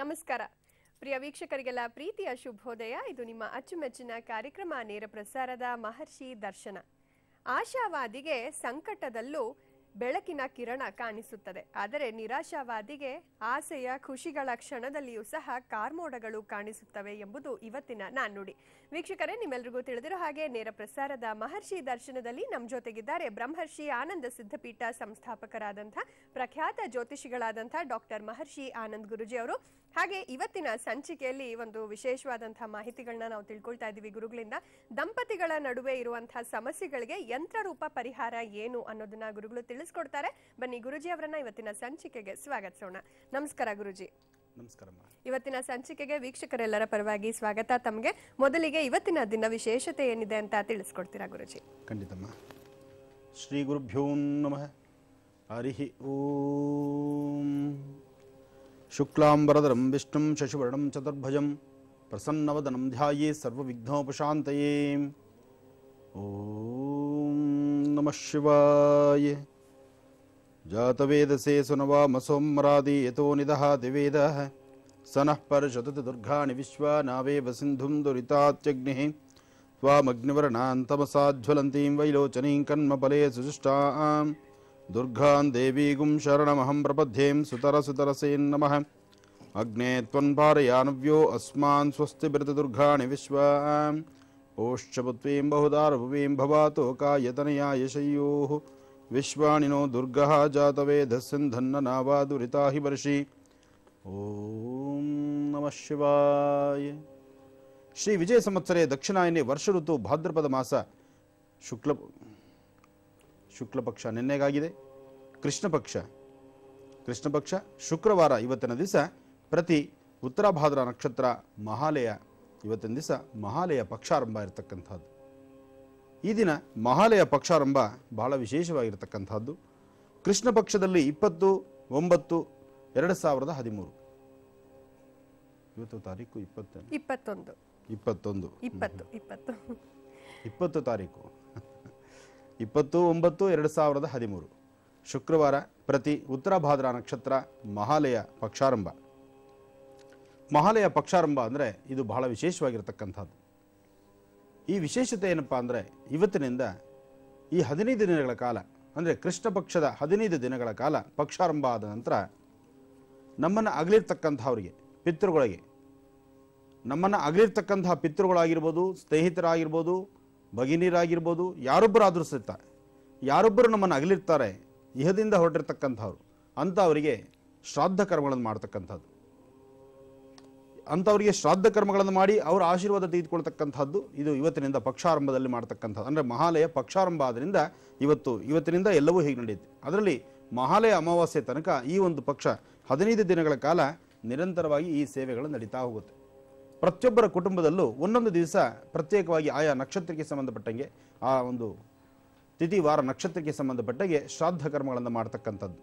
ನಮಸ್ಕಾರ ಪ್ರಿಯ ವೀಕ್ಷಕರಿಗೆಲ್ಲ ಪ್ರೀತಿಯ ಶುಭೋದಯ ಇದು ನಿಮ್ಮ ಅಚ್ಚುಮೆಚ್ಚಿನ ಕಾರ್ಯಕ್ರಮ ನೇರ ಪ್ರಸಾರದ ಮಹರ್ಷಿ ದರ್ಶನ ಆಶಾವಾದಿಗೆ ಸಂಕಟದಲ್ಲೂ ಬೆಳಕಿನ ಕಿರಣ ಕಾಣಿಸುತ್ತದೆ ಆದರೆ ನಿರಾಶಾವಾದಿಗೆ ಆಸೆಯ ಖುಷಿಗಳ ಕ್ಷಣದಲ್ಲಿಯೂ ಸಹ ಕಾರ್ಮೋಡಗಳು ಕಾಣಿಸುತ್ತವೆ ಎಂಬುದು ಇವತ್ತಿನ ನಾಣ್ಣುಡಿ ವೀಕ್ಷಕರೇ ನಿಮ್ಮೆಲ್ರಿಗೂ ತಿಳಿದಿರೋ ಹಾಗೆ ನೇರ ಪ್ರಸಾರದ ಮಹರ್ಷಿ ದರ್ಶನದಲ್ಲಿ ನಮ್ಮ ಜೊತೆಗಿದ್ದಾರೆ ಬ್ರಹ್ಮರ್ಷಿ ಆನಂದ ಸಿದ್ಧಪೀಠ ಸಂಸ್ಥಾಪಕರಾದಂಥ ಪ್ರಖ್ಯಾತ ಜ್ಯೋತಿಷಿಗಳಾದಂಥ ಡಾಕ್ಟರ್ ಮಹರ್ಷಿ ಆನಂದ್ ಗುರುಜಿ ಅವರು ಹಾಗೆ ಇವತ್ತಿನ ಸಂಚಿಕೆಯಲ್ಲಿ ಒಂದು ವಿಶೇಷವಾದಂತಹ ಮಾಹಿತಿಗಳನ್ನ ನಾವು ತಿಳ್ಕೊಳ್ತಾ ಇದ್ದೀವಿ ಗುರುಗಳಿಂದ ದಂಪತಿಗಳ ನಡುವೆ ಇರುವಂತಹ ಸಮಸ್ಯೆಗಳಿಗೆ ಯಂತ್ರರೂಪ ಪರಿಹಾರ ಏನು ಅನ್ನೋದನ್ನ ಗುರುಗಳು ತಿಳಿಸ್ಕೊಡ್ತಾರೆ ಬನ್ನಿ ಗುರುಜಿ ಅವರನ್ನ ಇವತ್ತಿನ ಸಂಚಿಕೆಗೆ ಸ್ವಾಗತಿಸೋಣ ನಮಸ್ಕಾರ ಗುರುಜಿ ನಮಸ್ಕಾರಮ್ಮ ಇವತ್ತಿನ ಸಂಚಿಕೆಗೆ ವೀಕ್ಷಕರೆಲ್ಲರ ಪರವಾಗಿ ಸ್ವಾಗತ ತಮಗೆ ಮೊದಲಿಗೆ ಇವತ್ತಿನ ದಿನ ವಿಶೇಷತೆ ಏನಿದೆ ಅಂತ ತಿಳಿಸ್ಕೊಡ್ತೀರಾ ಗುರುಜಿ ಖಂಡಿತಮ್ಮ ಶ್ರೀ ಗುರುಭ್ಯೋ ನಮಃ ಹರಿ ಓಂ ಶುಕ್ಲಾಂಬರಧರಂ ವಿಷ್ಣುಂ ಶಶಿವರ್ಣಂ ಚತುರ್ಭುಜಂ ಪ್ರಸನ್ನವದನಂ ಧ್ಯಾಯೇ ಸರ್ವವಿಘ್ನೋಪಶಾಂತಯೇ ಓಂ ನಮಃ ಶಿವಾಯ ಜಾತವೇದಸೇ ಸುನವಾಮಸೋಮರಾದಿ ಯತೋ ನಿದಹಾತಿ ವೇದಃ ಸ ನಃ ಪರ್ಷತತಿ ದುರ್ಗಾಣಿ ವಿಶ್ವಾನಾವೇವ ಸಿಂಧುಂ ದುರಿತಾತ್ಯಗ್ನಿಃ त्वामग्निवर्णान्तमसाज्वलन्तीं वैलोचनीं कन्मफले सुजुष्टां दुर्गां देवीगुं शरणमहं प्रपद्यें सुतरसुतरसेन् नमः अग्ने त्वन्पारयानव्यो अस्मान् स्वस्तिभृतदुर्गाणि विश्वाम् ओश्चपुत्वीं बहुदारभुवीं भवातो कायतनया यशयोः विश्वाणिनो दुर्गः जातवेदस्सिन्धन्ननावा हि वर्षि ॐ नमः शिवाय ಶ್ರೀ ವಿಜಯ ಸಂವತ್ಸರೆ ದಕ್ಷಿಣಾಯನಿ ವರ್ಷ ಋತು ಭಾದ್ರಪದ ಮಾಸ ಶುಕ್ಲ ಶುಕ್ಲ ಪಕ್ಷ ನಿನ್ನೆಗಾಗಿದೆ ಕೃಷ್ಣ ಪಕ್ಷ ಕೃಷ್ಣ ಪಕ್ಷ ಶುಕ್ರವಾರ ಇವತ್ತಿನ ದಿವಸ ಪ್ರತಿ ಉತ್ತರ ಭಾದ್ರ ನಕ್ಷತ್ರ ಮಹಾಲಯ ಇವತ್ತಿನ ದಿವಸ ಮಹಾಲಯ ಪಕ್ಷಾರಂಭ ಇರತಕ್ಕಂಥದ್ದು ಈ ದಿನ ಮಹಾಲಯ ಪಕ್ಷಾರಂಭ ಬಹಳ ವಿಶೇಷವಾಗಿರ್ತಕ್ಕಂಥದ್ದು ಕೃಷ್ಣ ಪಕ್ಷದಲ್ಲಿ ಇಪ್ಪತ್ತು ಒಂಬತ್ತು ಎರಡು ಸಾವಿರದ ಹದಿಮೂರು ಇವತ್ತು ತಾರೀಕು ಇಪ್ಪತ್ತು ಇಪ್ಪತ್ತೊಂದು ಇಪ್ಪತ್ತೊಂದು ಇಪ್ಪತ್ತು ಇಪ್ಪತ್ತು ಇಪ್ಪತ್ತು ತಾರೀಕು ಇಪ್ಪತ್ತು ಒಂಬತ್ತು ಎರಡು ಸಾವಿರದ ಹದಿಮೂರು ಶುಕ್ರವಾರ ಪ್ರತಿ ಉತ್ತರ ಭಾದ್ರ ನಕ್ಷತ್ರ ಮಹಾಲಯ ಪಕ್ಷಾರಂಭ ಮಹಾಲಯ ಪಕ್ಷಾರಂಭ ಅಂದರೆ ಇದು ಬಹಳ ವಿಶೇಷವಾಗಿರ್ತಕ್ಕಂಥದ್ದು ಈ ವಿಶೇಷತೆ ಏನಪ್ಪ ಅಂದರೆ ಇವತ್ತಿನಿಂದ ಈ ಹದಿನೈದು ದಿನಗಳ ಕಾಲ ಅಂದರೆ ಕೃಷ್ಣ ಪಕ್ಷದ ಹದಿನೈದು ದಿನಗಳ ಕಾಲ ಪಕ್ಷಾರಂಭ ಆದ ನಂತರ ನಮ್ಮನ್ನು ಅಗಲಿರ್ತಕ್ಕಂಥವ್ರಿಗೆ ಪಿತೃಗಳಿಗೆ ನಮ್ಮನ್ನು ಅಗಲಿರ್ತಕ್ಕಂತಹ ಪಿತೃಗಳಾಗಿರ್ಬೋದು ಸ್ನೇಹಿತರಾಗಿರ್ಬೋದು ಭಗಿನಿಯರಾಗಿರ್ಬೋದು ಯಾರೊಬ್ಬರಾದರೂ ಸಹಿತ ಯಾರೊಬ್ಬರು ನಮ್ಮನ್ನು ಅಗಲಿರ್ತಾರೆ ಇಹದಿಂದ ಹೊರಟಿರ್ತಕ್ಕಂಥವ್ರು ಅಂಥವರಿಗೆ ಶ್ರಾದ್ದ ಕರ್ಮಗಳನ್ನು ಮಾಡ್ತಕ್ಕಂಥದ್ದು ಅಂಥವರಿಗೆ ಶ್ರಾದ್ದ ಕರ್ಮಗಳನ್ನು ಮಾಡಿ ಅವರ ಆಶೀರ್ವಾದ ತೆಗೆದುಕೊಳ್ತಕ್ಕಂಥದ್ದು ಇದು ಇವತ್ತಿನಿಂದ ಪಕ್ಷಾರಂಭದಲ್ಲಿ ಮಾಡ್ತಕ್ಕಂಥದ್ದು ಅಂದರೆ ಮಹಾಲಯ ಪಕ್ಷಾರಂಭ ಆದ್ದರಿಂದ ಇವತ್ತು ಇವತ್ತಿನಿಂದ ಎಲ್ಲವೂ ಹೀಗೆ ನಡೆಯುತ್ತೆ ಅದರಲ್ಲಿ ಮಹಾಲಯ ಅಮಾವಾಸ್ಯೆ ತನಕ ಈ ಒಂದು ಪಕ್ಷ ಹದಿನೈದು ದಿನಗಳ ಕಾಲ ನಿರಂತರವಾಗಿ ಈ ಸೇವೆಗಳು ನಡೀತಾ ಹೋಗುತ್ತೆ ಪ್ರತಿಯೊಬ್ಬರ ಕುಟುಂಬದಲ್ಲೂ ಒಂದೊಂದು ದಿವಸ ಪ್ರತ್ಯೇಕವಾಗಿ ಆಯಾ ನಕ್ಷತ್ರಕ್ಕೆ ಸಂಬಂಧಪಟ್ಟಂಗೆ ಆ ಒಂದು ತಿಥಿ ವಾರ ನಕ್ಷತ್ರಕ್ಕೆ ಸಂಬಂಧಪಟ್ಟಂಗೆ ಶ್ರಾದ್ದ ಕರ್ಮಗಳನ್ನು ಮಾಡ್ತಕ್ಕಂಥದ್ದು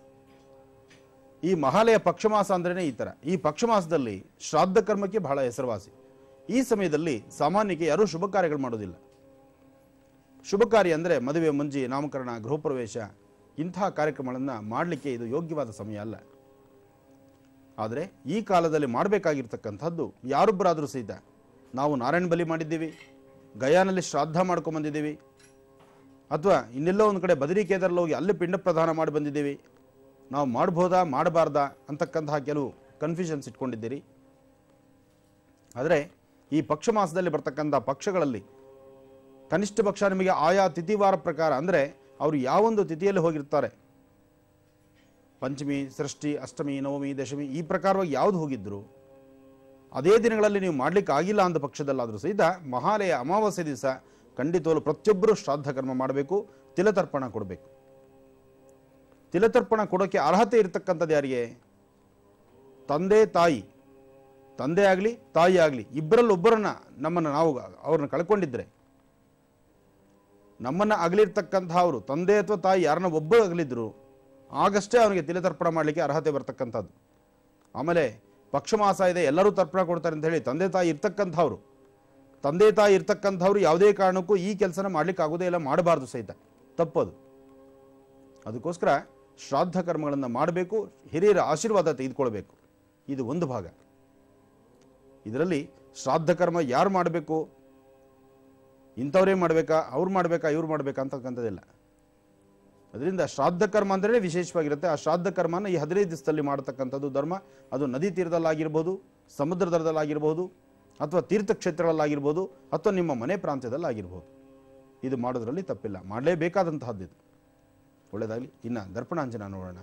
ಈ ಮಹಾಲಯ ಪಕ್ಷಮಾಸ ಅಂದ್ರೇ ಈ ಥರ ಈ ಪಕ್ಷಮಾಸದಲ್ಲಿ ಶ್ರಾದ್ದ ಕರ್ಮಕ್ಕೆ ಬಹಳ ಹೆಸರುವಾಸಿ ಈ ಸಮಯದಲ್ಲಿ ಸಾಮಾನ್ಯಕ್ಕೆ ಯಾರೂ ಶುಭ ಕಾರ್ಯಗಳು ಮಾಡೋದಿಲ್ಲ ಶುಭ ಕಾರ್ಯ ಅಂದರೆ ಮದುವೆ ಮುಂಜಿ ನಾಮಕರಣ ಗೃಹಪ್ರವೇಶ ಇಂತಹ ಕಾರ್ಯಕ್ರಮಗಳನ್ನು ಮಾಡಲಿಕ್ಕೆ ಇದು ಯೋಗ್ಯವಾದ ಸಮಯ ಅಲ್ಲ ಆದರೆ ಈ ಕಾಲದಲ್ಲಿ ಮಾಡಬೇಕಾಗಿರ್ತಕ್ಕಂಥದ್ದು ಯಾರೊಬ್ಬರಾದರೂ ಸಹಿತ ನಾವು ನಾರಾಯಣ ಬಲಿ ಮಾಡಿದ್ದೀವಿ ಗಯಾನಲ್ಲಿ ಶ್ರಾದ್ದ ಮಾಡ್ಕೊಂಬಂದಿದ್ದೀವಿ ಅಥವಾ ಇನ್ನೆಲ್ಲೋ ಒಂದು ಕಡೆ ಬದರಿ ಕೇದಾರಲ್ಲಿ ಹೋಗಿ ಅಲ್ಲಿ ಪಿಂಡ ಪ್ರದಾನ ಮಾಡಿ ಬಂದಿದ್ದೀವಿ ನಾವು ಮಾಡ್ಬೋದಾ ಮಾಡಬಾರ್ದಾ ಅಂತಕ್ಕಂತಹ ಕೆಲವು ಕನ್ಫ್ಯೂಷನ್ಸ್ ಇಟ್ಕೊಂಡಿದ್ದೀರಿ ಆದರೆ ಈ ಪಕ್ಷ ಮಾಸದಲ್ಲಿ ಬರ್ತಕ್ಕಂಥ ಪಕ್ಷಗಳಲ್ಲಿ ಕನಿಷ್ಠ ಪಕ್ಷ ನಿಮಗೆ ಆಯಾ ತಿಥಿವಾರ ಪ್ರಕಾರ ಅಂದರೆ ಅವರು ಯಾವೊಂದು ತಿಥಿಯಲ್ಲಿ ಹೋಗಿರ್ತಾರೆ ಪಂಚಮಿ ಸೃಷ್ಟಿ ಅಷ್ಟಮಿ ನವಮಿ ದಶಮಿ ಈ ಪ್ರಕಾರವಾಗಿ ಯಾವುದು ಹೋಗಿದ್ರು ಅದೇ ದಿನಗಳಲ್ಲಿ ನೀವು ಮಾಡ್ಲಿಕ್ಕೆ ಆಗಿಲ್ಲ ಅಂದ ಪಕ್ಷದಲ್ಲಾದರೂ ಸಹಿತ ಮಹಾಲಯ ಅಮಾವಾಸ್ಯೆ ದಿವಸ ಖಂಡಿತವಲು ಪ್ರತಿಯೊಬ್ಬರು ಶ್ರಾದ್ದ ಕರ್ಮ ಮಾಡಬೇಕು ತಿಲತರ್ಪಣ ಕೊಡಬೇಕು ತಿಲತರ್ಪಣ ಕೊಡೋಕ್ಕೆ ಅರ್ಹತೆ ಇರತಕ್ಕಂಥದ್ದು ಯಾರಿಗೆ ತಂದೆ ತಾಯಿ ತಂದೆ ಆಗಲಿ ತಾಯಿ ಆಗಲಿ ಇಬ್ಬರಲ್ಲಿ ಒಬ್ಬರನ್ನ ನಮ್ಮನ್ನು ನಾವು ಅವ್ರನ್ನ ಕಳ್ಕೊಂಡಿದ್ರೆ ನಮ್ಮನ್ನು ಅಗಲಿರ್ತಕ್ಕಂಥವ್ರು ತಂದೆ ಅಥವಾ ತಾಯಿ ಯಾರನ್ನ ಒಬ್ಬರು ಅಗಲಿದ್ರು ಆಗಷ್ಟೇ ಅವನಿಗೆ ತಿಲತರ್ಪಣ ಮಾಡಲಿಕ್ಕೆ ಅರ್ಹತೆ ಬರ್ತಕ್ಕಂಥದ್ದು ಆಮೇಲೆ ಪಕ್ಷಮಾಸ ಇದೆ ಎಲ್ಲರೂ ತರ್ಪಣ ಕೊಡ್ತಾರೆ ಅಂತ ಹೇಳಿ ತಂದೆ ತಾಯಿ ಇರ್ತಕ್ಕಂಥವ್ರು ತಂದೆ ತಾಯಿ ಇರ್ತಕ್ಕಂಥವ್ರು ಯಾವುದೇ ಕಾರಣಕ್ಕೂ ಈ ಕೆಲಸನ ಮಾಡ್ಲಿಕ್ಕೆ ಆಗೋದೇ ಇಲ್ಲ ಮಾಡಬಾರ್ದು ಸಹಿತ ತಪ್ಪದು ಅದಕ್ಕೋಸ್ಕರ ಶ್ರಾದ್ದ ಕರ್ಮಗಳನ್ನು ಮಾಡಬೇಕು ಹಿರಿಯರ ಆಶೀರ್ವಾದ ತೆಗೆದುಕೊಳ್ಬೇಕು ಇದು ಒಂದು ಭಾಗ ಇದರಲ್ಲಿ ಶ್ರಾದ್ದ ಕರ್ಮ ಯಾರು ಮಾಡಬೇಕು ಇಂಥವ್ರೇ ಮಾಡಬೇಕಾ ಅವ್ರು ಮಾಡಬೇಕಾ ಇವ್ರು ಮಾಡಬೇಕಾ ಅಂತಕ್ಕಂಥದ್ದಿಲ್ಲ ಅದರಿಂದ ಶ್ರಾದ್ದ ಕರ್ಮ ಅಂದರೆ ವಿಶೇಷವಾಗಿರುತ್ತೆ ಆ ಶ್ರಾದ್ದ ಕರ್ಮನ ಈ ಹದಿನೈದು ದಿವಸದಲ್ಲಿ ಮಾಡತಕ್ಕಂಥದ್ದು ಧರ್ಮ ಅದು ನದಿ ತೀರದಲ್ಲಾಗಿರ್ಬೋದು ಸಮುದ್ರ ದರದಲ್ಲಾಗಿರ್ಬೋದು ಅಥವಾ ತೀರ್ಥಕ್ಷೇತ್ರಗಳಲ್ಲಾಗಿರ್ಬೋದು ಅಥವಾ ನಿಮ್ಮ ಮನೆ ಪ್ರಾಂತ್ಯದಲ್ಲಾಗಿರ್ಬೋದು ಇದು ಮಾಡೋದ್ರಲ್ಲಿ ತಪ್ಪಿಲ್ಲ ಮಾಡಲೇಬೇಕಾದಂತಹದ್ದು ಇದು ಒಳ್ಳೆಯದಾಗಲಿ ಇನ್ನು ದರ್ಪಣಾಂಜನ ನೋಡೋಣ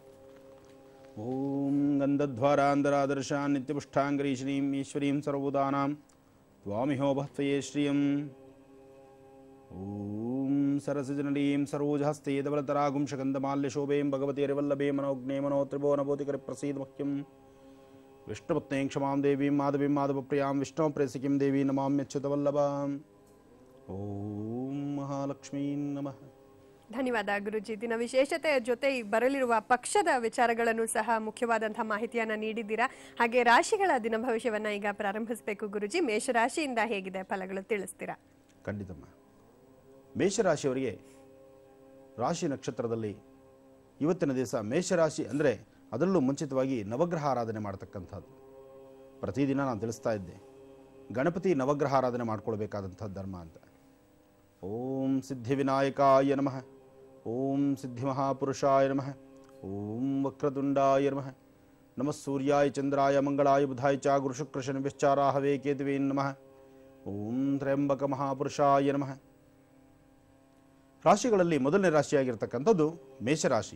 ಓಂ ಗಂಧಧ್ವಾರಾಂಧರಾದರ್ಶ ನಿತ್ಯಪುಷ್ಟಾಂಗರೀ ಶ್ರೀಂ ಈಶ್ವರೀಂ ಸರ್ವದಾನಾಂ ತ್ವಾಮಿಹೋ ಭತ್ವಯೇ ಶ್ರಿಯಂ ಓಂ ಸರಸಜನಡೀಂ ಸರೋಜಹಸ್ತೆ ಧವಲತರಾಗುಂ ಶಗಂಧಮಾಲ್ಯಶೋಭೆಂ ಭಗವತಿಯರಿವಲ್ಲಭೇ ಮನೋಜ್ಞೆ ಮನೋತ್ರಿಭುವನಭೂತಿಕರಿ ಪ್ರಸೀದ ಮಹ್ಯಂ ವಿಷ್ಣುಪತ್ನೇಂ ಕ್ಷಮಾಂ ದೇವೀಂ ಮಾಧವೀಂ ಮಾಧವಪ್ರಿಯಾಂ ವಿಷ್ಣು ಪ್ರೇಸಿಕಿಂ ದೇವಿ ನಮಾಮ್ಯಚ್ಯುತವಲ್ಲಭಾಂ ಓಂ ಮಹಾಲಕ್ಷ್ಮೀ ನಮಃ ಧನ್ಯವಾದ ಗುರುಜಿ ದಿನ ವಿಶೇಷತೆಯ ಜೊತೆ ಈ ಬರಲಿರುವ ಪಕ್ಷದ ವಿಚಾರಗಳನ್ನು ಸಹ ಮುಖ್ಯವಾದಂತಹ ಮಾಹಿತಿಯನ್ನ ನೀಡಿದ್ದೀರಾ ಹಾಗೆ ರಾಶಿಗಳ ದಿನ ಭವಿಷ್ಯವನ್ನ ಈಗ ಪ್ರಾರಂಭಿಸಬೇಕು ಗುರುಜಿ ಮೇಷರಾಶಿಯಿಂದ ಹೇಗಿದೆ ಫಲಗಳು ತಿಳಿಸ್ತೀರಾ ಖಂಡಿತಮ್ಮ ಮೇಷರಾಶಿಯವರಿಗೆ ರಾಶಿ ನಕ್ಷತ್ರದಲ್ಲಿ ಇವತ್ತಿನ ದಿವಸ ಮೇಷರಾಶಿ ಅಂದರೆ ಅದರಲ್ಲೂ ಮುಂಚಿತವಾಗಿ ನವಗ್ರಹ ಆರಾಧನೆ ಮಾಡ್ತಕ್ಕಂಥದ್ದು ಪ್ರತಿದಿನ ನಾನು ತಿಳಿಸ್ತಾ ಇದ್ದೆ ಗಣಪತಿ ನವಗ್ರಹ ಆರಾಧನೆ ಮಾಡ್ಕೊಳ್ಬೇಕಾದಂಥದ್ದು ಧರ್ಮ ಅಂತ ಓಂ ಸಿದ್ಧಿವಿನಾಯಕಾಯ ನಮಃ ಓಂ ಸಿದ್ಧಿಮಹಾಪುರುಷಾಯ ನಮಃ ಓಂ ವಕ್ರತುಂಡಾಯ ನಮಃ ನಮಃ ಸೂರ್ಯಾಯ ಚಂದ್ರಾಯ ಮಂಗಳಾಯ ಬುಧಾಯ ಚ ಗುರುಶುಕ್ರಶನಿಶ್ಚಾರಾಹವೇ ಕೇತುವೇ ನಮಃ ಓಂ ತ್ರ್ಯಂಬಕ ಮಹಾಪುರುಷಾಯ ನಮಃ ರಾಶಿಗಳಲ್ಲಿ ಮೊದಲನೇ ರಾಶಿಯಾಗಿರ್ತಕ್ಕಂಥದ್ದು ಮೇಷರಾಶಿ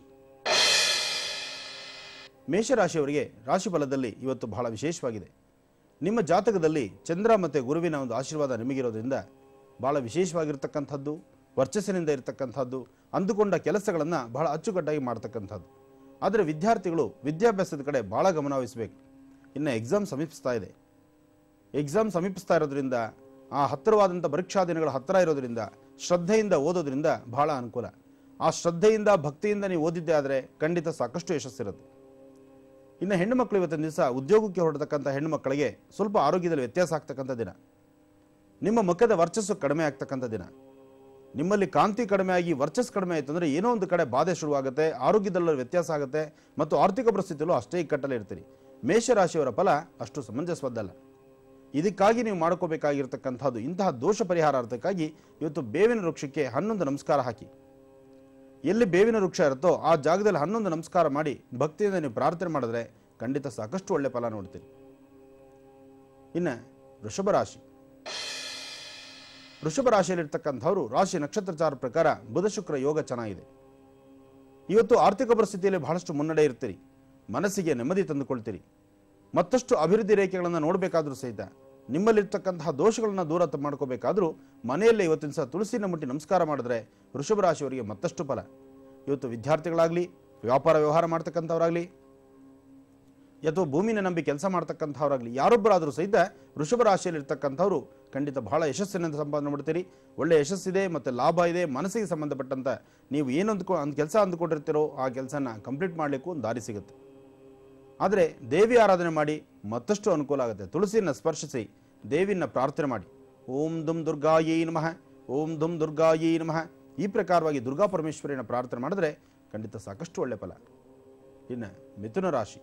ಮೇಷರಾಶಿಯವರಿಗೆ ರಾಶಿ ಫಲದಲ್ಲಿ ಇವತ್ತು ಬಹಳ ವಿಶೇಷವಾಗಿದೆ ನಿಮ್ಮ ಜಾತಕದಲ್ಲಿ ಚಂದ್ರ ಮತ್ತು ಗುರುವಿನ ಒಂದು ಆಶೀರ್ವಾದ ನಿಮಗಿರೋದ್ರಿಂದ ಬಹಳ ವಿಶೇಷವಾಗಿರ್ತಕ್ಕಂಥದ್ದು ವರ್ಚಸ್ಸಿನಿಂದ ಇರತಕ್ಕಂಥದ್ದು ಅಂದುಕೊಂಡ ಕೆಲಸಗಳನ್ನು ಬಹಳ ಅಚ್ಚುಕಟ್ಟಾಗಿ ಮಾಡ್ತಕ್ಕಂಥದ್ದು ಆದರೆ ವಿದ್ಯಾರ್ಥಿಗಳು ವಿದ್ಯಾಭ್ಯಾಸದ ಕಡೆ ಬಹಳ ಗಮನ ವಹಿಸಬೇಕು ಇನ್ನು ಎಕ್ಸಾಮ್ ಸಮೀಪಿಸ್ತಾ ಇದೆ ಎಕ್ಸಾಮ್ ಸಮೀಪಿಸ್ತಾ ಇರೋದ್ರಿಂದ ಆ ಹತ್ತಿರವಾದಂಥ ಪರೀಕ್ಷಾ ದಿನಗಳ ಹತ್ತಿರ ಇರೋದ್ರಿಂದ ಶ್ರದ್ಧೆಯಿಂದ ಓದೋದ್ರಿಂದ ಬಹಳ ಅನುಕೂಲ ಆ ಶ್ರದ್ಧೆಯಿಂದ ಭಕ್ತಿಯಿಂದ ನೀವು ಓದಿದ್ದೆ ಆದರೆ ಖಂಡಿತ ಸಾಕಷ್ಟು ಯಶಸ್ಸಿರುತ್ತೆ ಇನ್ನು ಹೆಣ್ಣು ಮಕ್ಕಳು ಇವತ್ತಿನ ದಿವಸ ಉದ್ಯೋಗಕ್ಕೆ ಹೊರಡತಕ್ಕಂಥ ಹೆಣ್ಣು ಮಕ್ಕಳಿಗೆ ಸ್ವಲ್ಪ ಆರೋಗ್ಯದಲ್ಲಿ ವ್ಯತ್ಯಾಸ ಆಗ್ತಕ್ಕಂಥ ದಿನ ನಿಮ್ಮ ಮುಖದ ವರ್ಚಸ್ಸು ಕಡಿಮೆ ಆಗ್ತಕ್ಕಂಥ ದಿನ ನಿಮ್ಮಲ್ಲಿ ಕಾಂತಿ ಕಡಿಮೆ ಆಗಿ ವರ್ಚಸ್ ಕಡಿಮೆ ಆಯಿತು ಅಂದರೆ ಏನೋ ಒಂದು ಕಡೆ ಬಾಧೆ ಶುರುವಾಗುತ್ತೆ ಆರೋಗ್ಯದಲ್ಲಿ ವ್ಯತ್ಯಾಸ ಆಗುತ್ತೆ ಮತ್ತು ಆರ್ಥಿಕ ಪರಿಸ್ಥಿತಿಯಲ್ಲೂ ಅಷ್ಟೇ ಇಕ್ಕಟ್ಟಲ್ಲಿ ಇರ್ತೀರಿ ಮೇಷರಾಶಿಯವರ ಫಲ ಅಷ್ಟು ಸಮಂಜಸವದ್ದಲ್ಲ ಇದಕ್ಕಾಗಿ ನೀವು ಮಾಡ್ಕೋಬೇಕಾಗಿರ್ತಕ್ಕಂಥದ್ದು ಇಂತಹ ದೋಷ ಪರಿಹಾರಾರ್ಥಕ್ಕಾಗಿ ಇವತ್ತು ಬೇವಿನ ವೃಕ್ಷಕ್ಕೆ ಹನ್ನೊಂದು ನಮಸ್ಕಾರ ಹಾಕಿ ಎಲ್ಲಿ ಬೇವಿನ ವೃಕ್ಷ ಇರುತ್ತೋ ಆ ಜಾಗದಲ್ಲಿ ಹನ್ನೊಂದು ನಮಸ್ಕಾರ ಮಾಡಿ ಭಕ್ತಿಯಿಂದ ನೀವು ಪ್ರಾರ್ಥನೆ ಮಾಡಿದ್ರೆ ಖಂಡಿತ ಸಾಕಷ್ಟು ಒಳ್ಳೆ ಫಲ ನೋಡ್ತೀರಿ ಇನ್ನು ವೃಷಭ ರಾಶಿ ವೃಷಭ ರಾಶಿಯಲ್ಲಿರ್ತಕ್ಕಂಥವ್ರು ರಾಶಿ ನಕ್ಷತ್ರಚಾರ ಪ್ರಕಾರ ಬುಧ ಶುಕ್ರ ಯೋಗ ಚೆನ್ನಾಗಿದೆ ಇವತ್ತು ಆರ್ಥಿಕ ಪರಿಸ್ಥಿತಿಯಲ್ಲಿ ಬಹಳಷ್ಟು ಮುನ್ನಡೆ ಇರ್ತೀರಿ ಮನಸ್ಸಿಗೆ ನೆಮ್ಮದಿ ತಂದುಕೊಳ್ತೀರಿ ಮತ್ತಷ್ಟು ಅಭಿವೃದ್ಧಿ ರೇಖೆಗಳನ್ನು ನೋಡಬೇಕಾದ್ರೂ ಸಹಿತ ನಿಮ್ಮಲ್ಲಿರ್ತಕ್ಕಂತಹ ದೋಷಗಳನ್ನು ದೂರ ತ- ಮಾಡ್ಕೋಬೇಕಾದ್ರೂ ಮನೆಯಲ್ಲೇ ಇವತ್ತಿನ ಸಹ ತುಳಸಿನ ಮುಟ್ಟಿ ನಮಸ್ಕಾರ ಮಾಡಿದ್ರೆ ವೃಷಭ ರಾಶಿಯವರಿಗೆ ಮತ್ತಷ್ಟು ಫಲ ಇವತ್ತು ವಿದ್ಯಾರ್ಥಿಗಳಾಗಲಿ ವ್ಯಾಪಾರ ವ್ಯವಹಾರ ಮಾಡ್ತಕ್ಕಂಥವ್ರಾಗಲಿ ಅಥವಾ ಭೂಮಿನ ನಂಬಿ ಕೆಲಸ ಮಾಡ್ತಕ್ಕಂಥವ್ರಾಗಲಿ ಯಾರೊಬ್ಬರಾದರೂ ಸಹಿತ ವೃಷಭ ರಾಶಿಯಲ್ಲಿ ಇರ್ತಕ್ಕಂಥವ್ರು ಖಂಡಿತ ಬಹಳ ಯಶಸ್ಸಿನಿಂದ ಸಂಪಾದನೆ ಮಾಡ್ತೀರಿ ಒಳ್ಳೆ ಯಶಸ್ಸಿದೆ ಮತ್ತು ಲಾಭ ಇದೆ ಮನಸ್ಸಿಗೆ ಸಂಬಂಧಪಟ್ಟಂತ ನೀವು ಏನು ಅಂದ್ಕೊ ಒಂದು ಕೆಲಸ ಅಂದ್ಕೊಂಡಿರ್ತೀರೋ ಆ ಕೆಲಸನ ಕಂಪ್ಲೀಟ್ ಮಾಡಲಿಕ್ಕೂ ಒಂದು ದಾರಿ ಸಿಗುತ್ತೆ ಆದರೆ ದೇವಿ ಆರಾಧನೆ ಮಾಡಿ ಮತ್ತಷ್ಟು ಅನುಕೂಲ ಆಗುತ್ತೆ ತುಳಸಿಯನ್ನು ಸ್ಪರ್ಶಿಸಿ ದೇವಿನ ಪ್ರಾರ್ಥನೆ ಮಾಡಿ ಓಂ ದುಂ ದುರ್ಗಾಯೇ ನಮಃ ಓಂ ದುಂ ದುರ್ಗಾಯೇ ನಮಃ ಈ ಪ್ರಕಾರವಾಗಿ ದುರ್ಗಾ ಪರಮೇಶ್ವರಿನ ಪ್ರಾರ್ಥನೆ ಮಾಡಿದ್ರೆ ಖಂಡಿತ ಸಾಕಷ್ಟು ಒಳ್ಳೆ ಫಲ ಇನ್ನು ಮಿಥುನ ರಾಶಿ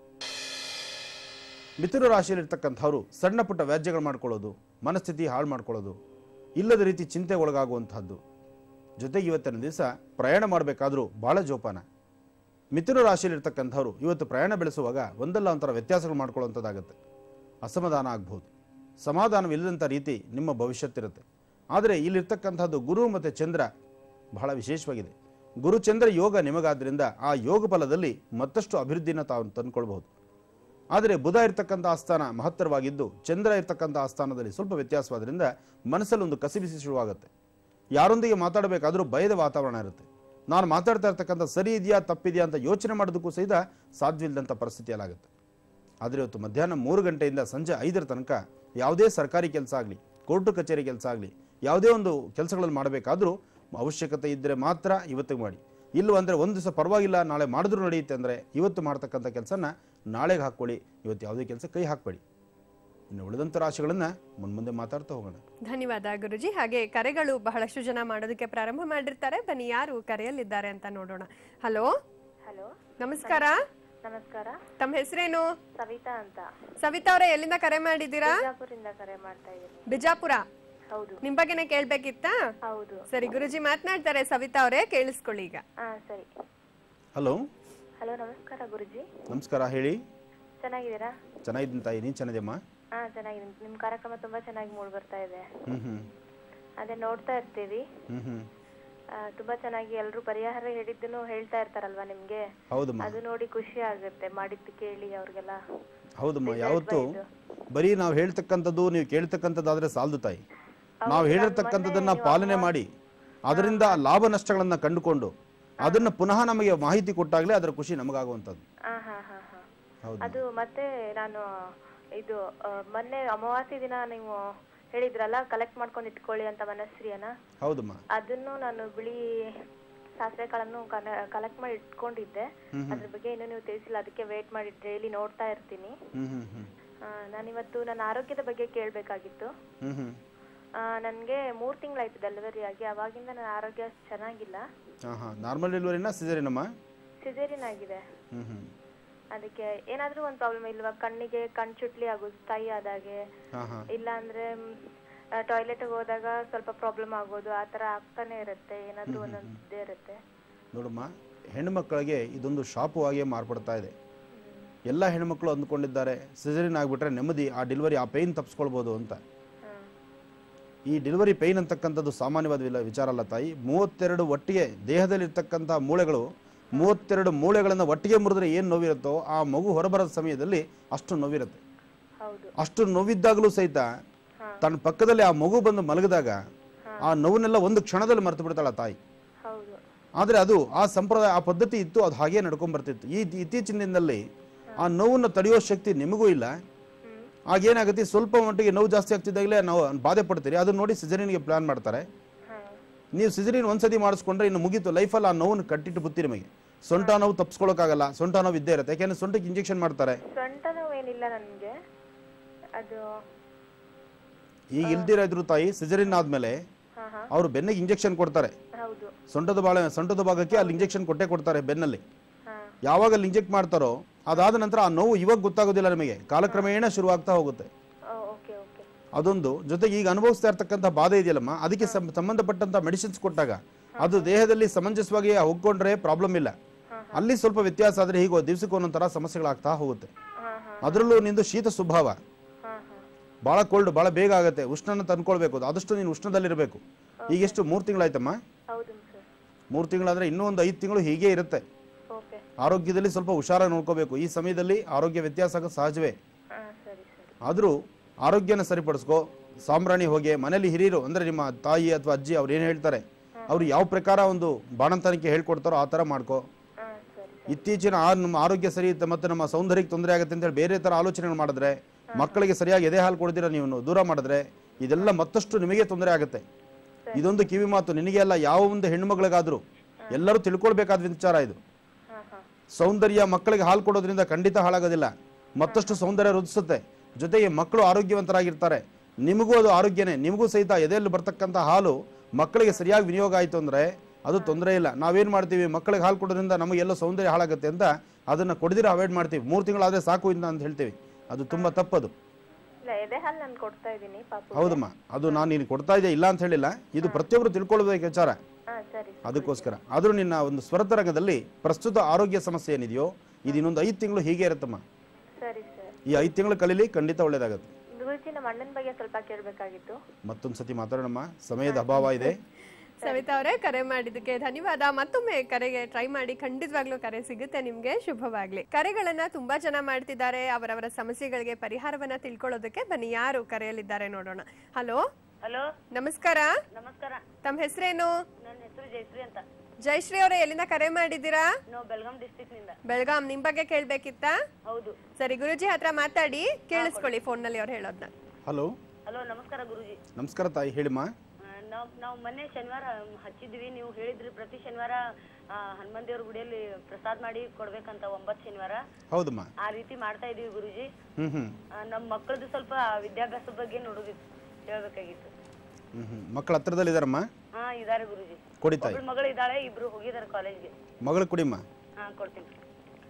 ಮಿಥುನ ರಾಶಿಯಲ್ಲಿರ್ತಕ್ಕಂಥವ್ರು ಸಣ್ಣ ಪುಟ್ಟ ವ್ಯಾಜ್ಯಗಳು ಮಾಡ್ಕೊಳ್ಳೋದು ಮನಸ್ಥಿತಿ ಹಾಳು ಮಾಡ್ಕೊಳ್ಳೋದು ಇಲ್ಲದ ರೀತಿ ಚಿಂತೆ ಒಳಗಾಗುವಂತಹದ್ದು ಜೊತೆಗೆ ಇವತ್ತಿನ ದಿವಸ ಪ್ರಯಾಣ ಮಾಡಬೇಕಾದ್ರೂ ಭಾಳ ಜೋಪಾನ ಮಿಥುನ ರಾಶಿಯಲ್ಲಿರ್ತಕ್ಕಂಥವ್ರು ಇವತ್ತು ಪ್ರಯಾಣ ಬೆಳೆಸುವಾಗ ಒಂದಲ್ಲ ಒಂಥರ ವ್ಯತ್ಯಾಸಗಳು ಮಾಡ್ಕೊಳ್ಳುವಂಥದ್ದಾಗುತ್ತೆ ಅಸಮಾಧಾನ ಆಗ್ಬೋದು ಸಮಾಧಾನವಿಲ್ಲದಂಥ ರೀತಿ ನಿಮ್ಮ ಭವಿಷ್ಯತ್ತಿರುತ್ತೆ ಆದರೆ ಇಲ್ಲಿರ್ತಕ್ಕಂಥದ್ದು ಗುರು ಮತ್ತು ಚಂದ್ರ ಬಹಳ ವಿಶೇಷವಾಗಿದೆ ಗುರು ಚಂದ್ರ ಯೋಗ ನಿಮಗಾದ್ರಿಂದ ಆ ಯೋಗ ಫಲದಲ್ಲಿ ಮತ್ತಷ್ಟು ಅಭಿವೃದ್ಧಿನ ತಾವು ತಂದುಕೊಳ್ಬಹುದು ಆದರೆ ಬುಧ ಇರ್ತಕ್ಕಂಥ ಆಸ್ಥಾನ ಮಹತ್ತರವಾಗಿದ್ದು ಚಂದ್ರ ಇರ್ತಕ್ಕಂಥ ಆಸ್ಥಾನದಲ್ಲಿ ಸ್ವಲ್ಪ ವ್ಯತ್ಯಾಸವಾದ್ರಿಂದ ಮನಸ್ಸಲ್ಲಿ ಒಂದು ಕಸಿಬಿಸಿ ಶುರುವಾಗುತ್ತೆ ಯಾರೊಂದಿಗೆ ಮಾತಾಡಬೇಕಾದ್ರೂ ಭಯದ ವಾತಾವರಣ ಇರುತ್ತೆ ನಾನು ಮಾತಾಡ್ತಾ ಇರ್ತಕ್ಕಂಥ ಸರಿ ಇದೆಯಾ ತಪ್ಪಿದೆಯಾ ಅಂತ ಯೋಚನೆ ಮಾಡೋದಕ್ಕೂ ಸಹಿತ ಸಾಧ್ಯವಿಲ್ಲದಂಥ ಪರಿಸ್ಥಿತಿಯಲ್ಲಾಗುತ್ತೆ ಆದರೆ ಇವತ್ತು ಮಧ್ಯಾಹ್ನ ಮೂರು ಗಂಟೆಯಿಂದ ಸಂಜೆ ಐದರ ತನಕ ಯಾವುದೇ ಸರ್ಕಾರಿ ಕೆಲಸ ಆಗಲಿ ಕೋರ್ಟು ಕಚೇರಿ ಕೆಲಸ ಆಗಲಿ ಯಾವುದೇ ಒಂದು ಕೆಲಸಗಳಲ್ಲಿ ಮಾಡಬೇಕಾದ್ರೂ ಅವಶ್ಯಕತೆ ಇದ್ದರೆ ಮಾತ್ರ ಇವತ್ತಿಗೆ ಮಾಡಿ ಇಲ್ಲೂ ಅಂದರೆ ಒಂದು ದಿವಸ ಪರವಾಗಿಲ್ಲ ನಾಳೆ ಮಾಡಿದ್ರು ನಡೆಯುತ್ತೆ ಅಂದರೆ ಇವತ್ತು ಮಾಡ್ತಕ್ಕಂಥ ಕೆಲಸನ ನಾಳೆಗೆ ಹಾಕ್ಕೊಳ್ಳಿ ಇವತ್ತು ಯಾವುದೇ ಕೆಲಸ ಕೈ ಹಾಕಬೇಡಿ ಇನ್ನು ಉಳಿದಂಥ ರಾಶಿಗಳನ್ನು ಮುನ್ಮುಂದೆ ಮಾತಾಡ್ತಾ ಹೋಗೋಣ ಧನ್ಯವಾದ ಗುರುಜಿ ಹಾಗೆ ಕರೆಗಳು ಬಹಳಷ್ಟು ಜನ ಮಾಡೋದಕ್ಕೆ ಪ್ರಾರಂಭ ಮಾಡಿರ್ತಾರೆ ಬನ್ನಿ ಯಾರು ಕರೆಯಲ್ಲಿದ್ದಾರೆ ಅಂತ ನೋಡೋಣ ಹಲೋ ಹಲೋ ನಮಸ್ಕಾರ ನಮಸ್ಕಾರ ತಮ್ಮ ಹೆಸರೇನು ಸವಿತಾ ಅಂತ ಸವಿತಾ ಅವರೇ ಎಲ್ಲಿಂದ ಕರೆ ಮಾಡಿದ್ದೀರಾ ಬಿಜಾಪುರಿಂದ ಕರೆ ಮಾಡ್ತಾ ಇದ್ದೀನಿ ಬಿಜಾಪುರ ಹೌದು ನಿಮ್ ಬಗ್ಗೆನೇ ಕೇಳ್ಬೇಕಿತ್ತಾ ಹೌದು ಸರಿ ಗುರುಜಿ ಮಾತನಾಡ್ತಾರೆ ಸವಿತಾ ಅವರೇ ಕೇಳಿಸ್ಕೊಳ್ಳಿ ಈಗ ಹಾ ಸರಿ ಹಲೋ ಹಲೋ ನಮಸ್ಕಾರ ಗುರುಜಿ ನಮಸ್ಕಾರ ಹೇಳಿ ಚೆನ್ನಾಗಿದ್ದೀರಾ ಚೆನ್ನಾಗಿದ್ದೀನಿ ತಾಯಿ ನೀನು ಚೆನ್ನಾಗಿದೆಯಮ್ಮ ಹಾ ಚೆನ್ನಾಗಿದ್ದೀನಿ ನಿಮ್ಮ ಕಾರ್ಯಕ್ರಮ ತುಂಬಾ ಚೆನ್ನಾಗಿ ಮೂಡ್ ಬರ್ತಾ ಇದೆ ಹ್ಞೂ ಹ್ಞೂ ಅದೇ ನೋಡ್ತಾ ಇರ್ತೀವಿ ಹ್ಞೂ ಹ್ಞೂ ಆ, ತುಂಬಾ ಚೆನ್ನಾಗಿ ಎಲ್ಲರೂ ಪರಿಹಾರ ಹೇಳಿದ್ದನ್ನು ಹೇಳ್ತಾ ಇರ್ತಾರಲ್ವಾ ನಿಮ್ಗೆ ಹೌದಮ್ಮ ಅದು ನೋಡಿ ಖುಷಿ ಆಗುತ್ತೆ ಮಾಡಿದ್ದು ಕೇಳಿ ಅವ್ರಿಗೆಲ್ಲ ಹೌದಮ್ಮ ಯಾವತ್ತು ಬರೀ ನಾವು ಹೇಳ್ತಕ್ಕಂಥದ್ದು ನೀವು ಕೇಳ್ತಕ್ಕಂಥದ್ದಾದ್ರೆ ಸಾಲದು ತಾಯಿ ನಾವು ಹೇಳಿರ್ತಕ್ಕಂಥದ್ದನ್ನ ಪಾಲನೆ ಮಾಡಿ ಅದರಿಂದ ಲಾಭ ನಷ್ಟಗಳನ್ನ ಕಂಡುಕೊಂಡು ಅದನ್ನ ಪುನಃ ನಮಗೆ ಮಾಹಿತಿ ಕೊಟ್ಟಾಗಲೇ ಅದರ ಖುಷಿ ನಮಗಾಗುವಂಥದ್ದು ಹಾ ಹಾ ಹಾ ಹಾ ಹೌದು ಅದು ಮತ್ತೆ ನಾನು ಇದು ಆ, ಮೊನ್ನೆ ಅಮಾವಾಸ್ಯೆ ದಿನ ನೀವು ಹೇಳಿದ್ರಲ್ಲ ಕಲೆಕ್ಟ್ ಮಾಡ್ಕೊಂಡು ಇಟ್ಕೊಳ್ಳಿ ಅಂತ ಮನಸ್ರಿಯನ್ನ ಹೌದಮ್ಮ ಅದನ್ನು ನಾನು ಬಿಳಿ ಸಾಸಿವೆ ಕಾಳನ್ನು ಕಲೆಕ್ಟ್ ಮಾಡಿ ಇಟ್ಕೊಂಡಿದ್ದೆ ಅದ್ರ ಬಗ್ಗೆ ಇನ್ನೂ ನೀವು ತಿಳಿಸಿಲ್ಲ ಅದಕ್ಕೆ ವೇಟ್ ಮಾಡಿ ಡೈಲಿ ನೋಡ್ತಾ ಇರ್ತೀನಿ ಹ್ಞೂ ಹ್ಞೂ ಹ್ಞೂ ಆ, ನಾನಿವತ್ತು ನನ್ನ ಆರೋಗ್ಯದ ಬಗ್ಗೆ ಕೇಳಬೇಕಾಗಿತ್ತು ಹ್ಞೂ ಹ್ಞೂ ನನಗೆ ಮೂರು ತಿಂಗಳಾಯ್ತು ಡೆಲಿವರಿ ಆಗಿ ಅವಾಗಿಂದ ನನ್ನ ಆರೋಗ್ಯ ಚೆನ್ನಾಗಿಲ್ಲ ಹಾಂ ಹಾಂ ನಾರ್ಮಲ್ ಡೆಲಿವರಿನ ಸಿಸರಿನಮ್ಮ ಸಿಸೇರಿಯನ್ ಆಗಿದೆ ಹ್ಞೂ ಹ್ಞೂ ಅದಕ್ಕೆ ಏನಾದ್ರೂ ಒಂದು ಪ್ರಾಬ್ಲಮ್ ಇಲ್ವಾ ಕಣ್ಣಿಗೆ ಕಣ್ ಚುಟ್ಲಿ ಆಗೋದು ತಾಯಿ ಆದಾಗೆ ಹಾಂ ಹಾಂ ಇಲ್ಲ ಅಂದ್ರೆ ಟಾಯ್ಲೆಟ್ ಹೋದಾಗ ಸ್ವಲ್ಪ ಪ್ರಾಬ್ಲಮ್ ಆಗೋದು ಆ ತರ ಆಗ್ತಾನೆ ಇರುತ್ತೆ ಏನಾದ್ರೂ ಒಂದೊಂದು ಇದ್ದೇ ಇರುತ್ತೆ ನೋಡಮ್ಮ ಹೆಣ್ಣುಮಕ್ಕಳಿಗೆ ಇದೊಂದು ಶಾಪವಾಗಿಯೇ ಮಾರ್ಪಡ್ತಾ ಇದೆ ಎಲ್ಲ ಹೆಣ್ಮಕ್ಳು ಅಂದ್ಕೊಂಡಿದ್ದಾರೆ ಸಿಸರಿನ್ ಆಗಿಬಿಟ್ರೆ ನೆಮ್ಮದಿ ಆ ಡೆಲಿವರಿ ಆ ಪೈನ್ ತಪ್ಪಿಸ್ಕೊಳ್ಬೋದು ಅಂತ ಹ್ಮ್ ಈ ಡೆಲಿವರಿ ಪೈನ್ ಅಂತಕ್ಕಂಥದ್ದು ಸಾಮಾನ್ಯವಾದ ವಿಲ- ವಿಚಾರ ಅಲ್ಲ ತಾಯಿ ಮೂವತ್ತೆರಡು ಒಟ್ಟಿಗೆ ದೇಹದಲ್ಲಿರ್ತಕ್ಕಂಥ ಮೂಳೆಗಳು ಮೂವತ್ತೆರಡು ಮೂಳೆಗಳನ್ನು ಒಟ್ಟಿಗೆ ಮುರಿದ್ರೆ ಏನು ನೋವಿರುತ್ತೋ ಆ ಮಗು ಹೊರಬರದ ಸಮಯದಲ್ಲಿ ಅಷ್ಟು ನೋವಿರುತ್ತೆ ಹೌದು ಅಷ್ಟು ನೋವಿದ್ದಾಗಲೂ ಸಹಿತ ತನ್ನ ಪಕ್ಕದಲ್ಲಿ ಆ ಮಗು ಬಂದು ಮಲಗಿದಾಗ ಆ ನೋವನ್ನೆಲ್ಲ ಒಂದು ಕ್ಷಣದಲ್ಲಿ ಮರೆತು ಬಿಡ್ತಾಳ ತಾಯಿ ಹೌದು ಆದರೆ ಅದು ಆ ಸಂಪ್ರದಾಯ ಆ ಪದ್ಧತಿ ಇತ್ತು ಅದು ಹಾಗೇ ನಡ್ಕೊಂಡ್ ಬರ್ತಿತ್ತು ಈ ಇತ್ತೀಚಿನ ದಿನದಲ್ಲಿ ಆ ನೋವನ್ನು ತಡೆಯೋ ಶಕ್ತಿ ನಿಮಗೂ ಇಲ್ಲ ಹ್ಮ್ ಆಗೇನಾಗುತ್ತೆ ಸ್ವಲ್ಪ ಮಟ್ಟಿಗೆ ನೋವು ಜಾಸ್ತಿ ಆಗ್ತಿದ್ದಾಗಲೇ ನಾವು ಬಾಧೆ ಪಡ್ತೀರಿ ಅದನ್ನ ನೋಡಿ ಸಿಜರಿನ್ಗೆ ಪ್ಲಾನ್ ಮಾಡ್ತಾರೆ ಹಾ ನೀವು ಸಿಜರಿನ್ ಒಂದ್ಸತಿ ಮಾಡಿಸ್ಕೊಂಡ್ರೆ ಇನ್ನು ಮುಗೀತು ಲೈಫಲ್ಲಿ ಆ ನೋವನ್ನು ಕಟ್ಟಿಟ್ಟು ಬುತ್ತಿ ನಿಮಗೆ ಸೊಂಟ ನೋವು ತಪ್ಪಿಸ್ಕೊಳ್ಳೋಕ್ಕಾಗಲ್ಲ ಸೊಂಟ ನೋವು ಇದ್ದೇ ಇರುತ್ತೆ ಯಾಕೆಂದ್ರೆ ಸೊಂಟಕ್ಕೆ ಇಂಜೆಕ್ಷನ್ ಮಾಡ್ತಾರೆ ಸೊಂಟ ನೋವೇನಿಲ್ಲ ನನಗೆ ಅದು ಈಗ ಇಲ್ದಿರ ಇದ್ರು ತಾಯಿ ಸಿಜರಿನ್ ಆದ್ಮೇಲೆ ಹಾ ಹಾ ಅವರು ಬೆನ್ನಿಗೆ ಇಂಜೆಕ್ಷನ್ ಕೊಡ್ತಾರೆ ಹೌದು ಸೊಂಟದ ಬಾಳೆ ಸೊಂಟದ ಭಾಗಕ್ಕೆ ಅಲ್ಲಿ ಇಂಜೆಕ್ಷನ್ ಕೊಟ್ಟೇ ಕೊಡ್ತಾರೆ ಬೆನ್ನಲ್ಲಿ ಹಾ ಯಾವಾಗ ಅಲ್ಲಿ ಇಂಜೆಕ್ಟ್ ಮಾಡ್ತಾರೋ ಅದಾದ ನಂತರ ಆ ನೋವು ಇವಾಗ ಗೊತ್ತಾಗೋದಿಲ್ಲ ನಿಮಗೆ ಕಾಲಕ್ರಮೇಣ ಶುರುವಾಗ್ತಾ ಹೋಗುತ್ತೆ ಓಕೆ ಓಕೆ ಅದೊಂದು ಜೊತೆಗೆ ಈಗ ಅನುಭವಿಸ್ತಾ ಇರ್ತಕ್ಕಂಥ ಬಾಧೆ ಇದೆಯಲ್ಲಮ್ಮ ಅದಕ್ಕೆ ಸಂ- ಸಂಬಂಧಪಟ್ಟಂತ ಮೆಡಿಸಿನ್ಸ್ ಕೊಟ್ಟಾಗ ಅದು ದೇಹದಲ್ಲಿ ಸಮಂಜಸವಾಗಿ ಹೋಗ್ಕೊಂಡ್ರೆ ಪ್ರಾಬ್ಲಮ್ ಇಲ್ಲ ಅಲ್ಲಿ ಸ್ವಲ್ಪ ವ್ಯತ್ಯಾಸ ಆದ್ರೆ ಹೀಗೆ ದಿವಸಕ್ಕೆ ಒಂದೊಂದು ಥರ ಸಮಸ್ಯೆಗಳಾಗ್ತಾ ಹೋಗುತ್ತೆ ಹಾ ಹಾ ಅದರಲ್ಲೂ ನಿಂದು ಶೀತ ಸ್ವಭಾವ ಹಾ ಹಾ ಭಾಳ ಕೋಲ್ಡ್ ಭಾಳ ಬೇಗ ಆಗುತ್ತೆ ಉಷ್ಣನ ತಂದ್ಕೊಳ್ಬೇಕು ಅದು ಆದಷ್ಟು ನೀನು ಉಷ್ಣದಲ್ಲಿರಬೇಕು ಈಗ ಎಷ್ಟು ಮೂರು ತಿಂಗಳಾಯ್ತಮ್ಮ ಹೌದು ಸರ್ ಮೂರು ತಿಂಗಳಾದ್ರೆ ಇನ್ನೂ ಒಂದು ಐದು ತಿಂಗಳು ಹೀಗೆ ಇರುತ್ತೆ ಓಕೆ ಆರೋಗ್ಯದಲ್ಲಿ ಸ್ವಲ್ಪ ಹುಷಾರಾಗಿ ನೋಡ್ಕೋಬೇಕು ಈ ಸಮಯದಲ್ಲಿ ಆರೋಗ್ಯ ವ್ಯತ್ಯಾಸ ಆಗೋದು ಸಹಜವೇ ಹಾ ಸರಿ ಸರಿ ಆದರೂ ಆರೋಗ್ಯನ ಸರಿಪಡಿಸ್ಕೋ ಸಾಂಬ್ರಾಣಿ ಹೋಗಿ ಮನೇಲಿ ಹಿರಿಯರು ಅಂದರೆ ನಿಮ್ಮ ತಾಯಿ ಅಥವಾ ಅಜ್ಜಿ ಅವ್ರು ಏನು ಹೇಳ್ತಾರೆ ಅವ್ರು ಯಾವ ಪ್ರಕಾರ ಒಂದು ಬಾಣಂತನಕ್ಕೆ ಹೇಳ್ಕೊಡ್ತಾರೋ ಆ ಥರ ಮಾಡ್ಕೋ ಹಾ ಸರಿ ಇತ್ತೀಚಿನ ಆ ನಮ್ಮ ಆರೋಗ್ಯ ಸರಿ ಇರುತ್ತೆ ಮತ್ತು ನಮ್ಮ ಸೌಂದರ್ಯಕ್ಕೆ ತೊಂದರೆ ಆಗುತ್ತೆ ಅಂತೇಳಿ ಬೇರೆ ಥರ ಆಲೋಚನೆಗಳು ಮಾಡಿದ್ರೆ ಮಕ್ಕಳಿಗೆ ಸರಿಯಾಗಿ ಎದೆ ಹಾಲು ಕೊಡ್ದಿರ ನೀವು ದೂರ ಮಾಡಿದ್ರೆ ಇದೆಲ್ಲ ಮತ್ತಷ್ಟು ನಿಮಗೆ ತೊಂದರೆ ಆಗುತ್ತೆ ಇದೊಂದು ಕಿವಿ ಮಾತು ನಿನಗೆ ಅಲ್ಲ ಯಾವ ಒಂದು ಹೆಣ್ಣುಮಗಳಿಗಾದರೂ ಎಲ್ಲರೂ ತಿಳ್ಕೊಳ್ಬೇಕಾದ ವಿಚಾರ ಇದು ಹಾ ಹಾ ಸೌಂದರ್ಯ ಮಕ್ಕಳಿಗೆ ಹಾಲು ಕೊಡೋದ್ರಿಂದ ಖಂಡಿತ ಹಾಳಾಗೋದಿಲ್ಲ ಮತ್ತಷ್ಟು ಸೌಂದರ್ಯ ವೃದ್ಧಿಸುತ್ತೆ ಜೊತೆಗೆ ಮಕ್ಕಳು ಆರೋಗ್ಯವಂತರಾಗಿರ್ತಾರೆ ನಿಮಗೂ ಅದು ಆರೋಗ್ಯನೇ ನಿಮಗೂ ಸಹಿತ ಎದೆಯಲ್ಲಿ ಬರ್ತಕ್ಕಂಥ ಹಾಲು ಮಕ್ಕಳಿಗೆ ಸರಿಯಾಗಿ ವಿನಿಯೋಗ ಆಯಿತು ಅಂದರೆ ಅದು ತೊಂದರೆ ಇಲ್ಲ ನಾವೇನು ಮಾಡ್ತೀವಿ ಮಕ್ಕಳಿಗೆ ಹಾಲು ಕೊಡೋದ್ರಿಂದ ನಮಗೆಲ್ಲ ಸೌಂದರ್ಯ ಹಾಳಾಗುತ್ತೆ ಅಂತ ಅದನ್ನು ಕೊಡದಿರ ಅವಾಯ್ಡ್ ಮಾಡ್ತೀವಿ ಮೂರು ತಿಂಗಳಾದರೆ ಸಾಕು ಇಂದ ಅಂತ ಹೇಳ್ತೀವಿ ಅದು ತುಂಬ ತಪ್ಪದು ಇಲ್ಲ ಎದೆ ಹಾಲು ನಾನು ಕೊಡ್ತಾ ಇದ್ದೀನಿ ಪಾಪು ಹೌದಮ್ಮ ಅದು ನಾನು ನೀನು ಕೊಡ್ತಾ ಇದ್ದೆ ಇಲ್ಲ ಅಂತ ಹೇಳಿಲ್ಲ ಇದು ಪ್ರತಿಯೊಬ್ಬರು ತಿಳ್ಕೊಳ್ಬೇಕು ವಿಚಾರ ಹಾ ಸರಿ ಅದಕ್ಕೋಸ್ಕರ ಆದರೂ ನಿನ್ನ ಒಂದು ಸ್ವರತ ರಂಗದಲ್ಲಿ ಪ್ರಸ್ತುತ ಆರೋಗ್ಯ ಸಮಸ್ಯೆ ಏನಿದೆಯೋ ಇದು ಇನ್ನೊಂದು ಐದು ತಿಂಗಳು ಹೀಗೆ ಇರುತ್ತಮ್ಮ ಸರಿ ಸರ್ ಈ ಐದು ತಿಂಗಳು ಕಲೀಲಿ ಖಂಡಿತ ಒಳ್ಳೇದಾಗುತ್ತೆ ಗುರುಜಿ ನಮ್ಮ ಅಣ್ಣನ ಬಗ್ಗೆ ಸ್ವಲ್ಪ ಕೇಳಬೇಕಾಗಿತ್ತು ಮತ್ತೊಂದು ಸತಿ ಮಾತಾಡೋಣಮ್ಮ ಸಮಯದ ಅಭಾವ ಇದೆ ಸವಿತಾ ಅವರೇ ಕರೆ ಮಾಡಿದ್ದಕ್ಕೆ ಧನ್ಯವಾದ ಮತ್ತೊಮ್ಮೆ ಕರೆಗೆ ಟ್ರೈ ಮಾಡಿ ಖಂಡಿತವಾಗ್ಲೂ ಕರೆ ಸಿಗುತ್ತೆ ನಿಮ್ಗೆ ಶುಭವಾಗ್ಲಿ ಕರೆಗಳನ್ನ ತುಂಬಾ ಜನ ಮಾಡ್ತಿದ್ದಾರೆ ಅವರವರ ಸಮಸ್ಯೆಗಳಿಗೆ ಪರಿಹಾರವನ್ನ ತಿಳ್ಕೊಳ್ಳೋದಕ್ಕೆ ಬನ್ನಿ ಯಾರು ಕರೆಯಲ್ಲಿದ್ದಾರೆ ನೋಡೋಣ ಹಲೋ ಹಲೋ ನಮಸ್ಕಾರ ನಮಸ್ಕಾರ ತಮ್ಮ ಹೆಸರೇನು ನನ್ನ ಹೆಸರು ಜಯಶ್ರೀ ಅಂತ ಜಯಶ್ರೀ ಅವರೇ ಎಲ್ಲಿಂದ ಕರೆ ಮಾಡಿದ್ದೀರಾ ನಾವು ಬೆಳಗಾಂ ಡಿಸ್ಟಿಕ್ ನಿಂದ ಬೆಳಗಾಂ ನಿಮ್ ಬಗ್ಗೆ ಕೇಳ್ಬೇಕಿತ್ತಾ ಹೌದು ಸರಿ ಗುರುಜಿ ಹತ್ರ ಮಾತಾಡಿ ಕೇಳಿಸ್ಕೊಳ್ಳಿ ಫೋನ್ ನಲ್ಲಿ ಅವ್ರು ಹೇಳೋದ್ನ ಹಲೋ ಹಲೋ ನಮಸ್ಕಾರ ಗುರುಜಿ ನಮಸ್ಕಾರ ತಾಯಿ ಹೇಳಿಮ್ಮ ನಾವು ನಾವು ಮೊನ್ನೆ ಶನಿವಾರ ಹಚ್ಚಿದ್ವಿ ನೀವು ಹೇಳಿದ್ರಿ ಪ್ರತಿ ಶನಿವಾರ ಆ, ಹನುಮಾನ್ ದೇವ್ರ ಗುಡಿಯಲ್ಲಿ ಪ್ರಸಾದ್ ಮಾಡಿ ಕೊಡ್ಬೇಕಂತ ಒಂಬತ್ತು ಶನಿವಾರ ಹೌದಮ್ಮ ಆ ರೀತಿ ಮಾಡ್ತಾ ಇದೀವಿ ಗುರುಜಿ ಹ್ಞೂ ಹ್ಞೂ ಆ, ನಮ್ಮ ಮಕ್ಕಳದು ಸ್ವಲ್ಪ ವಿದ್ಯಾಭ್ಯಾಸದ ಬಗ್ಗೆ ನೋಡೋದಿತ್ತು ಹೇಳ್ಬೇಕಾಗಿತ್ತು ಹ್ಞೂ ಹ್ಞೂ ಮಕ್ಕಳ ಹತ್ರದಲ್ಲಿದ್ದಾರಮ್ಮ ಹಾ ಇದಾರೆ ಗುರುಜಿ ಕೊಡಿ ತಾಯಿ ಒಬ್ಳು ಮಗಳು ಇದ್ದಾಳೆ ಇಬ್ರು ಹೋಗಿದ್ದಾರೆ ಕಾಲೇಜ್ಗೆ ಮಗಳು ಕುಡಿಮ್ಮ ಹಾ ಕೊಡ್ತೀನಿ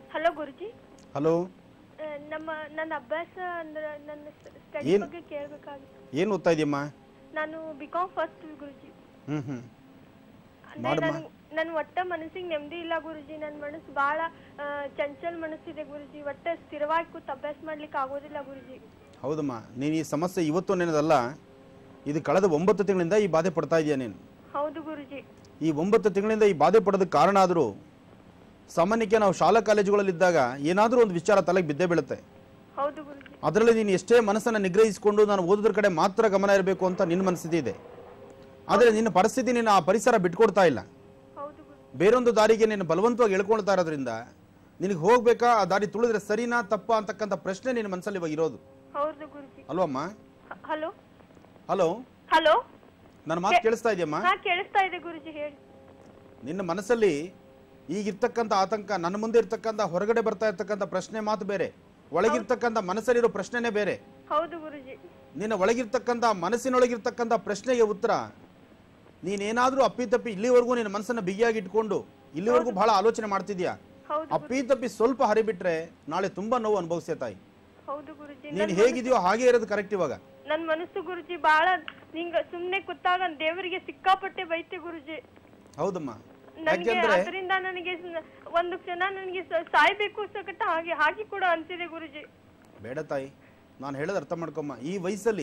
ಹಲೋ ಗುರುಜಿ ಹಲೋ ಆ, ನಮ್ಮ ನನ್ನ ಅಭ್ಯಾಸ ಅಂದ್ರೆ ನನ್ನ ಸ್ಟಡಿ ಏನ್- ಬಗ್ಗೆ ಕೇಳಬೇಕಾಗಿತ್ತು ಏನು ಓದ್ತಾ ಇದೆಯಮ್ಮ ನಾನು ಬಿ ಕಾಮ್ ಫಸ್ಟ್ ಗುರುಜಿ ಹ್ಞೂ ಹ್ಞೂ ಅಂದ್ರೆ ಮಾಡಮ್ಮ. ನನ್ ನನ್ ಒಟ್ಟ ಮನಸ್ಸಿಗೆ ನೆಮ್ಮದಿ ಇಲ್ಲ ಗುರುಜಿ ನನ್ನ ಮನಸ್ಸು ಬಹಳ ಆ, ಚಂಚಲ್ ಮನಸ್ಸಿದೆ ಗುರುಜಿ ಒಟ್ಟ ಸ್ಥಿರವಾಗಿ ಕೂತ್ ಅಭ್ಯಾಸ ಮಾಡ್ಲಿಕ್ಕೆ ಆಗೋದಿಲ್ಲ ಗುರುಜಿ ಹೌದಮ್ಮ ನೀನು ಈ ಸಮಸ್ಯೆ ಇವತ್ತು ನೆನೆದಲ್ಲ ಇದು ಕಳೆದ ಒಂಬತ್ತು ತಿಂಗಳಿಂದ ಈ ಬಾಧೆ ಪಡ್ತಾ ಇದೆಯಾ ನೀನು ಹೌದು ಗುರುಜಿ ಈ ಒಂಬತ್ತು ತಿಂಗಳಿಂದ ಈ ಬಾಧೆ ಪಡೋದಕ್ಕೆ ಕಾರಣ ಆದರೂ ಸಾಮಾನ್ಯಕ್ಕೆ ನಾವು ಶಾಲಾ ಕಾಲೇಜುಗಳಲ್ಲಿದ್ದಾಗ ಏನಾದರೂ ಒಂದು ವಿಚಾರ ತಲೆಗೆ ಬಿದ್ದೇ ಬೀಳುತ್ತೆ ಹೌದು ಗುರುಜಿ ಅದರಲ್ಲಿ ನೀನು ಎಷ್ಟೇ ಮನಸ್ಸನ್ನು ನಿಗ್ರಹಿಸಿಕೊಂಡು ನಾನು ಓದೋದ್ರ ಕಡೆ ಮಾತ್ರ ಗಮನ ಇರಬೇಕು ಅಂತ ನಿನ್ನ ಮನಸ್ಥಿತಿ ಇದೆ ಆದರೆ ನಿನ್ನ ಪರಿಸ್ಥಿತಿ ನೀನು ಆ ಪರಿಸರ ಬಿಟ್ಕೊಡ್ತಾ ಇಲ್ಲ ಹೌದು ಗುರುಜಿ ಬೇರೊಂದು ದಾರಿಗೆ ನೀನು ಬಲವಂತವಾಗಿ ಎಳ್ಕೊಳ್ತಾ ಇರೋದ್ರಿಂದ ನಿನಗೆ ಹೋಗ್ಬೇಕಾ ಆ ದಾರಿ ತುಳಿದ್ರೆ ಸರಿನಾ ತಪ್ಪಾ ಅಂತಕ್ಕಂಥ ಪ್ರಶ್ನೆ ನಿನ್ನ ಮನಸ್ಸಲ್ಲಿ ಇವಾಗ ಇರೋದು ಹೌದು ಗುರುಜಿ ಅಲ್ವಮ್ಮ ಹಲೋ ಹಲೋ ಹಲೋ ನನ್ನ ಮಾತು ಕೇಳಿಸ್ತಾ ಇದೆಯಮ್ಮ ಹಾ ಕೇಳಿಸ್ತಾ ಇದೆ ಗುರುಜಿ ಹೇಳಿ ನಿನ್ನ ಮನಸ್ಸಲ್ಲಿ ಈಗಿರ್ತಕ್ಕಂಥ ಆತಂಕ ನನ್ನ ಮುಂದೆ ಇರ್ತಕ್ಕಂಥ ಹೊರಗಡೆ ಬರ್ತಾ ಇರ್ತಕ್ಕಂಥ ಪ್ರಶ್ನೆ ಮಾತು ಬೇರೆ ಒಳಗಿರ್ತಕ್ಕಂಥ ಮನಸ್ಸಲ್ಲಿರೋ ಪ್ರಶ್ನೆನೇ ಬೇರೆ ಹೌದು ಗುರುಜಿ ನಿನ್ನ ಒಳಗಿರ್ತಕ್ಕಂಥ ಮನಸ್ಸಿನೊಳಗಿರ್ತಕ್ಕಂಥ ಪ್ರಶ್ನೆಗೆ ಉತ್ತರ ನೀನೇನಾದ್ರೂ ಅಪ್ಪಿತಪ್ಪಿ ಇಲ್ಲಿವರೆಗೂ ನಿನ್ನ ಮನಸ್ಸನ್ನ ಬಿಗಿಯಾಗಿ ಇಟ್ಕೊಂಡು ಇಲ್ಲಿವರೆಗೂ ಬಹಳ ಆಲೋಚನೆ ಮಾಡ್ತಿದ್ಯಾ ಹೌದು ಅಪ್ಪಿತಪ್ಪಿ ಸ್ವಲ್ಪ ಹರಿಬಿಟ್ರೆ ನಾಳೆ ತುಂಬಾ ನೋವು ಅನುಭವಿಸ್ಯ ತಾಯಿ ಹೌದು ಗುರುಜಿ ನೀನು ಹೇಗಿದೆಯೋ ಹಾಗೆ ಇರೋದು ಕರೆಕ್ಟ್ ಇವಾಗ ನನ್ ಮನಸ್ಸು ಗುರುಜಿ ಬಹಳ ನಿಂಗ ಸುಮ್ನೆ ಕೂತಾಗ ದೇವರಿಗೆ ಸಿಕ್ಕಾಪಟ್ಟೆ ಬೈತೆ ಗುರುಜಿ ಹೌದಮ್ಮ ನನಗೆ ಯಾಕೆಂದ್ರೆ ಅದರಿಂದ ನನಗೆ ಸ- ಒಂದು ಕ್ಷಣ ನನಗೆ ಸ- ಸಾಯ್ಬೇಕು ಸಕಟ ಹಾಗೆ ಹಾಗೆ ಕೂಡ ಅನ್ಸಿದೆ ಗುರುಜಿ ಬೇಡ ತಾಯಿ ನಾನು ಹೇಳೋದು ಅರ್ಥ ಮಾಡ್ಕೊಮ್ಮ ಈ ವಯಸ್ಸಲ್ಲಿ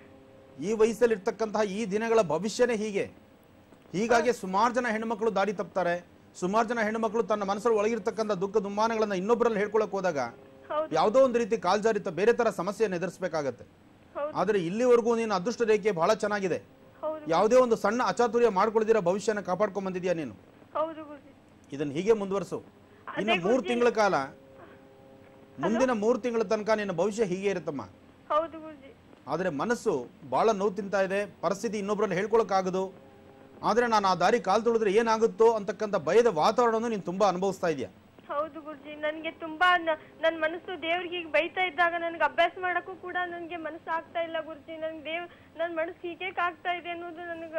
ಈ ವಯಸ್ಸಲ್ಲಿ ಇರ್ತಕ್ಕಂತಹ ಈ ದಿನಗಳ ಭವಿಷ್ಯನೇ ಹೀಗೆ ಹೀಗಾಗಿ ಸುಮಾರು ಜನ ಹೆಣ್ಮಕ್ಳು ದಾರಿ ತಪ್ತಾರೆ ಸುಮಾರು ಜನ ಹೆಣ್ಮಕ್ಳು ತನ್ನ ಮನಸ್ಸಲ್ಲಿ ಒಳಗಿರ್ತಕ್ಕಂಥ ದುಃಖ ದುಮ್ಮಾನಗಳನ್ನ ಇನ್ನೊಬ್ಬರಲ್ಲಿ ಹೇಳ್ಕೊಳಕ್ ಹೋದಾಗ ಹೌದು ಯಾವುದೋ ಒಂದು ರೀತಿ ಕಾಲ್ಜಾರಿತ ಬೇರೆ ತರ ಸಮಸ್ಯೆಯನ್ನು ಎದುರಿಸಬೇಕಾಗತ್ತೆ ಹೌದು ಆದ್ರೆ ಇಲ್ಲಿವರೆಗೂ ನೀನು ಅದೃಷ್ಟ ರೇಖೆ ಬಹಳ ಚೆನ್ನಾಗಿದೆ ಹೌದು ಯಾವುದೇ ಒಂದು ಸಣ್ಣ ಅಚಾತುರ್ಯ ಮಾಡ್ಕೊಳ್ದಿರೋ ಭವಿಷ್ಯನ ಕಾಪಾಡ್ಕೊಂಡ್ ಬಂದಿದ್ಯಾ ನೀನು ಹೌದು ಗುರುಜಿ ಇದನ್ನ ಹೀಗೆ ಮುಂದುವರಿಸು ಇನ್ನು ಅದೇ ಮೂರು ಗುರೂಜಿ. ತಿಂಗಳ ಕಾಲ ಮುಂದಿನ ಮೂರು ತಿಂಗಳ ತನಕ ನಿನ್ನ ಭವಿಷ್ಯ ಹೀಗೆ ಇರುತ್ತಮ್ಮ ಹೌದು ಗುರುಜಿ ಆದರೆ ಮನಸ್ಸು ಬಹಳ ನೋವು ತಿಂತಾ ಇದೆ ಪರಿಸ್ಥಿತಿ ಇನ್ನೊಬ್ಬರಲ್ಲಿ ಹೇಳ್ಕೊಳಕ್ಕಾಗದು ಆದರೆ ನಾನು ಆ ದಾರಿ ಕಾಲ್ ತುಳಿದ್ರೆ ಏನಾಗುತ್ತೋ ಅಂತಕ್ಕಂಥ ಭಯದ ವಾತಾವರಣವನ್ನು ನೀನು ತುಂಬಾ ಅನುಭವಿಸ್ತಾ ಇದೆಯಾ ಹೌದು ಗುರುಜಿ ನನಗೆ ತುಂಬಾ ನ- ನನ್ ಮನಸ್ಸು ದೇವ್ರಿಗೆ ಹೀಗೆ ಬೈತಾ ಇದ್ದಾಗ ನನಗೆ ಅಭ್ಯಾಸ ಮಾಡಕ್ಕೂ ಕೂಡ ನನಗೆ ಮನಸ್ಸು ಆಗ್ತಾ ಇಲ್ಲ ಗುರುಜಿ ನನ್ ದೇವ್ ನನ್ ಮನಸ್ಸು ಹೀಗೆ ಆಗ್ತಾ ಇದೆ ಅನ್ನೋದು ನನಗೆ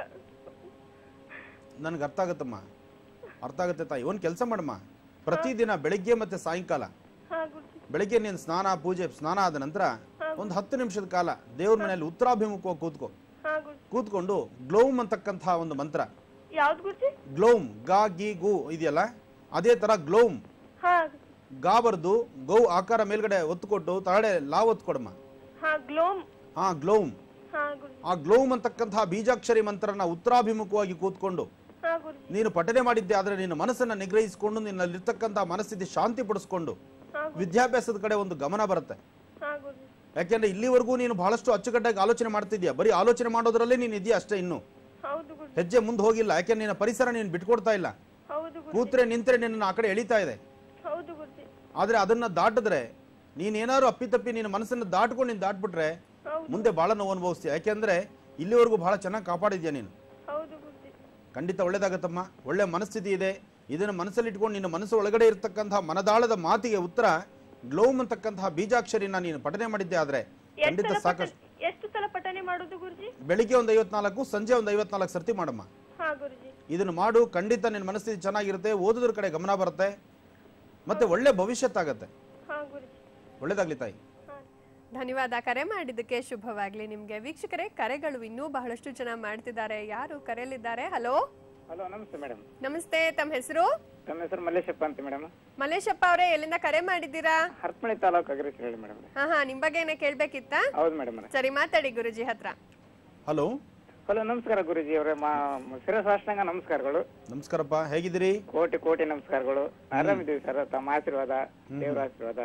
ನನಗೆ ಅರ್ಥ ಆಗುತ್ತಮ್ಮ ಅರ್ಥ ಆಗುತ್ತೆ ತಾಯಿ ಒಂದು ಕೆಲಸ ಮಾಡಮ್ಮ ಪ್ರತಿದಿನ ಬೆಳಿಗ್ಗೆ ಮತ್ತೆ ಸಾಯಂಕಾಲ ಹಾ ಗುರುಜಿ ಬೆಳಿಗ್ಗೆ ನೀನು ಸ್ನಾನ ಪೂಜೆ ಸ್ನಾನ ಆದ ನಂತರ ಒಂದು ಹತ್ತು ನಿಮಿಷದ ಕಾಲ ದೇವ್ರ ಮನೆಯಲ್ಲಿ ಉತ್ತರಾಭಿಮುಖವಾಗಿ ಕೂತ್ಕೋ ಹಾ ಗುರುಜಿ ಕೂತ್ಕೊಂಡು ಗ್ಲೌಮ್ ಅಂತಕ್ಕಂತಹ ಒಂದು ಮಂತ್ರ ಯಾವ್ದು ಗುರುಜಿ ಗ್ಲೌಮ್ ಗಾ ಗಿ ಗು ಇದೆಯಲ್ಲ ಅದೇ ತರ ಗ್ಲೌಮ್ ಹಾ ಗಾ ಬರ್ದು ಗೌ ಆಕಾರ ಮೇಲ್ಗಡೆ ಒತ್ತು ಕೊಟ್ಟು ತಳಗಡೆ ಲಾ ಒತ್ತು ಕೊಡಮ್ಮ ಹಾ ಗ್ಲೋಮ್ ಹಾ ಗ್ಲೌಮ್ ಹಾ ಗುರುಜಿ ಆ ಗ್ಲೌಮ್ ಅಂತಕ್ಕಂತಹ ಬೀಜಾಕ್ಷರಿ ಮಂತ್ರನ ಉತ್ತರಾಭಿಮುಖವಾಗಿ ಕೂತ್ಕೊಂಡು ಹಾ ಗುರುಜಿ ನೀನು ಪಠನೆ ಮಾಡಿದ್ದೆ ಆದರೆ ನಿನ್ನ ಮನಸ್ಸನ್ನ ನಿಗ್ರಹಿಸಿಕೊಂಡು ನಿನ್ನಲ್ಲಿರ್ತಕ್ಕಂತಹ ಮನಸ್ಥಿತಿ ಶಾಂತಿ ಪಡಿಸ್ಕೊಂಡು ಹಾ ವಿದ್ಯಾಭ್ಯಾಸದ ಕಡೆ ಒಂದು ಗಮನ ಬರುತ್ತೆ ಹಾ ಗುರುಜಿ ಯಾಕೆಂದ್ರೆ ಇಲ್ಲಿವರೆಗೂ ನೀನು ಬಹಳಷ್ಟು ಅಚ್ಚುಕಟ್ಟಾಗಿ ಆಲೋಚನೆ ಮಾಡ್ತಿದ್ಯಾ ಬರೀ ಆಲೋಚನೆ ಮಾಡೋದ್ರಲ್ಲೇ ನೀನು ಇದೆಯಾ ಅಷ್ಟೇ ಇನ್ನು ಹೌದು ಗುರುಜಿ ಹೆಜ್ಜೆ ಮುಂದೆ ಹೋಗಿಲ್ಲ ಯಾಕೆಂದ್ರೆ ನಿನ್ನ ಪರಿಸರ ನೀನು ಬಿಟ್ಕೊಡ್ತಾ ಇಲ್ಲ ಹೌದು ಗುರುಜಿ ಕೂತ್ರೆ ನಿಂತ್ರೆ ನಿನ್ನ ಆ ಕಡೆ ಎಳಿತಾ ಇದೆ ಹೌದು ಗುರುಜಿ ಆದ್ರೆ ಅದನ್ನ ದಾಟಿದ್ರೆ ನೀನೇನಾದ್ರು ಅಪ್ಪಿತಪ್ಪಿ ನಿನ್ನ ಮನಸ್ಸನ್ನು ದಾಟ್ಕೊಂಡು ನೀನು ದಾಟ್ಬಿಟ್ರೆ ಹೌದು ಮುಂದೆ ಬಹಳ ನೋವು ಅನುಭವಿಸ್ತೀಯ ಯಾಕೆಂದ್ರೆ ಇಲ್ಲಿವರೆಗೂ ಬಹಳ ಚೆನ್ನಾಗಿ ಕಾಪಾಡಿದ್ಯಾ ನೀನು ಹೌದು ಗುರುಜಿ ಖಂಡಿತ ಒಳ್ಳೇದಾಗತ್ತಮ್ಮ ಒಳ್ಳೆ ಮನಸ್ಥಿತಿ ಇದೆ ಇದನ್ನು ಮನಸ್ಸಲ್ಲಿ ಇಟ್ಕೊಂಡು ನಿನ್ನ ಮನಸ್ಸು ಒಳಗಡೆ ಇರತಕ್ಕಂತಹ ಮನದಾಳದ ಮಾತಿಗೆ ಉತ್ತರ ಗ್ಲೋಮ್ ಅಂತಕ್ಕಂತಹ ಬೀಜಾಕ್ಷರಿನ ನೀನು ಪಠನೆ ಮಾಡಿದ್ದೆ ಆದ್ರೆ ಎಷ್ಟು ಖಂಡಿತ ಸಲ ಸಾಕಷ್ಟು ಪಠನೆ ಎಷ್ಟು ಸಲ ಪಠನೆ ಮಾಡೋದು ಗುರುಜಿ ಬೆಳಿಗ್ಗೆ ಒಂದು ಐವತ್ನಾಲ್ಕು ಸಂಜೆ ಒಂದು ಐವತ್ನಾಲ್ಕು ಸರ್ತಿ ಮಾಡಮ್ಮ ಹಾ ಗುರುಜಿ ಇದನ್ನು ಮಾಡು ಖಂಡಿತ ನಿನ್ನ ಮನಸ್ಥಿತಿ ಚೆನ್ನಾಗಿರುತ್ತೆ ಓದೋದ್ರ ಕಡೆ ಗಮನ ಬರುತ್ತೆ ಮತ್ತೆ ಒಳ್ಳೆ ಭವಿಷ್ಯತ್ತಾಗತ್ತೆ ಹಾ ಗುರುಜಿ ಒಳ್ಳೇದಾಗ್ಲಿ ತಾಯಿ ಹಾ ಧನ್ಯವಾದ ಕರೆ ಮಾಡಿದ್ದಕ್ಕೆ ಶುಭವಾಗ್ಲಿ ನಿಮ್ಗೆ ವೀಕ್ಷಕರೇ ಕರೆಗಳು ಇನ್ನೂ ಬಹಳಷ್ಟು ಜನ ಮಾಡ್ತಿದ್ದಾರೆ ಯಾರು ಕರೆಯಲಿದ್ದಾರೆ ಹಲೋ ಹಲೋ ನಮಸ್ತೆ ಮೇಡಮ್ ನಮಸ್ತೆ ತಮ್ಮ ಹೆಸರು ನಮ್ಮ ಹೆಸರು ಮಲ್ಲೇಶಪ್ಪ ಅಂತ ಮೇಡಮ್ ಮಲೇಶಪ್ಪ ಅವರೇ ಎಲ್ಲಿಂದ ಕರೆ ಮಾಡಿದ್ದೀರಾ ಹರಪನಹಳ್ಳಿ ತಾಲೂಕು ಅಗ್ರೇಸರ್ ಹೇಳಿ ಮೇಡಮ್ ಹಾ ಹಾ ನಿಮ್ ಬಗ್ಗೆ ಏನೇ ಕೇಳ್ಬೇಕಿತ್ತಾ ಹೌದು ಮೇಡಮ್ ಸರಿ ಮಾತಾಡಿ ಗುರುಜಿ ಹತ್ರ ಹಲೋ ಹಲೋ ನಮಸ್ಕಾರ ಗುರುಜಿ ಅವರೇ ಮಾ ಶಿರಸಾಷ್ಟಾಂಗ ನಮಸ್ಕಾರಗಳು ನಮಸ್ಕಾರಪ್ಪ ಹೇಗಿದ್ದೀರಿ ಕೋಟಿ ಕೋಟಿ ನಮಸ್ಕಾರಗಳು ಆರಾಮಿದ್ದೀವಿ ಸರ್ ತಮ್ಮ ಆಶೀರ್ವಾದ ದೇವರ ಆಶೀರ್ವಾದ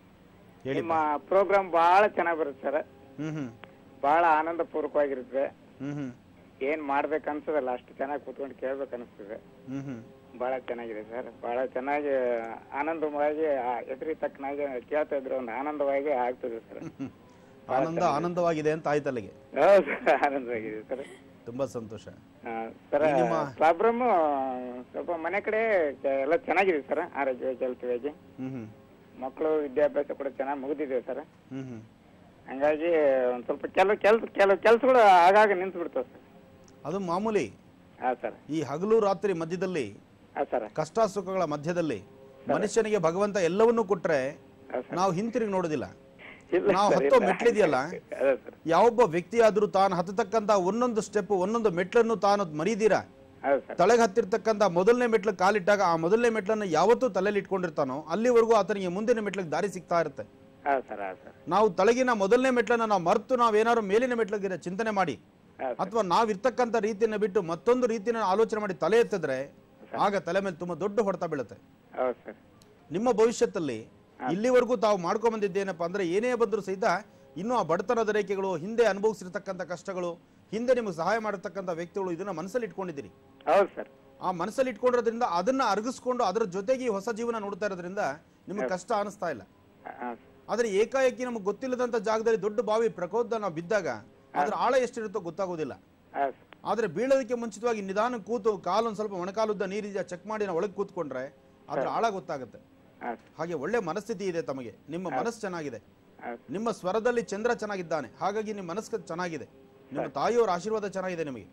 ಹೇಳಿ ನಿಮ್ಮ ಪ್ರೋಗ್ರಾಮ್ ಬಹಳ ಚೆನ್ನಾಗಿ ಬರುತ್ತೆ ಸರ್ ಹ್ಮ್ ಹ್ಮ್ ಬಹಳ ಆನಂದ ಪೂರ್ವಕವಾಗಿರುತ್ತೆ ಹ್ಮ್ ಹ್ಮ್ ಏನ್ ಮಾಡ್ಬೇಕು ಅನ್ಸದಲ್ಲ ಅಷ್ಟು ಚೆನ್ನಾಗಿ ಕೂತ್ಕೊಂಡು ಕೇಳ್ಬೇಕು ಅನಿಸ್ತದೆ ಹ್ಮ್ ಹ್ಮ್ ಬಹಳ ಚೆನ್ನಾಗಿದೆ ಸರ್ ಬಹಳ ಚೆನ್ನಾಗಿ ಆನಂದವಾಗಿ ಎದುರಿ ತಕ್ಕನಾಗಿ ಕೇಳ್ತಾ ಇದ್ರೆ ಒಂದು ಆನಂದವಾಗಿ ಆಗ್ತದೆ ಸರ್ ಹ್ಮ್. ಆನಂದ ಆನಂದವಾಗಿದೆ ಅಂತ ಆಯ್ತಲ್ಲಿಗೆ ಹೌದು ಆನಂದವಾಗಿದೆ ಸರ್ ತುಂಬಾ ಸಂತೋಷ ಸರ್ ನಿಮ್ಮ- ಪ್ರಾಬ್ಲಮ್ ಸ್ವಲ್ಪ ಮನೆ ಕಡೆ ಚ- ಎಲ್ಲ ಚೆನ್ನಾಗಿದೆ ಸರ್ ಆರೋಗ್ಯವಾಗಿ ಹೆಲ್ತಿಯಾಗಿ ಹ್ಮ್ ಹ್ಮ್ ಮಕ್ಕಳು ವಿದ್ಯಾಭ್ಯಾಸ ಕೂಡ ಚೆನ್ನಾಗಿ ಮುಗಿದಿದೆ ಸರ್ ಹ್ಮ್ ಹ್ಮ್ ಹಂಗಾಗಿ ಒಂದ್ ಸ್ವಲ್ಪ ಕೆಲವು ಕೆಲ್ಸ ಕೆಲವು ಕೆಲಸಗಳು ಆಗಾಗ ನಿಂತು ಬಿಡ್ತಾವೆ ಸರ್ ಅದು ಮಾಮೂಲಿ ಹಾ ಸರ್ ಈ ಹಗಲು ರಾತ್ರಿ ಮಧ್ಯದಲ್ಲಿ ಹಾ ಸರ್ ಕಷ್ಟ ಸುಖಗಳ ಮಧ್ಯದಲ್ಲಿ ಮನುಷ್ಯನಿಗೆ ಭಗವಂತ ಎಲ್ಲವನ್ನೂ ಕೊಟ್ರೆ ಹೌದು ಸರ್. ನಾವು ಹಿಂತಿರುಗಿ ನೋಡೋದಿಲ್ಲ ಇಲ್ಲ ನಾವು ಸರ್, ಹತ್ತೋ ಇಲ್ಲ. ಮೆಟ್ಲಿದೆಯಲ್ಲ ಅದೇ ಸರ್ ಯಾವೊಬ್ಬ ವ್ಯಕ್ತಿಯಾದ್ರೂ ತಾನು ಹತ್ತತಕ್ಕಂತ ಒಂದೊಂದು ಸ್ಟೆಪ್ ಒಂದೊಂದು ಮೆಟ್ಲನ್ನು ತಾನು ಮರೀದಿರ ಹೌದು ಸರ್ ತಲೆಗೆ ಹತ್ತಿರ್ತಕ್ಕಂಥ ಮೊದಲನೇ ಮೆಟ್ಲು ಕಾಲಿಟ್ಟಾಗ ಆ ಮೊದಲನೇ ಮೆಟ್ಲನ್ನು ಯಾವತ್ತೂ ತಲೆಯಲ್ಲಿ ಇಟ್ಕೊಂಡಿರ್ತಾನೋ ಅಲ್ಲಿವರೆಗೂ ಆತನಿಗೆ ಮುಂದಿನ ಮೆಟ್ಲಿಗೆ ದಾರಿ ಸಿಗ್ತಾ ಇರುತ್ತೆ ಹೌದು ಸರ್ ಹೌದು ಸರ್ ನಾವು ತಳಗಿನ ಮೊದಲನೇ ಮೆಟ್ಲನ್ನ ನಾವು ಮರೆತು ನಾವೇನಾದ್ರು ಮೇಲಿನ ಮೆಟ್ಲಿಗೆ ಚಿಂತನೆ ಮಾಡಿ ಹೌದು ಸರ್ ಅಥವಾ ನಾವಿರ್ತಕ್ಕಂಥ ರೀತಿಯನ್ನು ಬಿಟ್ಟು ಮತ್ತೊಂದು ರೀತಿಯನ್ನು ಆಲೋಚನೆ ಮಾಡಿ ತಲೆ ಎತ್ತಿದ್ರೆ ಆಗ ತಲೆ ಮೇಲೆ ತುಂಬಾ ದೊಡ್ಡ ಹೊಡೆತ ಬೀಳುತ್ತೆ ಹೌದು ಸರ್ ನಿಮ್ಮ ಭವಿಷ್ಯದಲ್ಲಿ ಇಲ್ಲಿವರೆಗೂ ತಾವು ಮಾಡ್ಕೊಂಡ್ ಬಂದಿದ್ದೇನಪ್ಪ ಅಂದ್ರೆ ಏನೇ ಬಂದರೂ ಸಹಿತ ಇನ್ನೂ ಆ ಬಡತನದ ರೇಖೆಗಳು ಹಿಂದೆ ಅನುಭವಿಸಿರ್ತಕ್ಕಂಥ ಕಷ್ಟಗಳು ಹಿಂದೆ ನಿಮಗೆ ಸಹಾಯ ಮಾಡಿರ್ತಕ್ಕಂಥ ವ್ಯಕ್ತಿಗಳು ಇದನ್ನ ಮನಸ್ಸಲ್ಲಿ ಇಟ್ಕೊಂಡಿದ್ದೀರಿ ಹೌದು ಸರ್ ಆ ಮನಸ್ಸಲ್ಲಿ ಇಟ್ಕೊಂಡಿರೋದ್ರಿಂದ ಅದನ್ನ ಅರಗಿಸ್ಕೊಂಡು ಅದರ ಜೊತೆಗೆ ಈ ಹೊಸ ಜೀವನ ನೋಡ್ತಾ ಇರೋದ್ರಿಂದ ನಿಮಗೆ ಕಷ್ಟ ಅನಿಸ್ತಾ ಇಲ್ಲ ಹಾಂ ಆದ್ರೆ ಏಕಾಏಕಿ ನಮಗೆ ಗೊತ್ತಿಲ್ಲದಂತ ಜಾಗದಲ್ಲಿ ದೊಡ್ಡ ಬಾವಿ ಪ್ರಕೋದ ನಾವು ಬಿದ್ದಾಗ ಅದ್ರ ಆಳ ಎಷ್ಟಿರುತ್ತೋ ಗೊತ್ತಾಗೋದಿಲ್ಲ ಹೌದು ಸರ್ ಆದ್ರೆ ಬೀಳೋದಕ್ಕೆ ಮುಂಚಿತವಾಗಿ ನಿಧಾನ ಕೂತು ಕಾಲೊಂದು ಸ್ವಲ್ಪ ಮೊಣಕಾಲುದ್ದ ನೀರಿದೆಯಾ ಚೆಕ್ ಮಾಡಿ ನಾವು ಒಳಗೆ ಕೂತ್ಕೊಂಡ್ರೆ ಅದ್ರ ಆಳ ಗೊತ್ತಾಗುತ್ತೆ ಹಾಂ ಸರ್ ಹಾಗೆ ಒಳ್ಳೆ ಮನಸ್ಥಿತಿ ಇದೆ ತಮಗೆ ನಿಮ್ಮ ಮನಸ್ಸು ಚೆನ್ನಾಗಿದೆ ಹೌದು ನಿಮ್ಮ ಸ್ವರದಲ್ಲಿ ಚಂದ್ರ ಚೆನ್ನಾಗಿದ್ದಾನೆ ಹಾಗಾಗಿ ನಿಮ್ಮ ಮನಸ್ಸು ಚೆನ್ನಾಗಿದೆ ನಿಮ್ಮ ತಾಯಿಯವರ ಆಶೀರ್ವಾದ ಚೆನ್ನಾಗಿದೆ ನಿಮಗೆ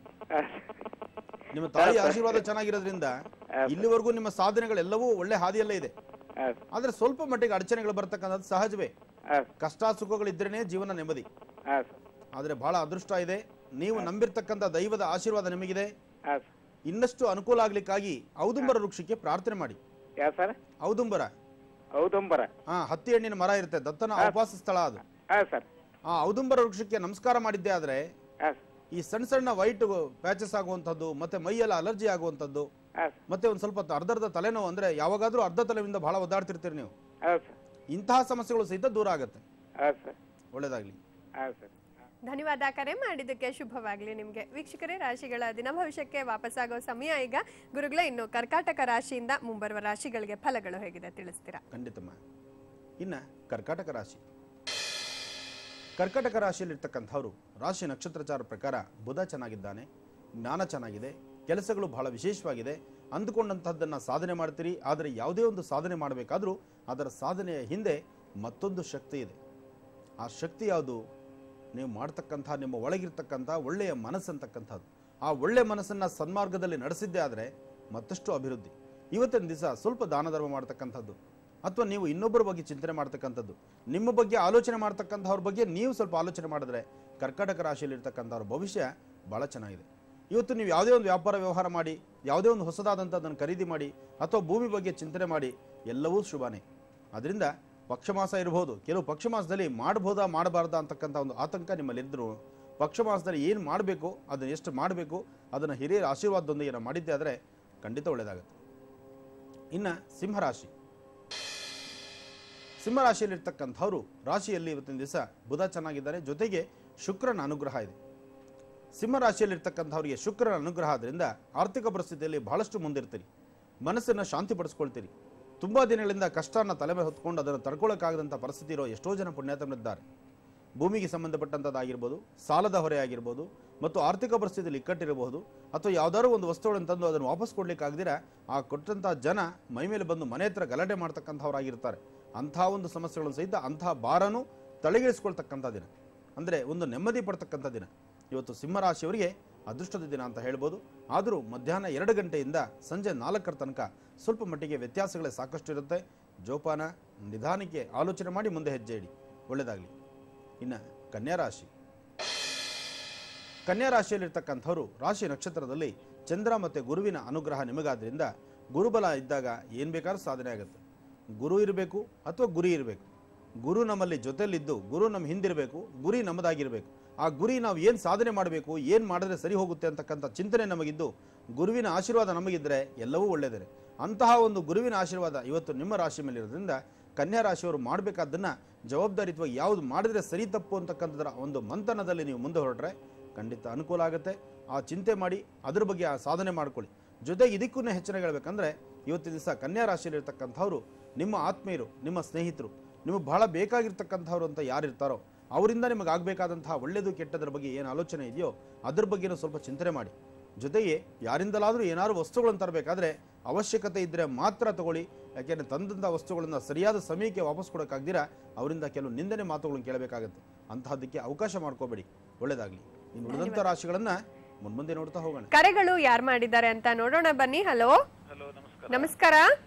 ನಿಮ್ಮ ತಾಯಿ ಆಶೀರ್ವಾದ ಚೆನ್ನಾಗಿರೋದ್ರಿಂದ ಇಲ್ಲಿವರೆಗೂ ನಿಮ್ಮ ಸಾಧನೆಗಳೆಲ್ಲವೂ ಒಳ್ಳೆ ಹಾದಿಯಲ್ಲೇ ಇದೆ ಹೌದು ಆದ್ರೆ ಸ್ವಲ್ಪ ಮಟ್ಟಿಗೆ ಅಡಚಣೆಗಳು ಬರ್ತಕ್ಕಂಥದ್ದು ಸಹಜವೇ ಹೌದು ಕಷ್ಟ ಸುಖಗಳಿದ್ರೇನೆ ಜೀವನ ನೆಮ್ಮದಿ ಹೌದು ಸರ್ ಆದ್ರೆ ಬಹಳ ಅದೃಷ್ಟ ಇದೆ ನೀವು ನಂಬಿರ್ತಕ್ಕಂಥ ದೈವದ ಆಶೀರ್ವಾದ ನಿಮಗಿದೆ ಹೌದು ಸರ್ ಇನ್ನಷ್ಟು ಅನುಕೂಲ ಆಗ್ಲಿಕ್ಕಾಗಿ ಔದುಂಬರ ವೃಕ್ಷಕ್ಕೆ ಪ್ರಾರ್ಥನೆ ಮಾಡಿ ಯಾವ ಸರ್ ಔದುಂಬರ ಹೌದಂಬರ ಹಾ ಹತ್ತಿ ಹಣ್ಣಿನ ಮರ ಇರುತ್ತೆ ದತ್ತನ ಉಪವಾಸ ಸ್ಥಳ ಅದು ಹಾಂ ಸರ್ ಆ ಔದುಂಬರ ವೃಕ್ಷಕ್ಕೆ ನಮಸ್ಕಾರ ಮಾಡಿದ್ದೆ ಆದ್ರೆ ಹಾಂ ಈ ಸಣ್ಣ ಸಣ್ಣ ವೈಟ್ ಪ್ಯಾಚಸ್ ಆಗುವಂಥದ್ದು ಮತ್ತೆ ಮೈಯೆಲ್ಲ ಅಲರ್ಜಿ ಆಗುವಂಥದ್ದು ಹಾಂ ಸರ್ ಮತ್ತೆ ಒಂದು ಸ್ವಲ್ಪ ಅರ್ಧ ಅರ್ಧ ತಲೆನೋವು ಅಂದ್ರೆ ಯಾವಾಗಾದ್ರೂ ಅರ್ಧ ತಲೆಯಿಂದ ಬಹಳ ಒದ್ದಾಡ್ತಿರ್ತೀರಿ ನೀವು ಹೌದು ಸರ್ ಇಂತಹ ಸಮಸ್ಯೆಗಳು ಸಹಿತ ದೂರ ಆಗುತ್ತೆ ಹೌದು ಸರ್ ಒಳ್ಳೇದಾಗ್ಲಿ ಹೌದು ಸರ್ ಧನ್ಯವಾದ ಕರೆ ಮಾಡಿದ್ದಕ್ಕೆ ಶುಭವಾಗಲಿ ನಿಮಗೆ ವೀಕ್ಷಕರೇ ರಾಶಿಗಳ ದಿನ ಭವಿಷ್ಯಕ್ಕೆ ವಾಪಸ್ಸಾಗೋ ಸಮಯ ಈಗ ಗುರುಗಳೇ ಇನ್ನು ಕರ್ಕಾಟಕ ರಾಶಿಯಿಂದ ಮುಂಬರುವ ರಾಶಿಗಳಿಗೆ ಫಲಗಳು ಹೇಗಿದೆ ತಿಳಿಸ್ತೀರಾ ಖಂಡಿತಮ್ಮ ಇನ್ನ ಕರ್ಕಾಟಕ ರಾಶಿ ಕರ್ಕಾಟಕ ರಾಶಿಯಲ್ಲಿರ್ತಕ್ಕಂಥವ್ರು ರಾಶಿ ನಕ್ಷತ್ರಚಾರ ಪ್ರಕಾರ ಬುಧ ಚೆನ್ನಾಗಿದ್ದಾನೆ ಜ್ಞಾನ ಚೆನ್ನಾಗಿದೆ ಕೆಲಸಗಳು ಬಹಳ ವಿಶೇಷವಾಗಿದೆ ಅಂದುಕೊಂಡಂತಹದ್ದನ್ನು ಸಾಧನೆ ಮಾಡ್ತೀರಿ ಆದರೆ ಯಾವುದೇ ಒಂದು ಸಾಧನೆ ಮಾಡಬೇಕಾದ್ರೂ ಅದರ ಸಾಧನೆಯ ಹಿಂದೆ ಮತ್ತೊಂದು ಶಕ್ತಿ ಇದೆ ಆ ಶಕ್ತಿ ಯಾವುದು ನೀವು ಮಾಡ್ತಕ್ಕಂಥ ನಿಮ್ಮ ಒಳಗಿರ್ತಕ್ಕಂಥ ಒಳ್ಳೆಯ ಮನಸ್ಸಂತಕ್ಕಂಥದ್ದು ಆ ಒಳ್ಳೆಯ ಮನಸ್ಸನ್ನು ಸನ್ಮಾರ್ಗದಲ್ಲಿ ನಡೆಸಿದ್ದೇ ಆದರೆ ಮತ್ತಷ್ಟು ಅಭಿವೃದ್ಧಿ ಇವತ್ತಿನ ದಿವಸ ಸ್ವಲ್ಪ ದಾನ ಧರ್ಮ ಮಾಡ್ತಕ್ಕಂಥದ್ದು ಅಥವಾ ನೀವು ಇನ್ನೊಬ್ಬರ ಬಗ್ಗೆ ಚಿಂತನೆ ಮಾಡ್ತಕ್ಕಂಥದ್ದು ನಿಮ್ಮ ಬಗ್ಗೆ ಆಲೋಚನೆ ಮಾಡ್ತಕ್ಕಂಥವ್ರ ಬಗ್ಗೆ ನೀವು ಸ್ವಲ್ಪ ಆಲೋಚನೆ ಮಾಡಿದ್ರೆ ಕರ್ಕಾಟಕ ರಾಶಿಯಲ್ಲಿರ್ತಕ್ಕಂಥವ್ರ ಭವಿಷ್ಯ ಭಾಳ ಚೆನ್ನಾಗಿದೆ ಇವತ್ತು ನೀವು ಯಾವುದೇ ಒಂದು ವ್ಯಾಪಾರ ವ್ಯವಹಾರ ಮಾಡಿ ಯಾವುದೇ ಒಂದು ಹೊಸದಾದಂಥದ್ದನ್ನು ಖರೀದಿ ಮಾಡಿ ಅಥವಾ ಭೂಮಿ ಬಗ್ಗೆ ಚಿಂತನೆ ಮಾಡಿ ಎಲ್ಲವೂ ಶುಭನೇ ಅದರಿಂದ ಪಕ್ಷಮಾಸ ಇರಬಹುದು ಕೆಲವು ಪಕ್ಷಮಾಸದಲ್ಲಿ ಮಾಡಬಹುದಾ ಮಾಡಬಾರ್ದಾ ಅಂತಕ್ಕಂಥ ಒಂದು ಆತಂಕ ನಿಮ್ಮಲ್ಲಿದ್ದರೂ ಪಕ್ಷಮಾಸದಲ್ಲಿ ಏನು ಮಾಡಬೇಕು ಅದನ್ನು ಎಷ್ಟು ಮಾಡಬೇಕು ಅದನ್ನು ಹಿರಿಯರ ಆಶೀರ್ವಾದದೊಂದಿಗೆ ನಾವು ಮಾಡಿದ್ದೆ ಆದರೆ ಖಂಡಿತ ಒಳ್ಳೆಯದಾಗುತ್ತೆ ಇನ್ನು ಸಿಂಹರಾಶಿ ಸಿಂಹರಾಶಿಯಲ್ಲಿರ್ತಕ್ಕಂಥವ್ರು ರಾಶಿಯಲ್ಲಿ ಇವತ್ತಿನ ದಿವಸ ಬುಧ ಚೆನ್ನಾಗಿದ್ದಾರೆ ಜೊತೆಗೆ ಶುಕ್ರನ ಅನುಗ್ರಹ ಇದೆ ಸಿಂಹರಾಶಿಯಲ್ಲಿರ್ತಕ್ಕಂಥವ್ರಿಗೆ ಶುಕ್ರನ ಅನುಗ್ರಹ ಆದ್ರಿಂದ ಆರ್ಥಿಕ ಪರಿಸ್ಥಿತಿಯಲ್ಲಿ ಬಹಳಷ್ಟು ಮುಂದಿರ್ತೀರಿ ಮನಸ್ಸನ್ನು ಶಾಂತಿಪಡಿಸ್ಕೊಳ್ತೀರಿ ತುಂಬಾ ದಿನಗಳಿಂದ ಕಷ್ಟನ ತಲೆ ಮೇಲೆ ಹೊತ್ಕೊಂಡು ಅದನ್ನು ತಡ್ಕೊಳ್ಳೋಕ್ಕಾಗದಂಥ ಪರಿಸ್ಥಿತಿ ಇರೋ ಎಷ್ಟೋ ಜನ ಪುಣ್ಯಾತಮರಿದ್ದಾರೆ ಭೂಮಿಗೆ ಸಂಬಂಧಪಟ್ಟಂಥದ್ದಾಗಿರ್ಬೋದು ಸಾಲದ ಹೊರೆ ಆಗಿರ್ಬೋದು ಮತ್ತು ಆರ್ಥಿಕ ಪರಿಸ್ಥಿತಿಯಲ್ಲಿ ಇಕ್ಕಟ್ಟಿರಬಹುದು ಅಥವಾ ಯಾವ್ದಾದ್ರು ಒಂದು ವಸ್ತುಗಳನ್ನು ತಂದು ಅದನ್ನು ವಾಪಸ್ ಕೊಡ್ಲಿಕ್ಕಾಗದಿರ ಆ ಕೊಟ್ಟಂಥ ಜನ ಮೈ ಮೇಲೆ ಬಂದು ಮನೆ ಹತ್ರ ಗಲಾಟೆ ಮಾಡ್ತಕ್ಕಂಥವ್ರಾಗಿರ್ತಾರೆ ಅಂಥ ಒಂದು ಸಮಸ್ಯೆಗಳನ್ನು ಸಹಿತ ಅಂತಹ ಭಾರನೂ ತಲೆಗಿಳಿಸ್ಕೊಳ್ತಕ್ಕಂಥ ದಿನ ಅಂದರೆ ಒಂದು ನೆಮ್ಮದಿ ಪಡ್ತಕ್ಕಂಥ ದಿನ ಇವತ್ತು ಸಿಂಹರಾಶಿಯವರಿಗೆ ಅದೃಷ್ಟದ ದಿನ ಅಂತ ಹೇಳ್ಬೋದು ಆದರೂ ಮಧ್ಯಾಹ್ನ ಎರಡು ಗಂಟೆಯಿಂದ ಸಂಜೆ ನಾಲ್ಕರ ತನಕ ಸ್ವಲ್ಪ ಮಟ್ಟಿಗೆ ವ್ಯತ್ಯಾಸಗಳೇ ಸಾಕಷ್ಟು ಇರುತ್ತೆ ಜೋಪಾನ ನಿಧಾನಕ್ಕೆ ಆಲೋಚನೆ ಮಾಡಿ ಮುಂದೆ ಹೆಜ್ಜೆ ಇಡಿ ಒಳ್ಳೆಯದಾಗಲಿ ಇನ್ನು ಕನ್ಯಾ ರಾಶಿ ಕನ್ಯಾ ರಾಶಿಯಲ್ಲಿರ್ತಕ್ಕಂಥವ್ರು ರಾಶಿ ನಕ್ಷತ್ರದಲ್ಲಿ ಚಂದ್ರ ಮತ್ತು ಗುರುವಿನ ಅನುಗ್ರಹ ನಿಮಗಾದ್ರಿಂದ ಗುರುಬಲ ಇದ್ದಾಗ ಏನು ಬೇಕಾದ್ರೂ ಸಾಧನೆ ಆಗುತ್ತೆ ಗುರು ಇರಬೇಕು ಅಥವಾ ಗುರಿ ಇರಬೇಕು ಗುರು ನಮ್ಮಲ್ಲಿ ಜೊತೆಲಿದ್ದು ಗುರು ನಮ್ಮ ಹಿಂದಿರಬೇಕು ಗುರಿ ನಮ್ಮದಾಗಿರಬೇಕು ಆ ಗುರಿ ನಾವು ಏನು ಸಾಧನೆ ಮಾಡಬೇಕು ಏನು ಮಾಡಿದ್ರೆ ಸರಿ ಹೋಗುತ್ತೆ ಅಂತಕ್ಕಂಥ ಚಿಂತನೆ ನಮಗಿದ್ದು ಗುರುವಿನ ಆಶೀರ್ವಾದ ನಮಗಿದ್ರೆ ಎಲ್ಲವೂ ಒಳ್ಳೆಯದೇ ಅಂತಹ ಒಂದು ಗುರುವಿನ ಆಶೀರ್ವಾದ ಇವತ್ತು ನಿಮ್ಮ ರಾಶಿ ಮೇಲೆ ಇರೋದ್ರಿಂದ ಕನ್ಯಾ ರಾಶಿಯವರು ಮಾಡಬೇಕಾದ್ದನ್ನ ಜವಾಬ್ದಾರಿತ್ವಾಗಿ ಯಾವುದು ಮಾಡಿದ್ರೆ ಸರಿ ತಪ್ಪು ಅಂತಕ್ಕಂಥದ್ರ ಒಂದು ಮಂಥನದಲ್ಲಿ ನೀವು ಮುಂದೆ ಹೊರಟ್ರೆ ಖಂಡಿತ ಅನುಕೂಲ ಆಗುತ್ತೆ ಆ ಚಿಂತೆ ಮಾಡಿ ಅದ್ರ ಬಗ್ಗೆ ಆ ಸಾಧನೆ ಮಾಡ್ಕೊಳ್ಳಿ ಜೊತೆಗೆ ಇದಕ್ಕೂ ಹೆಚ್ಚಿನ ಹೇಳ್ಬೇಕಂದ್ರೆ ಇವತ್ತಿನ ದಿವಸ ಕನ್ಯಾ ರಾಶಿಯಲ್ಲಿರ್ತಕ್ಕಂಥವ್ರು ನಿಮ್ಮ ಆತ್ಮೀಯರು ನಿಮ್ಮ ಸ್ನೇಹಿತರು ನಿಮಗೆ ಬಹಳ ಬೇಕಾಗಿರ್ತಕ್ಕಂಥವ್ರು ಅಂತ ಯಾರಿರ್ತಾರೋ ಅವರಿಂದ ನಿಮಗೆ ಆಗಬೇಕಾದಂತಹ ಒಳ್ಳೆಯದು ಕೆಟ್ಟದ್ರ ಬಗ್ಗೆ ಏನು ಆಲೋಚನೆ ಇದೆಯೋ ಅದ್ರ ಬಗ್ಗೆನೂ ಸ್ವಲ್ಪ ಚಿಂತನೆ ಮಾಡಿ ಜೊತೆಗೆ ಯಾರಿಂದಲಾದರೂ ಏನಾದ್ರು ವಸ್ತುಗಳನ್ನು ತರಬೇಕಾದ್ರೆ ಅವಶ್ಯಕತೆ ಇದ್ದರೆ ಮಾತ್ರ ತಗೊಳ್ಳಿ ಯಾಕೆಂದರೆ ತಂದಂಥ ವಸ್ತುಗಳನ್ನು ಸರಿಯಾದ ಸಮಯಕ್ಕೆ ವಾಪಸ್ ಕೊಡೋಕ್ಕಾಗ್ದಿರ ಅವರಿಂದ ಕೆಲವು ನಿಂದನೆ ಮಾತುಗಳನ್ನು ಕೇಳಬೇಕಾಗುತ್ತೆ ಅಂತಹದ್ದಕ್ಕೆ ಅವಕಾಶ ಮಾಡ್ಕೋಬೇಡಿ ಒಳ್ಳೆಯದಾಗಲಿ ಇನ್ನು ಉಳಿದಂಥ ರಾಶಿಗಳನ್ನು ಮುನ್ಮುಂದೆ ನೋಡ್ತಾ ಹೋಗೋಣ ಕರೆಗಳು ಯಾರು ಮಾಡಿದ್ದಾರೆ ಅಂತ ನೋಡೋಣ ಬನ್ನಿ ಹಲೋ ಹಲೋ ನಮಸ್ಕಾರ ನಮಸ್ಕಾರ ಆ,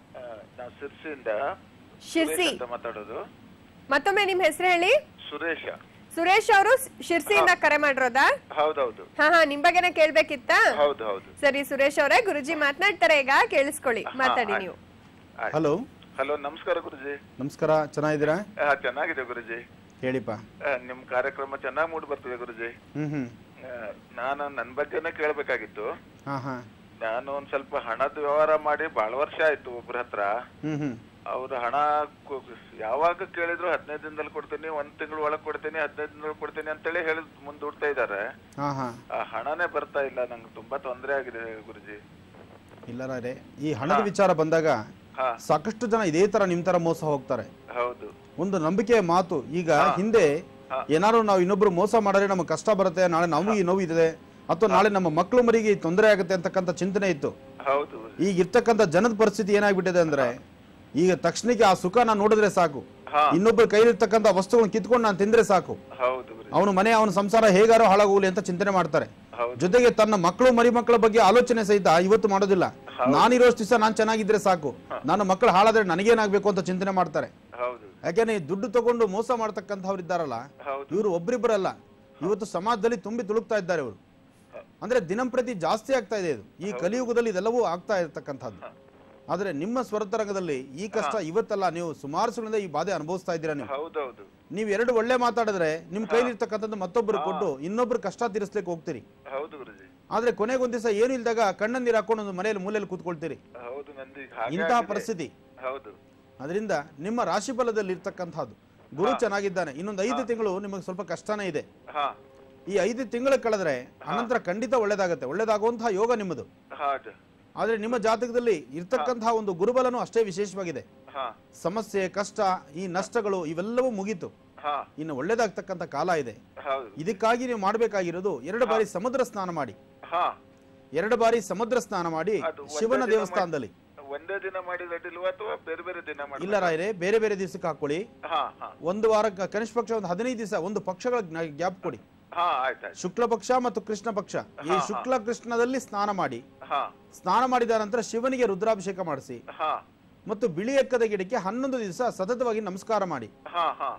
ನಾವು ಸಿರ್ಸಿಯಿಂದ ಶಿರ್ಸಿ ಸುರೇಶ್ ಅಂತ ಮಾತಾಡೋದು ಮತ್ತೊಮ್ಮೆ ನಿಮ್ ಹೆಸರು ಹೇಳಿ ಸುರೇಶ ಸುರೇಶ್ ಅವರು ಶಿರ್ಸಿಯಿಂದ ಕರೆ ಮಾಡಿರೋದಾ ಹೌದೌದು ಹಾ ಹಾ ನಿಮ್ ಬಗ್ಗೆನೇ ಕೇಳ್ಬೇಕಿತ್ತಾ ಹೌದು ಹೌದು ಸರಿ ಸುರೇಶ್ ಅವರೇ ಗುರುಜಿ ಮಾತನಾಡ್ತಾರೆ ಈಗ ಕೇಳಿಸ್ಕೊಳ್ಳಿ ಮಾತಾಡಿ ನೀವು ಹಲೋ ಹಲೋ ನಮಸ್ಕಾರ ಗುರುಜಿ ನಮಸ್ಕಾರ ಚೆನ್ನಾಗಿದ್ದೀರಾ ಆ, ಚೆನ್ನಾಗಿದೆ ಗುರುಜಿ ಹೇಳಿಪ್ಪ ಆ, ನಿಮ್ ಕಾರ್ಯಕ್ರಮ ಚೆನ್ನಾಗಿ ಮೂಡ್ ಬರ್ತದೆ ಗುರುಜಿ ಹ್ಮ್ ಹ್ಮ್ ಆ, ನಾನು ನನ್ನ ಬಗ್ಗೆನೇ ಕೇಳ್ಬೇಕಾಗಿತ್ತು ಹಾ ಹಾ ನಾನು ಒಂದ್ ಸ್ವಲ್ಪ ಹಣದ ವ್ಯವಹಾರ ಮಾಡಿ ಬಹಳ ವರ್ಷ ಆಯ್ತು ಒಬ್ರ ಹತ್ರ ಹ್ಮ್ ಹ್ಮ್ ಅವ್ರ ಹಣ ಕೊ- ಯಾವಾಗ ಕೇಳಿದ್ರು ಹದಿನೈದು ದಿನದಲ್ಲಿ ಕೊಡ್ತೀನಿ ಒಂದ್ ತಿಂಗಳು ಒಳಗ್ ಕೊಡ್ತೀನಿ ಹದಿನೈದು ದಿನದಲ್ಲಿ ಕೊಡ್ತೀನಿ ಅಂತೇಳಿ ಹೇಳಿ ಮುಂದೂಡ್ತಾ ಇದಾರೆ ಹಾ ಹಾ ಆ ಹಣನೇ ಬರ್ತಾ ಇಲ್ಲ ನಂಗೆ ತುಂಬಾ ತೊಂದರೆ ಆಗಿದೆ ಗುರುಜಿ ಇಲ್ಲ ರೇ ಈ ಹಣದ ವಿಚಾರ ಬಂದಾಗ ಹಾ ಸಾಕಷ್ಟು ಜನ ಇದೇ ತರ ನಿಮ್ ತರ ಮೋಸ ಹೋಗ್ತಾರೆ ಹೌದು ಒಂದು ನಂಬಿಕೆಯ ಮಾತು ಈಗ ಹಿಂದೆ ಏನಾದ್ರು ನಾವು ಇನ್ನೊಬ್ರು ಮೋಸ ಮಾಡಿದ್ರೆ ನಮಗೆ ಕಷ್ಟ ಬರುತ್ತೆ ನಾಳೆ ನಮಗೆ ಈ ನೋವು ಇದೆ ಅಥವಾ ನಾಳೆ ನಮ್ಮ ಮಕ್ಕಳು ಮರಿಗೆ ತೊಂದರೆ ಆಗುತ್ತೆ ಅಂತಕ್ಕಂಥ ಚಿಂತನೆ ಇತ್ತು ಹೌದು ಈಗ ಇರ್ತಕ್ಕಂಥ ಜನದ ಪರಿಸ್ಥಿತಿ ಏನಾಗ್ಬಿಟ್ಟಿದೆ ಅಂದ್ರೆ ಈಗ ತಕ್ಷಣಕ್ಕೆ ಆ ಸುಖ ನಾನು ನೋಡಿದ್ರೆ ಸಾಕು ಹಾ. ಇನ್ನೊಬ್ಬರ ಕೈಲಿರ್ತಕ್ಕಂಥ ವಸ್ತುಗಳನ್ನ ಕಿತ್ಕೊಂಡು ನಾನು ತಿಂದ್ರೆ ಸಾಕು ಹೌದು ಗುರುಜಿ ಅವನ ಮನೆ ಅವನ ಸಂಸಾರ ಹೇಗಾರೋ ಹಾಳಾಗೋಗ್ಲಿ ಅಂತ ಚಿಂತನೆ ಮಾಡ್ತಾರೆ ಹೌದು. ಜೊತೆಗೆ ತನ್ನ ಮಕ್ಕಳು ಮರಿ ಮಕ್ಕಳ ಬಗ್ಗೆ ಆಲೋಚನೆ ಸಹಿತ ಇವತ್ತು ಮಾಡೋದಿಲ್ಲ ನಾನಿರೋಷ್ಟು ದಿವಸ ನಾನು ಚೆನ್ನಾಗಿದ್ರೆ ಸಾಕು ನನ್ನ ಮಕ್ಕಳು ಹಾಳಾದ್ರೆ ನನಗೇನಾಗ್ಬೇಕು ಅಂತ ಚಿಂತನೆ ಮಾಡ್ತಾರೆ ಹೌದು ಯಾಕೆಂದ್ರೆ ಈ ದುಡ್ಡು ತಗೊಂಡು ಮೋಸ ಮಾಡ್ತಕ್ಕಂಥವ್ರು ಇದ್ದಾರಲ್ಲ ಹೌದು. ಇವರು ಒಬ್ರಿಬ್ಬರಲ್ಲ ಇವತ್ತು ಸಮಾಜದಲ್ಲಿ ತುಂಬಿ ತುಳುಕ್ತಾ ಇದ್ದಾರೆ ಇವರು ಅಂದ್ರೆ ದಿನಂಪ್ರತಿ ಜಾಸ್ತಿ ಆಗ್ತಾ ಇದೆ ಇದು ಈ ಕಲಿಯುಗದಲ್ಲಿ ಇದೆಲ್ಲವೂ ಆಗ್ತಾ ಇರತಕ್ಕಂಥದ್ದು ಆದ್ರೆ ನಿಮ್ಮ ಸ್ವರತರಂಗದಲ್ಲಿ ಈ ಕಷ್ಟ ಇವತ್ತಲ್ಲ ನೀವು ಸುಮಾರು ಸುಗಳಿಂದ ಈ ಬಾಧೆ ಅನುಭವಿಸ್ತಾ ಇದ್ದೀರಾ ನೀವು ಹೌದೌದು ನೀವು ಎರಡು ಒಳ್ಳೆ ಮಾತಾಡಿದ್ರೆ ನಿಮ್ ಕೈಲಿರ್ತಕ್ಕಂಥದ್ದು ಮತ್ತೊಬ್ಬರು ಕೊಟ್ಟು ಇನ್ನೊಬ್ರು ಕಷ್ಟ ತೀರಿಸ್ಲಿಕ್ಕೆ ಹೋಗ್ತೀರಿ ಹೌದು ಗುರುಜಿ ಆದ್ರೆ ಕೊನೆಗೊಂದ್ ದಿವಸ ಏನು ಇಲ್ದಾಗ ಕಣ್ಣನ್ ನೀರು ಹಾಕೊಂಡು ಒಂದು ಮನೆಯಲ್ಲಿ ಮೂಲೆಯಲ್ಲಿ ಕೂತ್ಕೊಳ್ತೀರಿ ಹೌದು ನಂದು ಈಗ ಹಾಗೆ ಇಂತಹ ಆಗಿದೆ. ಪರಿಸ್ಥಿತಿ ಹೌದು ಅದರಿಂದ ನಿಮ್ಮ ರಾಶಿ ಫಲದಲ್ಲಿ ಇರ್ತಕ್ಕಂಥದ್ದು ಗುರು ಚೆನ್ನಾಗಿದ್ದಾನೆ ಇನ್ನೊಂದು ಐದು ತಿಂಗಳು ನಿಮಗೆ ಸ್ವಲ್ಪ ಕಷ್ಟನೇ ಇದೆ ಹಾ ಈ ಐದು ತಿಂಗಳು ಕಳೆದ್ರೆ ಅನಂತರ ಖಂಡಿತ ಒಳ್ಳೇದಾಗತ್ತೆ ಒಳ್ಳೇದಾಗುವಂತಹ ಯೋಗ ನಿಮ್ಮದು ಹೌದು ಆದ್ರೆ ನಿಮ್ಮ ಜಾತಕದಲ್ಲಿ ಇರ್ತಕ್ಕಂತಹ ಒಂದು ಗುರುಬಲನು ಅಷ್ಟೇ ವಿಶೇಷವಾಗಿದೆ ಹಾ ಸಮಸ್ಯೆ ಕಷ್ಟ ಈ ನಷ್ಟಗಳು ಇವೆಲ್ಲವೂ ಮುಗೀತು ಹಾ ಇನ್ನು ಒಳ್ಳೇದಾಗ್ತಕ್ಕಂಥ ಕಾಲ ಇದೆ ಹೌದು ಇದಕ್ಕಾಗಿ ನೀವು ಮಾಡಬೇಕಾಗಿರೋದು ಎರಡು ಬಾರಿ ಸಮುದ್ರ ಸ್ನಾನ ಮಾಡಿ ಹಾ ಎರಡು ಬಾರಿ ಸಮುದ್ರ ಸ್ನಾನ ಮಾಡಿ ಅದು ಒಂದೇ ಶಿವನ ದಿನ ದೇವಸ್ಥಾನದಲ್ಲಿ ಒಂದೇ ದಿನ ಮಾಡಿದ ಅಡ್ಡಿಲ್ವಾ ಅಥವಾ ಬೇರೆ ಬೇರೆ ದಿನ ಮಾಡಿ ಇಲ್ಲ ರಾಯರೇ ಬೇರೆ ಬೇರೆ ದಿವಸಕ್ಕೆ ಹಾಕೊಳ್ಳಿ ಹಾ ಹಾ ಒಂದು ವಾರ ಕನಿಷ್ಠ ಪಕ್ಷ ಒಂದು ಹದಿನೈದು ದಿವಸ ಒಂದು ಪಕ್ಷಗಳ ಗ್ಯಾಪ್ ಕೊಡಿ ಹಾ ಆಯ್ತಾಯ್ತು ಶುಕ್ಲ ಪಕ್ಷ ಮತ್ತು ಕೃಷ್ಣ ಪಕ್ಷ ಈ ಶುಕ್ಲ ಕೃಷ್ಣದಲ್ಲಿ ಸ್ನಾನ ಮಾಡಿ ಹಾ ಸ್ನಾನ ಮಾಡಿದ ನಂತರ ಶಿವನಿಗೆ ರುದ್ರಾಭಿಷೇಕ ಮಾಡಿಸಿ ಹಾ ಮತ್ತು ಬಿಳಿ ಎಕ್ಕದ ಗಿಡಕ್ಕೆ ಹನ್ನೊಂದು ದಿವಸ ಸತತವಾಗಿ ನಮಸ್ಕಾರ ಮಾಡಿ ಹಾ ಹಾ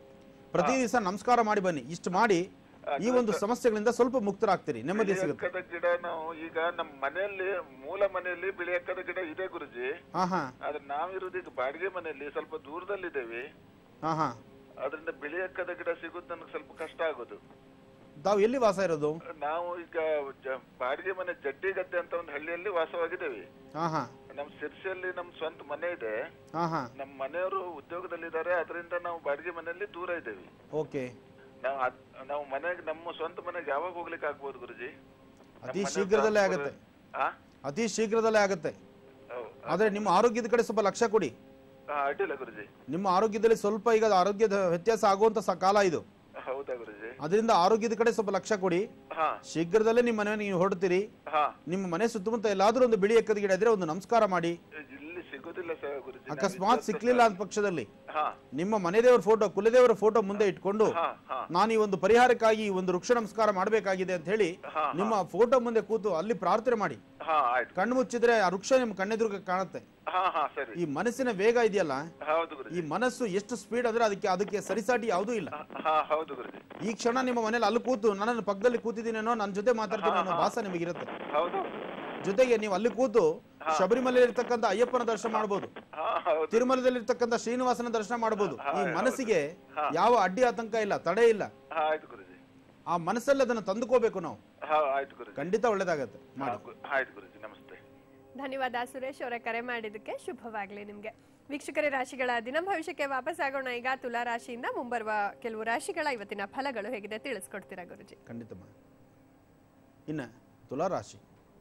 ಪ್ರತಿ ದಿವಸ ನಮಸ್ಕಾರ ಮಾಡಿ ಬನ್ನಿ ಇಷ್ಟು ಮಾಡಿ ಈ ಒಂದು ಸಮಸ್ಯೆಗಳಿಂದ ಸ್ವಲ್ಪ ಮುಕ್ತರಾಗ್ತೀರಿ ನೆಮ್ಮದಿ ಬಿಳಿ ಸಿಗುತ್ತೆ ಅಕ್ಕದ ಗಿಡ ನಾವು ಈಗ ನಮ್ಮ ಮನೆಯಲ್ಲಿ ಮೂಲ ಮನೆಯಲ್ಲಿ ಬಿಳಿ ಅಕ್ಕದ ಗಿಡ ಇದೆ ಗುರುಜಿ ಹಾ ಹಾ ಆದ್ರೆ ನಾವಿರೋದು ಈಗ ಬಾಡಿಗೆ ಮನೆಯಲ್ಲಿ ಸ್ವಲ್ಪ ದೂರದಲ್ಲಿದ್ದೇವೆ ಹಾ ಹಾ ಅದರಿಂದ ಬಿಳಿ ಅಕ್ಕದ ಗಿಡ ಸಿಗೋದು ನನಗೆ ಸ್ವಲ್ಪ ಕಷ್ಟ ಆಗೋದು ತಾವು ಎಲ್ಲಿ ವಾಸ ಇರೋದು ನಾವು ಈಗ ಜ- ಬಾಡಿಗೆ ಮನೆ ಜಡ್ಡಿಗದ್ದೆ ಅಂತ ಒಂದು ಹಳ್ಳಿಯಲ್ಲಿ ವಾಸವಾಗಿದ್ದೇವೆ ಹಾ ಹಾ ನಮ್ ಸಿರ್ಸಿಯಲ್ಲಿ ನಮ್ ಸ್ವಂತ ಮನೆ ಇದೆ ಹಾ ಹಾ ನಮ್ಮ ಮನೆಯವರು ಉದ್ಯೋಗದಲ್ಲಿದ್ದಾರೆ ಅದರಿಂದ ನಾವು ಬಾಡಿಗೆ ಮನೆಯಲ್ಲಿ ದೂರ ಇದ್ದೇವೆ ಓಕೆ ನಾವು ಅದ್- ನಾವು ಮನೆಗೆ ನಮ್ಮ ಸ್ವಂತ ಮನೆಗೆ ಯಾವಾಗ ಹೋಗ್ಲಿಕ್ಕೆ ಆಗ್ಬೋದು ಗುರುಜಿ ನಮ್ಮ ಅತಿ ಮನೆ ಶೀಘ್ರದಲ್ಲೇ transfer- ಆಗತ್ತೆ ಆ? ಅತಿ ಶೀಘ್ರದಲ್ಲೇ ಆಗತ್ತೆ ಹೌ- ಆದ್ರೆ ನಿಮ್ಮ ಆರೋಗ್ಯದ ಕಡೆ ಸ್ವಲ್ಪ ಲಕ್ಷ್ಯ ಕೊಡಿ ಆ, ಅಡ್ಡಿಲ್ಲ ಗುರುಜಿ ನಿಮ್ಮ ಆರೋಗ್ಯದಲ್ಲಿ ಸ್ವಲ್ಪ ಈಗ ಆರೋಗ್ಯದ ವ್ಯತ್ಯಾಸ ಆಗುವಂತ ಸ- ಕಾಲ ಇದು ಹೌದಾ ಗುರುಜಿ ಅದರಿಂದ ಆರೋಗ್ಯದ ಕಡೆ ಸ್ವಲ್ಪ ಲಕ್ಷ್ಯ ಕೊಡಿ ಹಾ ಶೀಘ್ರದಲ್ಲೇ ನಿಮ್ಮ ಮನೆ ನೀವು ಹೊರಡ್ತೀರಿ ಹಾ ನಿಮ್ಮ ಮನೆ ಸುತ್ತಮುತ್ತ ಎಲ್ಲಾದ್ರೂ ಒಂದು ಬಿಳಿ ಎಕ್ಕದ ಗಿಡ ಇದ್ರೆ ಒಂದು ನಮಸ್ಕಾರ ಮಾಡಿ ಇಲ್ಲಿ ಸಿಗೋದಿಲ್ಲ ಸರ್ ಗುರುಜಿ ನಾನು ಅಕಸ್ಮಾತ್ ಇವತ್ತು ಸಿಕ್ಲಿಲ್ಲ ಅಂತ ಪಕ್ಷದಲ್ಲಿ ಹಾ ನಿಮ್ಮ ಮನೆದೇವರ ಫೋಟೋ ಕುಲದೇವರ ಫೋಟೋ ಮುಂದೆ ಇಟ್ಕೊಂಡು ಹಾ ಹಾ ನಾನು ಈ ಒಂದು ಪರಿಹಾರಕ್ಕಾಗಿ ಈ ಒಂದು ವೃಕ್ಷ ನಮಸ್ಕಾರ ಮಾಡಬೇಕಾಗಿದೆ ಅಂತ ಹೇಳಿ ಹಾ, ನಿಮ್ಮ ಫೋಟೋ ಮುಂದೆ ಕೂತು ಅಲ್ಲಿ ಪ್ರಾರ್ಥನೆ ಮಾಡಿ ಹಾ ಆಯ್ತು ಕಣ್ಣು ಮುಚ್ಚಿದ್ರೆ ಆ ವೃಕ್ಷ ನಿಮ್ಮ ಕಣ್ಣೆದುರು ಕಾಣುತ್ತೆ ಹಾ ಹಾ ಸರಿ ಈ ಮನಸ್ಸಿನ ವೇಗ ಇದೆಯಲ್ಲ ಹೌದು ಗುರುಜಿ ಈ ಮನಸ್ಸು ಎಷ್ಟು ಸ್ಪೀಡ್ ಅಂದ್ರೆ ಅದಕ್ಕೆ ಅದಕ್ಕೆ ಸರಿಸಾಟಿ ಯಾವುದೂ ಇಲ್ಲ ಹಾ ಹೌದು ಗುರುಜಿ ಈ ಕ್ಷಣ ನಿಮ್ಮ ಮನೇಲಿ ಅಲ್ಲಿ ಕೂತು ನನ್ನ ಪಕ್ಕದಲ್ಲಿ ಕೂತಿದ್ದೀನೇನೋ ನನ್ನ ಜೊತೆ ಮಾತಾಡ್ತೀನಿ ಅನ್ನೋ ಭಾಸ ನಿಮಗಿರುತ್ತೆ ಹೌದು ಜೊತೆಗೆ ನೀವು ಅಲ್ಲಿ ಕೂತು ಶಬರಿಮಲೆ ಇರ್ತಕ್ಕಂಥ ಅಯ್ಯಪ್ಪನ ದರ್ಶನ ಮಾಡಬಹುದು ಹಾ ಹೌದು ತಿರುಮಲದಲ್ಲಿ ಇರ್ತಕ್ಕಂಥ ಶ್ರೀನಿವಾಸನ ದರ್ಶನ ಮಾಡಬಹುದು ಈ ಮನಸ್ಸಿಗೆ ಯಾವ ಅಡ್ಡಿ ಆತಂಕ ಇಲ್ಲ ತಡೆ ಇಲ್ಲ ಹಾ ಆಯ್ತು ಗುರುಜಿ ಆ ಮನಸ್ಸಲ್ಲಿ ಅದನ್ನು ತಂದುಕೋಬೇಕು ನಾವು ಹಾ ಆಯ್ತು ಗುರುಜಿ ಖಂಡಿತ ಒಳ್ಳೇದಾಗತ್ತೆ ಹಾ, ಮಾಡಿ ಗು- ಆಯ್ತು ಗುರುಜಿ ನಮಸ್ತೆ ಧನ್ಯವಾದ ಸುರೇಶ್ ಅವರ ಕರೆ ಮಾಡಿದ್ದಕ್ಕೆ ಶುಭವಾಗಲಿ ನಿಮಗೆ ವೀಕ್ಷಕರ ರಾಶಿಗಳ ದಿನ ಭವಿಷ್ಯಕ್ಕೆ ವಾಪಸ್ ಆಗೋಣ ಈಗ ತುಲಾ ರಾಶಿಯಿಂದ ಮುಂಬರುವ ಕೆಲವು ರಾಶಿಗಳ ಇವತ್ತಿನ ಫಲಗಳು ಹೇಗಿದೆ ತಿಳಿಸ್ಕೊಡ್ತೀರಾ ಗುರುಜಿ ಖಂಡಿತಮ್ಮ ಇನ್ನು ತುಲಾರಾಶಿ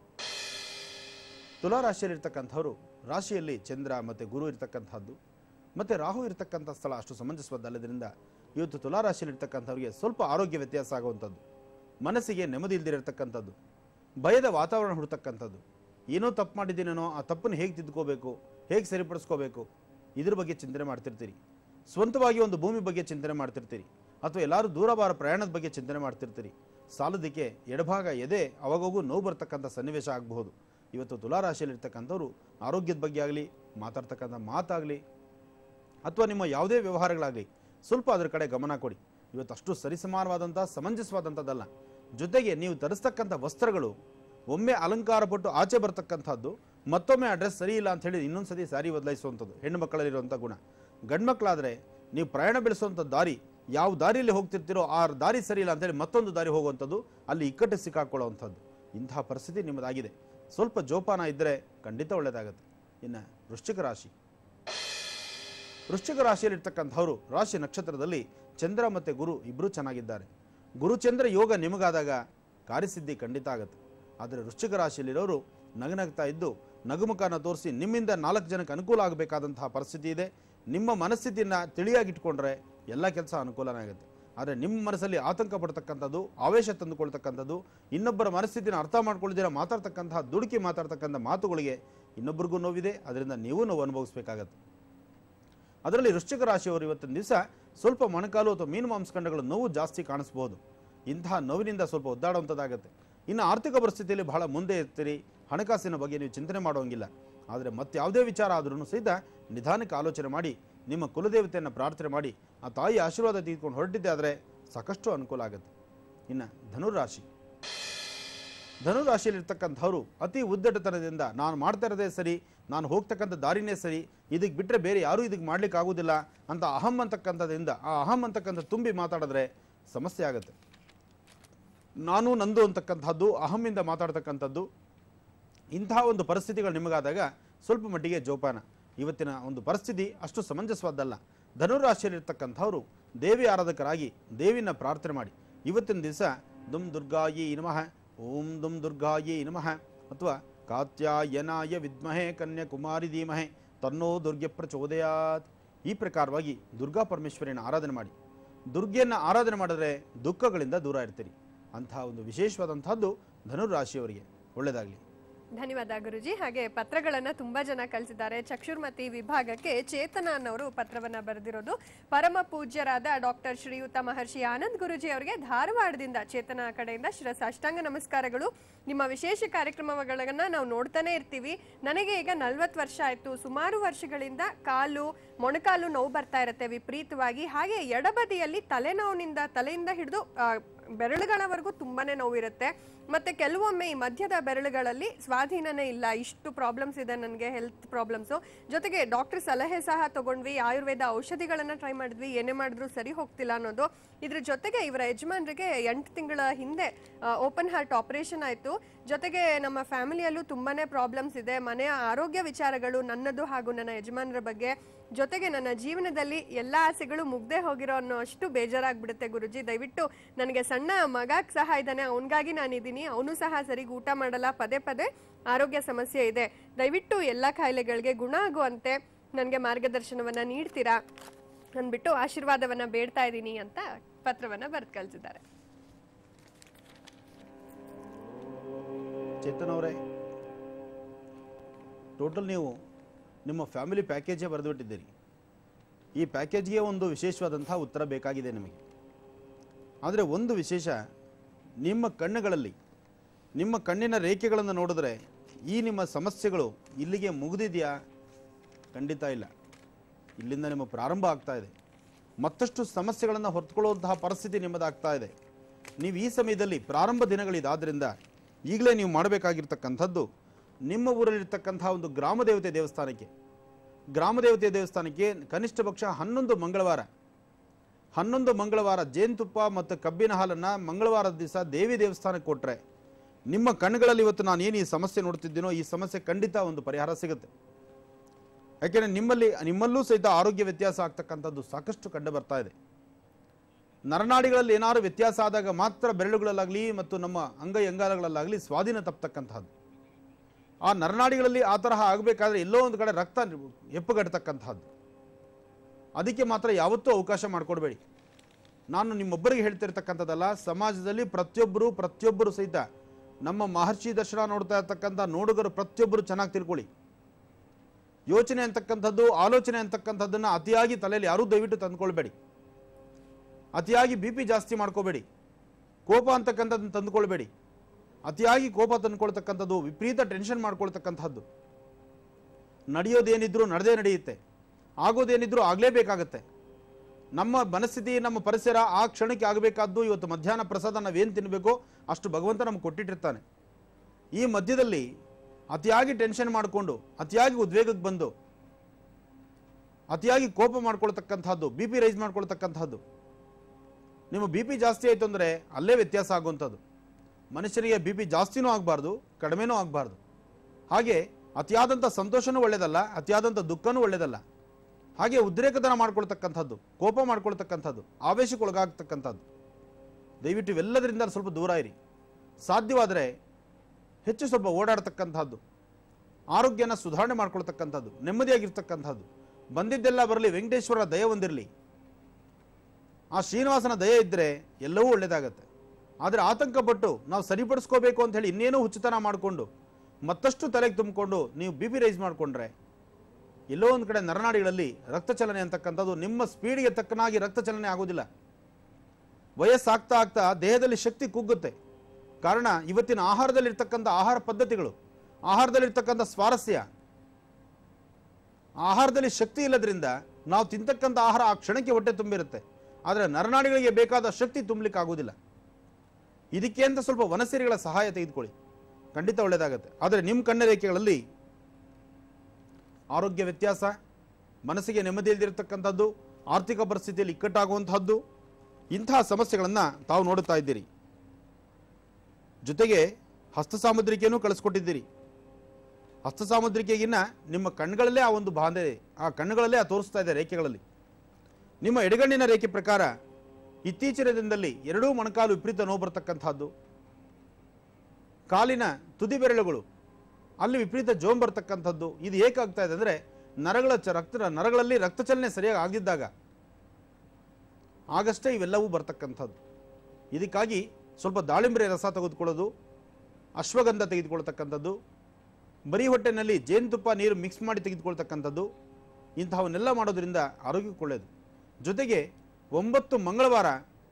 ತುಲಾರಾಶಿಯಲ್ಲಿರ್ತಕ್ಕಂಥವ್ರು ರಾಶಿಯಲ್ಲಿ ಚಂದ್ರ ಮತ್ತು ಗುರು ಇರ್ತಕ್ಕಂಥದ್ದು ಮತ್ತು ರಾಹು ಇರ್ತಕ್ಕಂಥ ಸ್ಥಳ ಅಷ್ಟು ಸಮಂಜಸವಾದಲ್ಲದ್ರಿಂದ ಇವತ್ತು ತುಲಾರಾಶಿಯಲ್ಲಿರ್ತಕ್ಕಂಥವ್ರಿಗೆ ಸ್ವಲ್ಪ ಆರೋಗ್ಯ ವ್ಯತ್ಯಾಸ ಆಗುವಂಥದ್ದು ಮನಸ್ಸಿಗೆ ನೆಮ್ಮದಿ ಇಲ್ದಿರತಕ್ಕಂಥದ್ದು ಭಯದ ವಾತಾವರಣ ಹುಡ್ತಕ್ಕಂಥದ್ದು ಏನೋ ತಪ್ಪು ಮಾಡಿದ್ದೀನೇನೋ ಆ ತಪ್ಪನ್ನು ಹೇಗೆ ತಿದ್ದುಕೋಬೇಕು ಹೇಗೆ ಸರಿಪಡಿಸ್ಕೋಬೇಕು ಇದ್ರ ಬಗ್ಗೆ ಚಿಂತನೆ ಮಾಡ್ತಿರ್ತೀರಿ ಸ್ವಂತವಾಗಿ ಒಂದು ಭೂಮಿ ಬಗ್ಗೆ ಚಿಂತನೆ ಮಾಡ್ತಿರ್ತೀರಿ ಅಥವಾ ಎಲ್ಲರೂ ದೂರವಾರ ಪ್ರಯಾಣದ ಬಗ್ಗೆ ಚಿಂತನೆ ಮಾಡ್ತಿರ್ತೀರಿ ಸಾಲದಕ್ಕೆ ಎಡಭಾಗ ಎದೆ ಅವಾಗೋಗೂ ನೋವು ಬರ್ತಕ್ಕಂಥ ಸನ್ನಿವೇಶ ಆಗಬಹುದು ಇವತ್ತು ತುಲಾರಾಶಿಯಲ್ಲಿರ್ತಕ್ಕಂಥವ್ರು ಆರೋಗ್ಯದ ಬಗ್ಗೆ ಆಗಲಿ ಮಾತಾಡ್ತಕ್ಕಂಥ ಮಾತಾಗಲಿ ಅಥವಾ ನಿಮ್ಮ ಯಾವುದೇ ವ್ಯವಹಾರಗಳಾಗಲಿ ಸ್ವಲ್ಪ ಅದರ ಕಡೆ ಗಮನ ಕೊಡಿ ಇವತ್ತು ಅಷ್ಟು ಸರಿಸಮಾನವಾದಂಥ ಸಮಂಜಸವಾದಂಥದ್ದಲ್ಲ ಜೊತೆಗೆ ನೀವು ಧರಿಸ್ತಕ್ಕಂಥ ವಸ್ತ್ರಗಳು ಒಮ್ಮೆ ಅಲಂಕಾರ ಪಟ್ಟು ಆಚೆ ಬರ್ತಕ್ಕಂಥದ್ದು ಮತ್ತೊಮ್ಮೆ ಅಡ್ರೆಸ್ ಸರಿ ಇಲ್ಲ ಅಂತ ಹೇಳಿ ಇನ್ನೊಂದು ಸತಿ ಸಾರಿ ಬದಲಾಯಿಸುವಂಥದ್ದು ಹೆಣ್ಣು ಮಕ್ಕಳಲ್ಲಿರುವಂಥ ಗುಣ ಗಂಡು ಮಕ್ಕಳಾದರೆ ನೀವು ಪ್ರಯಾಣ ಬೆಳೆಸುವಂಥ ದಾರಿ ಯಾವ ದಾರಿಯಲ್ಲಿ ಹೋಗ್ತಿರ್ತೀರೋ ಆ ದಾರಿ ಸರಿ ಇಲ್ಲ ಅಂತೇಳಿ ಮತ್ತೊಂದು ದಾರಿ ಹೋಗುವಂಥದ್ದು ಅಲ್ಲಿ ಇಕ್ಕಟ್ಟು ಸಿಕ್ಕಾಕೊಳ್ಳುವಂಥದ್ದು ಇಂತಹ ಪರಿಸ್ಥಿತಿ ನಿಮ್ಮದಾಗಿದೆ ಸ್ವಲ್ಪ ಜೋಪಾನ ಇದ್ದರೆ ಖಂಡಿತ ಒಳ್ಳೆಯದಾಗುತ್ತೆ ಇನ್ನು ವೃಶ್ಚಿಕ ರಾಶಿ ವೃಶ್ಚಿಕ ರಾಶಿಯಲ್ಲಿರ್ತಕ್ಕಂಥವರು ರಾಶಿ ನಕ್ಷತ್ರದಲ್ಲಿ ಚಂದ್ರ ಮತ್ತು ಗುರು ಇಬ್ಬರೂ ಚೆನ್ನಾಗಿದ್ದಾರೆ ಗುರುಚಂದ್ರ ಯೋಗ ನಿಮಗಾದಾಗ ಕಾರ್ಯಸಿದ್ಧಿ ಖಂಡಿತ ಆಗುತ್ತೆ ಆದರೆ ವೃಶ್ಚಿಕ ರಾಶಿಯಲ್ಲಿರೋರು ನಗನಗ್ತಾ ಇದ್ದು ನಗುಮುಖನ ತೋರಿಸಿ ನಿಮ್ಮಿಂದ ನಾಲ್ಕು ಜನಕ್ಕೆ ಅನುಕೂಲ ಆಗಬೇಕಾದಂತಹ ಪರಿಸ್ಥಿತಿ ಇದೆ ನಿಮ್ಮ ಮನಸ್ಥಿತಿಯನ್ನು ತಿಳಿಯಾಗಿಟ್ಕೊಂಡ್ರೆ ಎಲ್ಲ ಕೆಲಸ ಅನುಕೂಲನೇ ಆಗುತ್ತೆ ಆದರೆ ನಿಮ್ಮ ಮನಸ್ಸಲ್ಲಿ ಆತಂಕ ಪಡ್ತಕ್ಕಂಥದ್ದು ಆವೇಶ ತಂದುಕೊಳ್ತಕ್ಕಂಥದ್ದು ಇನ್ನೊಬ್ಬರ ಮನಸ್ಥಿತಿನ ಅರ್ಥ ಮಾಡ್ಕೊಳ್ಳದಿರ ಮಾತಾಡ್ತಕ್ಕಂತಹ ದುಡುಕಿ ಮಾತಾಡ್ತಕ್ಕಂಥ ಮಾತುಗಳಿಗೆ ಇನ್ನೊಬ್ಬರಿಗೂ ನೋವಿದೆ ಅದರಿಂದ ನೀವು ನೋವು ಅನುಭವಿಸಬೇಕಾಗತ್ತೆ ಅದರಲ್ಲಿ ವೃಶ್ಚಿಕ ರಾಶಿಯವರು ಇವತ್ತಿನ ದಿವಸ ಸ್ವಲ್ಪ ಮೊಣಕಾಲು ಅಥವಾ ಮೀನು ಮಾಂಸಖಂಡಗಳ ನೋವು ಜಾಸ್ತಿ ಕಾಣಿಸ್ಬೋದು ಇಂತಹ ನೋವಿನಿಂದ ಸ್ವಲ್ಪ ಒದ್ದಾಡುವಂಥದ್ದಾಗತ್ತೆ ಇನ್ನು ಆರ್ಥಿಕ ಪರಿಸ್ಥಿತಿಯಲ್ಲಿ ಬಹಳ ಮುಂದೆ ಇರ್ತೀರಿ ಹಣಕಾಸಿನ ಬಗ್ಗೆ ನೀವು ಚಿಂತನೆ ಮಾಡೋಂಗಿಲ್ಲ ಆದರೆ ಮತ್ತಾವುದೇ ವಿಚಾರ ಆದ್ರೂ ಸಹಿತ ನಿಧಾನಕ್ಕೆ ಆಲೋಚನೆ ಮಾಡಿ ನಿಮ್ಮ ಕುಲದೇವತೆಯನ್ನು ಪ್ರಾರ್ಥನೆ ಮಾಡಿ ಆ ತಾಯಿ ಆಶೀರ್ವಾದ ತೆಗೆದುಕೊಂಡು ಹೊರಟಿದ್ದೆ ಆದರೆ ಸಾಕಷ್ಟು ಅನುಕೂಲ ಆಗುತ್ತೆ ಇನ್ನು ಧನುರಾಶಿ ಧನುರಾಶಿಯಲ್ಲಿರ್ತಕ್ಕಂಥವ್ರು ಅತಿ ಉದ್ದಟತನದಿಂದ ನಾನು ಮಾಡ್ತಾ ಇರೋದೇ ಸರಿ ನಾನು ಹೋಗ್ತಕ್ಕಂಥ ದಾರಿನೇ ಸರಿ ಇದಕ್ಕೆ ಬಿಟ್ಟರೆ ಬೇರೆ ಯಾರೂ ಇದಕ್ಕೆ ಮಾಡ್ಲಿಕ್ಕೆ ಆಗೋದಿಲ್ಲ ಅಂತ ಅಹಂ ಅಂತಕ್ಕಂಥದ್ರಿಂದ ಆ ಅಹಂ ಅಂತಕ್ಕಂಥ ತುಂಬಿ ಮಾತಾಡಿದ್ರೆ ಸಮಸ್ಯೆ ಆಗುತ್ತೆ ನಾನು ನಂದು ಅಂತಕ್ಕಂಥದ್ದು ಅಹಮ್ಮಿಂದ ಮಾತಾಡ್ತಕ್ಕಂಥದ್ದು ಇಂತಹ ಒಂದು ಪರಿಸ್ಥಿತಿಗಳು ನಿಮಗಾದಾಗ ಸ್ವಲ್ಪ ಮಟ್ಟಿಗೆ ಜೋಪಾನ ಇವತ್ತಿನ ಒಂದು ಪರಿಸ್ಥಿತಿ ಅಷ್ಟು ಸಮಂಜಸವಾದ್ದಲ್ಲ ಧನುರಾಶಿಯಲ್ಲಿರ್ತಕ್ಕಂಥವ್ರು ದೇವಿ ಆರಾಧಕರಾಗಿ ದೇವಿನ ಪ್ರಾರ್ಥನೆ ಮಾಡಿ ಇವತ್ತಿನ ದಿವಸ ದುಮ್ ದುರ್ಗಾಯಿ ನಮಃ ಓಂ ದುಮ್ ದುರ್ಗಾಯಿ ನಮಃ ಅಥವಾ ಕಾತ್ಯಾಯನಾಯ ವಿದ್ಮಹೆ ಕನ್ಯಾಕುಮಾರಿ ಧೀಮಹೆ ತನ್ನೋ ದುರ್ಗೆ ಪ್ರಚೋದಯಾತ್ ಈ ಪ್ರಕಾರವಾಗಿ ದುರ್ಗಾ ಪರಮೇಶ್ವರಿನ ಆರಾಧನೆ ಮಾಡಿ ದುರ್ಗೆಯನ್ನು ಆರಾಧನೆ ಮಾಡಿದ್ರೆ ದುಃಖಗಳಿಂದ ದೂರ ಇರ್ತೀರಿ ಅಂತಹ ಒಂದು ವಿಶೇಷವಾದಂತಹದ್ದು ಧನುರಾಶಿಯವರಿಗೆ ಒಳ್ಳೆಯದಾಗಲಿ ಧನ್ಯವಾದ ಗುರುಜಿ ಹಾಗೆ ಪತ್ರಗಳನ್ನ ತುಂಬಾ ಜನ ಕಳಿಸಿದ್ದಾರೆ ಚಕ್ಷುರ್ಮತಿ ವಿಭಾಗಕ್ಕೆ ಚೇತನ ಅನ್ನೋರು ಪತ್ರವನ್ನ ಬರೆದಿರೋದು ಪರಮ ಪೂಜ್ಯರಾದ ಡಾಕ್ಟರ್ ಶ್ರೀಯುತ ಮಹರ್ಷಿ ಆನಂದ್ ಗುರುಜಿ ಅವರಿಗೆ ಧಾರವಾಡದಿಂದ ಚೇತನ ಕಡೆಯಿಂದ ಶಿರಸ ಅಷ್ಟಾಂಗ ನಮಸ್ಕಾರಗಳು ನಿಮ್ಮ ವಿಶೇಷ ಕಾರ್ಯಕ್ರಮಗಳನ್ನ ನಾವು ನೋಡ್ತಾನೆ ಇರ್ತೀವಿ ನನಗೆ ಈಗ ನಲ್ವತ್ತು ವರ್ಷ ಆಯ್ತು ಸುಮಾರು ವರ್ಷಗಳಿಂದ ಕಾಲು ಮೊಣಕಾಲು ನೋವು ಬರ್ತಾ ಇರುತ್ತೆ ವಿಪರೀತವಾಗಿ ಹಾಗೆ ಎಡಬದಿಯಲ್ಲಿ ತಲೆನೋವಿನಿಂದ ತಲೆಯಿಂದ ಹಿಡಿದು ಬೆರಳುಗಳವರೆಗೂ ತುಂಬಾನೇ ನೋವಿರುತ್ತೆ ಮತ್ತೆ ಕೆಲವೊಮ್ಮೆ ಈ ಮಧ್ಯದ ಬೆರಳುಗಳಲ್ಲಿ ಸ್ವಾಧೀನನೇ ಇಲ್ಲ ಇಷ್ಟು ಪ್ರಾಬ್ಲಮ್ಸ್ ಇದೆ ನನಗೆ ಹೆಲ್ತ್ ಪ್ರಾಬ್ಲಮ್ಸು ಜೊತೆಗೆ ಡಾಕ್ಟರ್ ಸಲಹೆ ಸಹ ತಗೊಂಡ್ವಿ ಆಯುರ್ವೇದ ಔಷಧಿಗಳನ್ನ ಟ್ರೈ ಮಾಡಿದ್ವಿ ಏನೇ ಮಾಡಿದ್ರು ಸರಿ ಹೋಗ್ತಿಲ್ಲ ಅನ್ನೋದು ಇದ್ರ ಜೊತೆಗೆ ಇವರ ಯಜಮಾನರಿಗೆ ಎಂಟು ತಿಂಗಳ ಹಿಂದೆ ಓಪನ್ ಹಾರ್ಟ್ ಆಪರೇಷನ್ ಆಯಿತು ಜೊತೆಗೆ ನಮ್ಮ ಫ್ಯಾಮಿಲಿಯಲ್ಲೂ ತುಂಬಾನೇ ಪ್ರಾಬ್ಲಮ್ಸ್ ಇದೆ ಮನೆಯ ಆರೋಗ್ಯ ವಿಚಾರಗಳು ನನ್ನದು ಹಾಗೂ ನನ್ನ ಯಜಮಾನರ ಬಗ್ಗೆ ಜೊತೆಗೆ ನನ್ನ ಜೀವನದಲ್ಲಿ ಎಲ್ಲ ಆಸೆಗಳು ಮುಗ್ದೇ ಹೋಗಿರೋ ಅನ್ನೋ ಅಷ್ಟು ಬೇಜಾರಾಗ್ಬಿಡುತ್ತೆ ಗುರುಜಿ ದಯವಿಟ್ಟು ನನಗೆ ಸಣ್ಣ ಮಗ ಸಹ ಇದ್ದಾನೆ ಅವನಿಗಾಗಿ ನಾನಿದ್ದೀನಿ ಅವನು ಸಹ ಸರಿಗೆ ಊಟ ಮಾಡಲ್ಲ ಪದೇ ಪದೇ ಆರೋಗ್ಯ ಸಮಸ್ಯೆ ಇದೆ ದಯವಿಟ್ಟು ಎಲ್ಲ ಕಾಯಿಲೆಗಳಿಗೆ ಗುಣ ಆಗುವಂತೆ ನನಗೆ ಮಾರ್ಗದರ್ಶನವನ್ನ ನೀಡ್ತೀರಾ ಅಂದ್ಬಿಟ್ಟು ಆಶೀರ್ವಾದವನ್ನ ಬೇಡ್ತಾ ಇದ್ದೀನಿ ಅಂತ ಪತ್ರವನ್ನ ಬರೆದು ಕಳಿಸಿದ್ದಾರೆ ಚೇತನ್ ಅವರೇ ಟೋಟಲ್ ನೀವು ನಿಮ್ಮ ಫ್ಯಾಮಿಲಿ ಪ್ಯಾಕೇಜೇ ಬರೆದುಬಿಟ್ಟಿದ್ದೀರಿ ಈ ಪ್ಯಾಕೇಜ್ಗೆ ಒಂದು ವಿಶೇಷವಾದಂಥ ಉತ್ತರ ಬೇಕಾಗಿದೆ ನಿಮಗೆ ಆದರೆ ಒಂದು ವಿಶೇಷ ನಿಮ್ಮ ಕಣ್ಣುಗಳಲ್ಲಿ ನಿಮ್ಮ ಕಣ್ಣಿನ ರೇಖೆಗಳನ್ನು ನೋಡಿದ್ರೆ ಈ ನಿಮ್ಮ ಸಮಸ್ಯೆಗಳು ಇಲ್ಲಿಗೆ ಮುಗಿದಿದೆಯಾ ಖಂಡಿತ ಇಲ್ಲ ಇಲ್ಲಿಂದ ನಿಮ್ಮ ಪ್ರಾರಂಭ ಆಗ್ತಾ ಇದೆ ಮತ್ತಷ್ಟು ಸಮಸ್ಯೆಗಳನ್ನು ಹೊತ್ಕೊಳ್ಳುವಂತಹ ಪರಿಸ್ಥಿತಿ ನಿಮ್ಮದಾಗ್ತಾ ಇದೆ ನೀವು ಈ ಸಮಯದಲ್ಲಿ ಪ್ರಾರಂಭ ದಿನಗಳಿದಾದ್ರಿಂದ ಈಗಲೇ ನೀವು ಮಾಡಬೇಕಾಗಿರ್ತಕ್ಕಂಥದ್ದು ನಿಮ್ಮ ಊರಲ್ಲಿರ್ತಕ್ಕಂತಹ ಒಂದು ಗ್ರಾಮ ದೇವತೆ ದೇವಸ್ಥಾನಕ್ಕೆ ಗ್ರಾಮ ದೇವತೆ ದೇವಸ್ಥಾನಕ್ಕೆ ಕನಿಷ್ಠ ಪಕ್ಷ ಹನ್ನೊಂದು ಮಂಗಳವಾರ ಹನ್ನೊಂದು ಮಂಗಳವಾರ ಜೇನುತುಪ್ಪ ಮತ್ತು ಕಬ್ಬಿನ ಹಾಲನ್ನು ಮಂಗಳವಾರದ ದಿವಸ ದೇವಿ ದೇವಸ್ಥಾನಕ್ಕೆ ಕೊಟ್ಟರೆ ನಿಮ್ಮ ಕಣ್ಣುಗಳಲ್ಲಿ ಇವತ್ತು ನಾನು ಏನು ಈ ಸಮಸ್ಯೆ ನೋಡ್ತಿದ್ದೀನೋ ಈ ಸಮಸ್ಯೆ ಖಂಡಿತ ಒಂದು ಪರಿಹಾರ ಸಿಗುತ್ತೆ ಯಾಕೆಂದರೆ ನಿಮ್ಮಲ್ಲಿ ನಿಮ್ಮಲ್ಲೂ ಸಹಿತ ಆರೋಗ್ಯ ವ್ಯತ್ಯಾಸ ಆಗ್ತಕ್ಕಂಥದ್ದು ಸಾಕಷ್ಟು ಕಂಡು ಬರ್ತಾ ಇದೆ ನರನಾಡಿಗಳಲ್ಲಿ ಏನಾದ್ರು ವ್ಯತ್ಯಾಸ ಆದಾಗ ಮಾತ್ರ ಬೆರಳುಗಳಲ್ಲಾಗಲಿ ಮತ್ತು ನಮ್ಮ ಅಂಗೈ ಅಂಗಾಲಗಳಲ್ಲಾಗಲಿ ಸ್ವಾಧೀನ ತಪ್ಪತಕ್ಕಂಥದ್ದು ಆ ನರನಾಡಿಗಳಲ್ಲಿ ಆ ತರಹ ಆಗಬೇಕಾದ್ರೆ ಎಲ್ಲೋ ಒಂದು ಕಡೆ ರಕ್ತ ಹೆಪ್ಪುಗಟ್ಟತಕ್ಕಂಥದ್ದು ಅದಕ್ಕೆ ಮಾತ್ರ ಯಾವತ್ತೂ ಅವಕಾಶ ಮಾಡಿಕೊಡ್ಬೇಡಿ ನಾನು ನಿಮ್ಮೊಬ್ಬರಿಗೆ ಹೇಳ್ತಿರ್ತಕ್ಕಂಥದ್ದಲ್ಲ ಸಮಾಜದಲ್ಲಿ ಪ್ರತಿಯೊಬ್ಬರು ಪ್ರತಿಯೊಬ್ಬರು ಸಹಿತ ನಮ್ಮ ಮಹರ್ಷಿ ದರ್ಶನ ನೋಡ್ತಾ ಇರ್ತಕ್ಕಂಥ ನೋಡುಗರು ಪ್ರತಿಯೊಬ್ಬರು ಚೆನ್ನಾಗಿ ತಿಳ್ಕೊಳ್ಳಿ ಯೋಚನೆ ಅಂತಕ್ಕಂಥದ್ದು ಆಲೋಚನೆ ಅಂತಕ್ಕಂಥದ್ದನ್ನು ಅತಿಯಾಗಿ ತಲೆಯಲ್ಲಿ ಯಾರೂ ದಯವಿಟ್ಟು ತಂದ್ಕೊಳ್ಬೇಡಿ ಅತಿಯಾಗಿ ಬಿ ಪಿ ಜಾಸ್ತಿ ಮಾಡ್ಕೋಬೇಡಿ ಕೋಪ ಅಂತಕ್ಕಂಥದ್ದನ್ನು ತಂದುಕೊಳ್ಬೇಡಿ ಅತಿಯಾಗಿ ಕೋಪ ತಂದ್ಕೊಳ್ತಕ್ಕಂಥದ್ದು ವಿಪರೀತ ಟೆನ್ಷನ್ ಮಾಡ್ಕೊಳ್ತಕ್ಕಂಥದ್ದು ನಡೆಯೋದೇನಿದ್ರೂ ನಡೆದೇ ನಡೆಯುತ್ತೆ ಆಗೋದೇನಿದ್ರೂ ಆಗಲೇಬೇಕಾಗತ್ತೆ ನಮ್ಮ ಮನಸ್ಥಿತಿ ನಮ್ಮ ಪರಿಸರ ಆ ಕ್ಷಣಕ್ಕೆ ಆಗಬೇಕಾದ್ದು ಇವತ್ತು ಮಧ್ಯಾಹ್ನ ಪ್ರಸಾದ ನಾವೇನು ತಿನ್ನಬೇಕೋ ಅಷ್ಟು ಭಗವಂತ ನಮ್ಗೆ ಕೊಟ್ಟಿಟ್ಟಿರ್ತಾನೆ ಈ ಮಧ್ಯದಲ್ಲಿ ಅತಿಯಾಗಿ ಟೆನ್ಷನ್ ಮಾಡಿಕೊಂಡು ಅತಿಯಾಗಿ ಉದ್ವೇಗಕ್ಕೆ ಬಂದು ಅತಿಯಾಗಿ ಕೋಪ ಮಾಡ್ಕೊಳ್ತಕ್ಕಂಥದ್ದು ಬಿ ಪಿ ರೈಸ್ ಮಾಡ್ಕೊಳ್ತಕ್ಕಂಥದ್ದು ನಿಮ್ಮ ಬಿ ಪಿ ಜಾಸ್ತಿ ಆಯಿತು ಅಂದರೆ ಅಲ್ಲೇ ವ್ಯತ್ಯಾಸ ಆಗುವಂಥದ್ದು ಮನುಷ್ಯನಿಗೆ ಬಿ ಪಿ ಜಾಸ್ತಿನೂ ಆಗಬಾರ್ದು ಕಡಿಮೆನೂ ಆಗಬಾರ್ದು ಹಾಗೆ ಅತಿಯಾದಂಥ ಸಂತೋಷನೂ ಒಳ್ಳೆಯದಲ್ಲ ಅತಿಯಾದಂಥ ದುಃಖನೂ ಒಳ್ಳೆಯದಲ್ಲ ಹಾಗೆ ಉದ್ರೇಕತನ ಮಾಡ್ಕೊಳ್ತಕ್ಕಂಥದ್ದು ಕೋಪ ಮಾಡ್ಕೊಳ್ತಕ್ಕಂಥದ್ದು ಆವೇಶಕ್ಕೊಳಗಾಗ್ತಕ್ಕಂಥದ್ದು ದಯವಿಟ್ಟು ಇವೆಲ್ಲದರಿಂದ ಸ್ವಲ್ಪ ದೂರ ಇರಿ ಸಾಧ್ಯವಾದರೆ ಹೆಚ್ಚು ಸ್ವಲ್ಪ ಓಡಾಡ್ತಕ್ಕಂಥದ್ದು ಆರೋಗ್ಯನ ಸುಧಾರಣೆ ಮಾಡ್ಕೊಳ್ತಕ್ಕಂಥದ್ದು ನೆಮ್ಮದಿಯಾಗಿರ್ತಕ್ಕಂಥದ್ದು ಬಂದಿದ್ದೆಲ್ಲ ಬರಲಿ ವೆಂಕಟೇಶ್ವರ ದಯ ಹೊಂದಿರಲಿ ಆ ಶ್ರೀನಿವಾಸನ ದಯ ಇದ್ದರೆ ಎಲ್ಲವೂ ಒಳ್ಳೆಯದಾಗತ್ತೆ ಆದರೆ ಆತಂಕಪಟ್ಟು ನಾವು ಸರಿಪಡಿಸ್ಕೋಬೇಕು ಅಂತ ಹೇಳಿ ಇನ್ನೇನೋ ಹುಚ್ಚುತನ ಮಾಡಿಕೊಂಡು ಮತ್ತಷ್ಟು ತಲೆಗೆ ತುಂಬಿಕೊಂಡು ನೀವು ಬಿ ಪಿ ರೈಸ್ ಮಾಡಿಕೊಂಡ್ರೆ ಎಲ್ಲೋ ಒಂದು ಕಡೆ ನರನಾಡಿಗಳಲ್ಲಿ ರಕ್ತ ಚಲನೆ ಅಂತಕ್ಕಂಥದ್ದು ನಿಮ್ಮ ಸ್ಪೀಡ್ಗೆ ತಕ್ಕನಾಗಿ ರಕ್ತ ಚಲನೆ ಆಗೋದಿಲ್ಲ ವಯಸ್ಸಾಗ್ತಾ ಆಗ್ತಾ ದೇಹದಲ್ಲಿ ಶಕ್ತಿ ಕುಗ್ಗುತ್ತೆ ಕಾರಣ ಇವತ್ತಿನ ಆಹಾರದಲ್ಲಿರ್ತಕ್ಕಂಥ ಆಹಾರ ಪದ್ಧತಿಗಳು ಆಹಾರದಲ್ಲಿರ್ತಕ್ಕಂಥ ಸ್ವಾರಸ್ಯ ಆಹಾರದಲ್ಲಿ ಶಕ್ತಿ ಇಲ್ಲದ್ರಿಂದ ನಾವು ತಿಂತಕ್ಕಂಥ ಆಹಾರ ಆ ಕ್ಷಣಕ್ಕೆ ಹೊಟ್ಟೆ ತುಂಬಿರುತ್ತೆ ಆದರೆ ನರನಾಡಿಗಳಿಗೆ ಬೇಕಾದ ಶಕ್ತಿ ತುಂಬಲಿಕ್ಕೆ ಆಗೋದಿಲ್ಲ ಇದಕ್ಕೆ ಅಂತ ಸ್ವಲ್ಪ ವನಸೇರಿಗಳ ಸಹಾಯ ತೆಗೆದುಕೊಳ್ಳಿ ಖಂಡಿತ ಒಳ್ಳೆಯದಾಗುತ್ತೆ ಆದರೆ ನಿಮ್ಮ ಕಣ್ಣ ರೇಖೆಗಳಲ್ಲಿ ಆರೋಗ್ಯ ವ್ಯತ್ಯಾಸ ಮನಸ್ಸಿಗೆ ನೆಮ್ಮದಿ ಇಲ್ದಿರತಕ್ಕಂಥದ್ದು ಆರ್ಥಿಕ ಪರಿಸ್ಥಿತಿಯಲ್ಲಿ ಇಕ್ಕಟ್ಟಾಗುವಂತಹದ್ದು ಇಂತಹ ಸಮಸ್ಯೆಗಳನ್ನು ತಾವು ನೋಡುತ್ತಾ ಇದ್ದೀರಿ ಜೊತೆಗೆ ಹಸ್ತ ಸಾಮುದ್ರಿಕೆಯನ್ನು ಕಳಿಸ್ಕೊಟ್ಟಿದ್ದೀರಿ ಹಸ್ತ ಸಾಮುದ್ರಿಕೆಗಿನ್ನ ನಿಮ್ಮ ಕಣ್ಗಳಲ್ಲೇ ಆ ಒಂದು ಬಾಧೆ ಇದೆ. ಆ ಕಣ್ಣುಗಳಲ್ಲೇ ಆ ತೋರಿಸ್ತಾ ಇದೆ ರೇಖೆಗಳಲ್ಲಿ ನಿಮ್ಮ ಎಡಗಣ್ಣಿನ ರೇಖೆ ಪ್ರಕಾರ ಇತ್ತೀಚಿನ ದಿನದಲ್ಲಿ ಎರಡೂ ಮೊಣಕಾಲು ವಿಪರೀತ ನೋವು ಬರ್ತಕ್ಕಂಥದ್ದು ಕಾಲಿನ ತುದಿ ಬೆರಳುಗಳು ಅಲ್ಲಿ ವಿಪರೀತ ಜೋಮ್ ಬರ್ತಕ್ಕಂಥದ್ದು ಇದು ಏಕಾಗ್ತಾ ಇದೆ ಅಂದರೆ ನರಗಳ ಚ ರಕ್ತ ನರಗಳಲ್ಲಿ ರಕ್ತ ಚಲನೆ ಸರಿಯಾಗಿ ಆಗಿದ್ದಾಗ ಆಗಷ್ಟೇ ಇವೆಲ್ಲವೂ ಬರ್ತಕ್ಕಂಥದ್ದು ಇದಕ್ಕಾಗಿ ಸ್ವಲ್ಪ ದಾಳಿಂಬರೆ ರಸ ತೆಗೆದುಕೊಳ್ಳೋದು ಅಶ್ವಗಂಧ ತೆಗೆದುಕೊಳ್ತಕ್ಕಂಥದ್ದು ಬರೀ ಹೊಟ್ಟೆನಲ್ಲಿ ಜೇನುತುಪ್ಪ ನೀರು ಮಿಕ್ಸ್ ಮಾಡಿ ತೆಗೆದುಕೊಳ್ತಕ್ಕಂಥದ್ದು ಇಂತಹವನ್ನೆಲ್ಲ ಮಾಡೋದ್ರಿಂದ ಆರೋಗ್ಯಕ್ಕೆ ಒಳ್ಳೆಯದು ಜೊತೆಗೆ ಒಂಬತ್ತು ಮಂಗಳವಾರ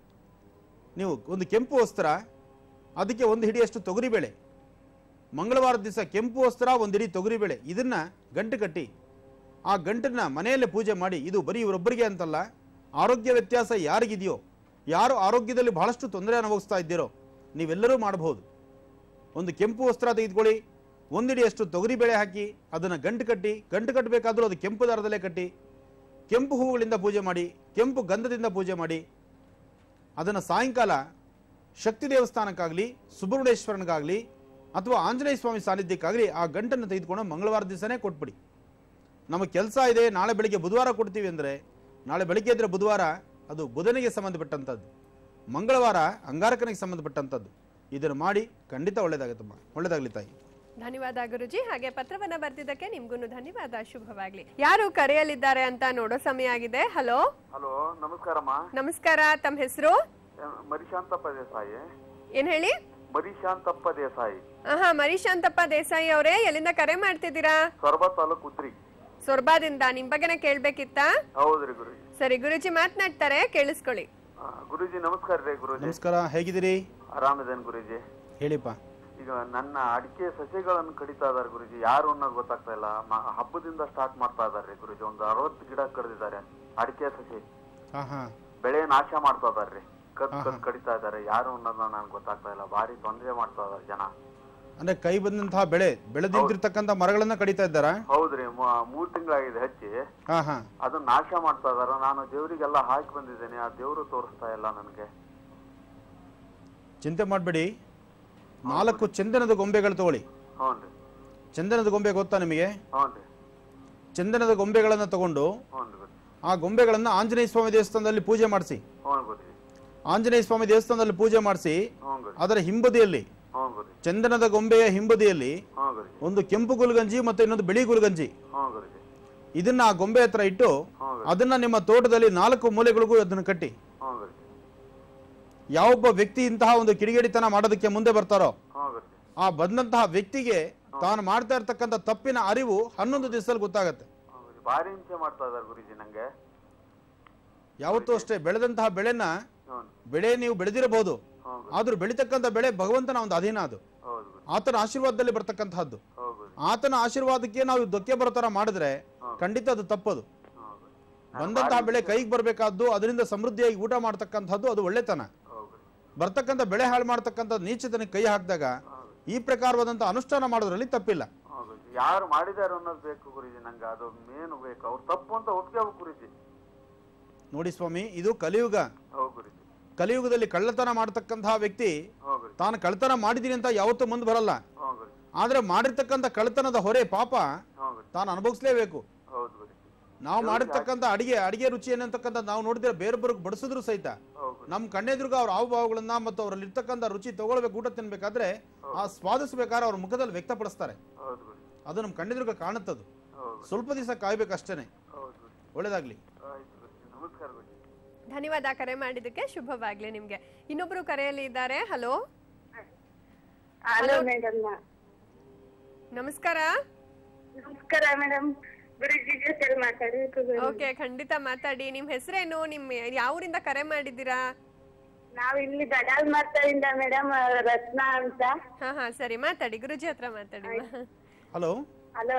ನೀವು ಒಂದು ಕೆಂಪು ವಸ್ತ್ರ ಅದಕ್ಕೆ ಒಂದು ಹಿಡಿಯಷ್ಟು ತೊಗರಿಬೇಳೆ ಮಂಗಳವಾರದ ದಿವಸ ಕೆಂಪು ವಸ್ತ್ರ ಒಂದು ಹಿಡಿ ತೊಗರಿಬೇಳೆ ಇದನ್ನ ಗಂಟು ಕಟ್ಟಿ ಆ ಗಂಟನ್ನ ಮನೆಯಲ್ಲೇ ಪೂಜೆ ಮಾಡಿ ಇದು ಬರೀ ಇವರೊಬ್ಬರಿಗೆ ಅಂತಲ್ಲ ಆರೋಗ್ಯ ವ್ಯತ್ಯಾಸ ಯಾರಿಗಿದೆಯೋ ಯಾರು ಆರೋಗ್ಯದಲ್ಲಿ ಬಹಳಷ್ಟು ತೊಂದರೆ ಅನುಭವಿಸ್ತಾ ಇದ್ದೀರೋ ನೀವೆಲ್ಲರೂ ಮಾಡಬಹುದು ಒಂದು ಕೆಂಪು ವಸ್ತ್ರ ತೆಗೆದುಕೊಳ್ಳಿ ಒಂದಿಡಿಯಷ್ಟು ತೊಗರಿ ಬೇಳೆ ಹಾಕಿ ಅದನ್ನು ಗಂಟು ಕಟ್ಟಿ ಗಂಟು ಕಟ್ಟಬೇಕಾದ್ರೂ ಅದು ಕೆಂಪು ದಾರದಲ್ಲೇ ಕಟ್ಟಿ ಕೆಂಪು ಹೂವುಗಳಿಂದ ಪೂಜೆ ಮಾಡಿ ಕೆಂಪು ಗಂಧದಿಂದ ಪೂಜೆ ಮಾಡಿ ಅದನ್ನು ಸಾಯಂಕಾಲ ಶಕ್ತಿ ದೇವಸ್ಥಾನಕ್ಕಾಗಲಿ ಸುಬ್ರಹ್ಮಣ್ಯೇಶ್ವರನಿಗಾಗಲಿ ಅಥವಾ ಆಂಜನೇಯ ಸ್ವಾಮಿ ಸಾನ್ನಿಧ್ಯಕ್ಕಾಗಲಿ ಆ ಗಂಟನ್ನು ತೆಗೆದುಕೊಂಡು ಮಂಗಳವಾರ ದಿವಸನೇ ಕೊಟ್ಬಿಡಿ ನಮಗೆ ಕೆಲಸ ಇದೆ ನಾಳೆ ಬೆಳಿಗ್ಗೆ ಬುಧವಾರ ಕೊಡ್ತೀವಿ ಅಂದರೆ ನಾಳೆ ಬೆಳಿಗ್ಗೆ ಇದ್ರೆ ಬುಧವಾರ ಅದು ಬುಧನಿಗೆ ಸಂಬಂಧಪಟ್ಟಂಥದ್ದು ಮಂಗಳವಾರ ಅಂಗಾರಕನಿಗೆ ಸಂಬಂಧಪಟ್ಟಂಥದ್ದು ಇದನ್ನು ಮಾಡಿ ಖಂಡಿತ ಒಳ್ಳೇದಾಗುತ್ತಮ್ಮ ಒಳ್ಳೇದಾಗಲಿ ತಾಯಿ ಧನ್ಯವಾದ ಗುರುಜಿ ಹಾಗೆ ಪತ್ರವನ್ನ ಬರ್ತಿದ್ದಕ್ಕೆ ನಿಮ್ಗೂ ಧನ್ಯವಾದ ಶುಭವಾಗ್ಲಿ ಯಾರು ಕರೆಯಲಿದ್ದಾರೆ ಅಂತ ನೋಡೋ ಸಮಯ ಆಗಿದೆ ಹಲೋ ಹಲೋ ನಮಸ್ಕಾರಮ್ಮ ನಮಸ್ಕಾರ ತಮ್ಮ ಹೆಸರು ಮರಿಶಾಂತಪ್ಪ ದೇಸಾಯಿ ಏನ್ ಹೇಳಿ ಮರಿಶಾಂತಪ್ಪ ದೇಸಾಯಿ ಆಹಾ ಮರಿಶಾಂತಪ್ಪ ದೇಸಾಯಿ ಅವರೇ ಎಲ್ಲಿಂದ ಕರೆ ಮಾಡ್ತಿದ್ದೀರಾ ಸೊರಬ ತಾಲೂಕು ಉದ್ರಿ ಸೊರ್ಬಾದಿಂದ ನಿಮ್ ಬಗ್ಗೆನೇ ಕೇಳ್ಬೇಕಿತ್ತಾ ಹೌದ್ರಿ ಗುರುಜಿ ಸರಿ ಗುರುಜಿ ಮಾತನಾಡ್ತಾರೆ ಕೇಳಿಸ್ಕೊಳ್ಳಿ ಆ, ಗುರುಜಿ ನಮಸ್ಕಾರ ರೀ ಗುರುಜಿ ನಮಸ್ಕಾರ ಹೇಗಿದ್ದೀರಿ ಆರಾಮಿದೇನ್ ಗುರುಜಿ ಹೇಳಿಪ್ಪ ಈಗ ನನ್ನ ಅಡಿಕೆ ಸಸಿಗಳನ್ನು ಕಡಿತಾ ಇದಾರೆ ಗುರುಜಿ ಯಾರು ಅನ್ನೋದು ಗೊತ್ತಾಗ್ತಾ ಇಲ್ಲ ಮ- ಹಬ್ಬದಿಂದ ಸ್ಟಾರ್ಟ್ ಮಾಡ್ತಾ ಇದಾರೆ ಗುರುಜಿ ಒಂದು ಅರವತ್ತು ಗಿಡ ಕಡ್ದಿದ್ದಾರೆ ಅಡಿಕೆ ಸಸಿ ಹಾಂ ಹಾಂ ಬೆಳೆ ನಾಶ ಮಾಡ್ತಾ ಇದಾರ್ರಿ ಕದ್ ಹಾ, ಕದ್ ಹಾ. ಕಡಿತಾ ಇದಾರೆ ಯಾರು ಅನ್ನೋದನ್ನ ನನ್ಗೆ ಗೊತ್ತಾಗ್ತಾ ಇಲ್ಲ ಭಾರಿ ತೊಂದರೆ ಮಾಡ್ತಾ ಇದಾರೆ ಜನ ಅಂದರೆ ಕೈ ಬಂದಂತಹ ಬೆಳೆ ಬೆಳೆದಿದ್ದಿರ್ತಕ್ಕಂಥ ಮರಗಳನ್ನು ಕಡಿತಾ ಇದ್ದಾರಾ ಹೌದ್ರಿ ಮ- ಮೂರ್ ತಿಂಗಳಾಗಿದೆ ಹಚ್ಚಿ ಹಾಂ ಹಾಂ ಅದನ್ನ ನಾಶ ಮಾಡ್ತಾ ಇದಾರ ನಾನು ದೇವರಿಗೆಲ್ಲ ಹಾಕಿ ಬಂದಿದ್ದೇನೆ ಆ ದೇವರು ತೋರಿಸ್ತಾ ಇಲ್ಲ ನನಗೆ ಚಿಂತೆ ಮಾಡಬೇಡಿ ನಾಲ್ಕು ಚಂದನದ ಗೊಂಬೆಗಳು ತಗೊಳ್ಳಿ ಹ್ಞೂನ್ರಿ ಚಂದನದ ಗೊಂಬೆ ಗೊತ್ತಾ ನಿಮಗೆ ಹ್ಞೂನ್ರಿ ಚಂದನದ ಗೊಂಬೆಗಳನ್ನು ತಗೊಂಡು ಹ್ಞೂನ್ರಿ ಗುರುಜಿ ಆ ಗೊಂಬೆಗಳನ್ನು ಆಂಜನೇಯ ಸ್ವಾಮಿ ದೇವಸ್ಥಾನದಲ್ಲಿ ಪೂಜೆ ಮಾಡಿಸಿ ಹ್ಞೂ ಗುರುಜಿ ಆಂಜನೇಯ ಸ್ವಾಮಿ ದೇವಸ್ಥಾನದಲ್ಲಿ ಪೂಜೆ ಮಾಡಿಸಿ ಹ್ಞೂ ಗುರುಜಿ ಅದರ ಹಿಂಬದಿಯಲ್ಲಿ ಹ್ಞೂ ಗುರುಜಿ ಚಂದನದ ಗೊಂಬೆಯ ಹಿಂಬದಿಯಲ್ಲಿ ಹ್ಞೂ ಗುರುಜಿ ಒಂದು ಕೆಂಪು ಗುಲ್ಗಂಜಿ ಮತ್ತು ಇನ್ನೊಂದು ಬಿಳಿ ಗುಲ್ಗಂಜಿ ಹ್ಞೂ ಗುರುಜಿ ಇದನ್ನ ಆ ಗೊಂಬೆ ಹತ್ರ ಇಟ್ಟು ಹ್ಞೂ ಗುರುಜಿ ಅದನ್ನ ನಿಮ್ಮ ತೋಟದಲ್ಲಿ ನಾಲ್ಕು ಮೂಲೆಗಳಿಗೂ ಅದನ್ನು ಕಟ್ಟಿ ಹ್ಞೂ ಗುರುಜಿ ಯಾವೊಬ್ಬ ವ್ಯಕ್ತಿ ಇಂತಹ ಒಂದು ಕಿಡಿಗೇಡಿತನ ಮಾಡೋದಕ್ಕೆ ಮುಂದೆ ಬರ್ತಾರೋ ಹ್ಞೂ ಗುರುಜಿ ಆ ಬಂದಂತಹ ವ್ಯಕ್ತಿಗೆ ತಾನು ಮಾಡ್ತಾ ಇರ್ತಕ್ಕಂಥ ತಪ್ಪಿನ ಅರಿವು ಹನ್ನೊಂದು ದಿವಸದಲ್ಲಿ ಗೊತ್ತಾಗತ್ತೆ ಹ್ಞೂ ಗುರುಜಿ ಭಾರಿ ಹಿಂಸೆ ಮಾಡ್ತಾ ಇದಾರೆ ಗುರುಜಿ ನಂಗೆ ಯಾವತ್ತೂ ಅಷ್ಟೇ ಬೆಳೆದಂತಹ ಬೆಳೆನ ಹ್ಞೂ ಬೆಳೆ ನೀವು ಬೆಳೆದಿರಬಹುದು ಹ್ಞೂ ಗುರುಜಿ ಆದ್ರೂ ಬೆಳಿತಕ್ಕಂಥ ಬೆಳೆ ಭಗವಂತನ ಒಂದು ಅಧೀನ ಅದು ಆತನ ಆಶೀರ್ವಾದದಲ್ಲಿ ಬರ್ತಕ್ಕಂತಹದ್ದು ಹೌದು ಆತನ ಆಶೀರ್ವಾದಕ್ಕೆ ನಾವು ಧಕ್ಕೆ ಬರೋ ತರ ಮಾಡಿದ್ರೆ ಖಂಡಿತ ಅದು ತಪ್ಪದು ಹೌದು ಬಂದಂತಹ ಬೆಳೆ ಕೈಗೆ ಬರಬೇಕಾದ್ದು ಅದರಿಂದ ಸಮೃದ್ಧಿಯಾಗಿ ಊಟ ಮಾಡ್ತಕ್ಕಂಥದ್ದು ಅದು ಒಳ್ಳೆತನ ಹೌದು ಬರ್ತಕ್ಕಂಥ ಬೆಳೆ ಹಾಳು ಮಾಡ್ತಕ್ಕಂಥ ನೀಚತನಕ್ಕೆ ಕೈ ಹಾಕಿದಾಗ ಈ ಪ್ರಕಾರವಾದಂಥ ಅನುಷ್ಠಾನ ಮಾಡೋದ್ರಲ್ಲಿ ತಪ್ಪಿಲ್ಲ ಹೌದು ಯಾರು ಮಾಡಿದಾರೆ ಅನ್ನೋದು ಬೇಕು ಗುರುಜಿ ನಂಗೆ ಅದು ಮೇನ್ ಬೇಕು ಅವ್ರು ತಪ್ಪು ಅಂತ ಒಪ್ಕೋಬೇಕು ಗುರುಜಿ ನೋಡಿ ಸ್ವಾಮಿ ಇದು ಕಲಿಯುಗ ಹೌದು ಗುರುಜಿ ಕಲಿಯುಗದಲ್ಲಿ ಕಳ್ಳತನ ಮಾಡ್ತಕ್ಕಂತಹ ವ್ಯಕ್ತಿ ಹೌದು ಗುರುಜಿ ತಾನು ಕಳ್ಳತನ ಮಾಡಿದೀನಿ ಅಂತ ಯಾವತ್ತೂ ಮುಂದೆ ಬರಲ್ಲ ಹೌದು ಗುರುಜಿ ಆದ್ರೆ ಮಾಡಿರ್ತಕ್ಕಂಥ ಕಳ್ಳತನದ ಹೊರೆ ಪಾಪ ಹೌದು ಗುರುಜಿ ತಾನು ಅನುಭವಿಸ್ಲೇಬೇಕು ಹೌದು ಗುರುಜಿ ನಾವು ಮಾಡಿರ್ತಕ್ಕಂಥ ಅಡಿಗೆ ಅಡಿಗೆ ರುಚಿ ಏನಂತಕ್ಕಂಥ ನಾವು ನೋಡಿದ್ರೆ ಬೇರೊಬ್ಬರಿಗೆ ಬಡಿಸಿದ್ರು ಸಹಿತ ಹೌದು ಗುರುಜಿ ನಮ್ಮ ಕಣ್ಣೆದುರುಗ ಅವ್ರ ಹಾವಭಾವಗಳನ್ನ ಮತ್ತು ಅವರಲ್ಲಿ ಇರ್ತಕ್ಕಂಥ ರುಚಿ ತಗೊಳ್ಬೇಕು ಊಟ ತಿನ್ಬೇಕಾದ್ರೆ ಆ ಸ್ವಾದಿಸ್ಬೇಕಾದ್ರೆ ಅವ್ರ ಮುಖದಲ್ಲಿ ವ್ಯಕ್ತಪಡಿಸ್ತಾರೆ ಹೌದು ಗುರುಜಿ ಅದು ನಮ್ಮ ಕಣ್ಣೆದುರುಗ ಕಾಣುತ್ತದು ಹೌದು ಸ್ವಲ್ಪ ದಿವಸ ಕಾಯ್ಬೇಕಷ್ಟೇನೆ ಹೌದು ಗುರುಜಿ ಒಳ್ಳೇದಾಗ್ಲಿ ಆಯ್ತು ಗುರುಜಿ ನಮಸ್ಕಾರ ಗುರುಜಿ ಧನ್ಯವಾದ ಕರೆ ಮಾಡಿದ್ದಕ್ಕೆ ಶುಭವಾಗ್ಲಿ ನಿಮ್ಗೆ ಇನ್ನೊಬ್ರು ಕರೆಯಲ್ಲಿ ಇದ್ದಾರೆ ಹಲೋ ಹಲೋ ಮೇಡಮ್ ನಮಸ್ಕಾರ ನಮಸ್ಕಾರ ಮೇಡಮ್ ಗುರುಜಿ ಜೊತೆ ಮಾತಾಡ್ಬೇಕು ಓಕೆ ಖಂಡಿತ ಮಾತಾಡಿ ನಿಮ್ ಹೆಸರೇನು ನಿಮ್ ಯಾವ ಊರಿಂದ ಕರೆ ಮಾಡಿದ್ದೀರಾ ನಾವ್ ಇಲ್ಲಿ ದಡಾಲ್ ಮಾತಾಡಿಂದ ಮೇಡಮ್ ರತ್ನ ಅಂತ ಹಾ ಹಾ ಸರಿ ಮಾತಾಡಿ ಗುರುಜಿ ಹತ್ರ ಮಾತಾಡಿ hello hello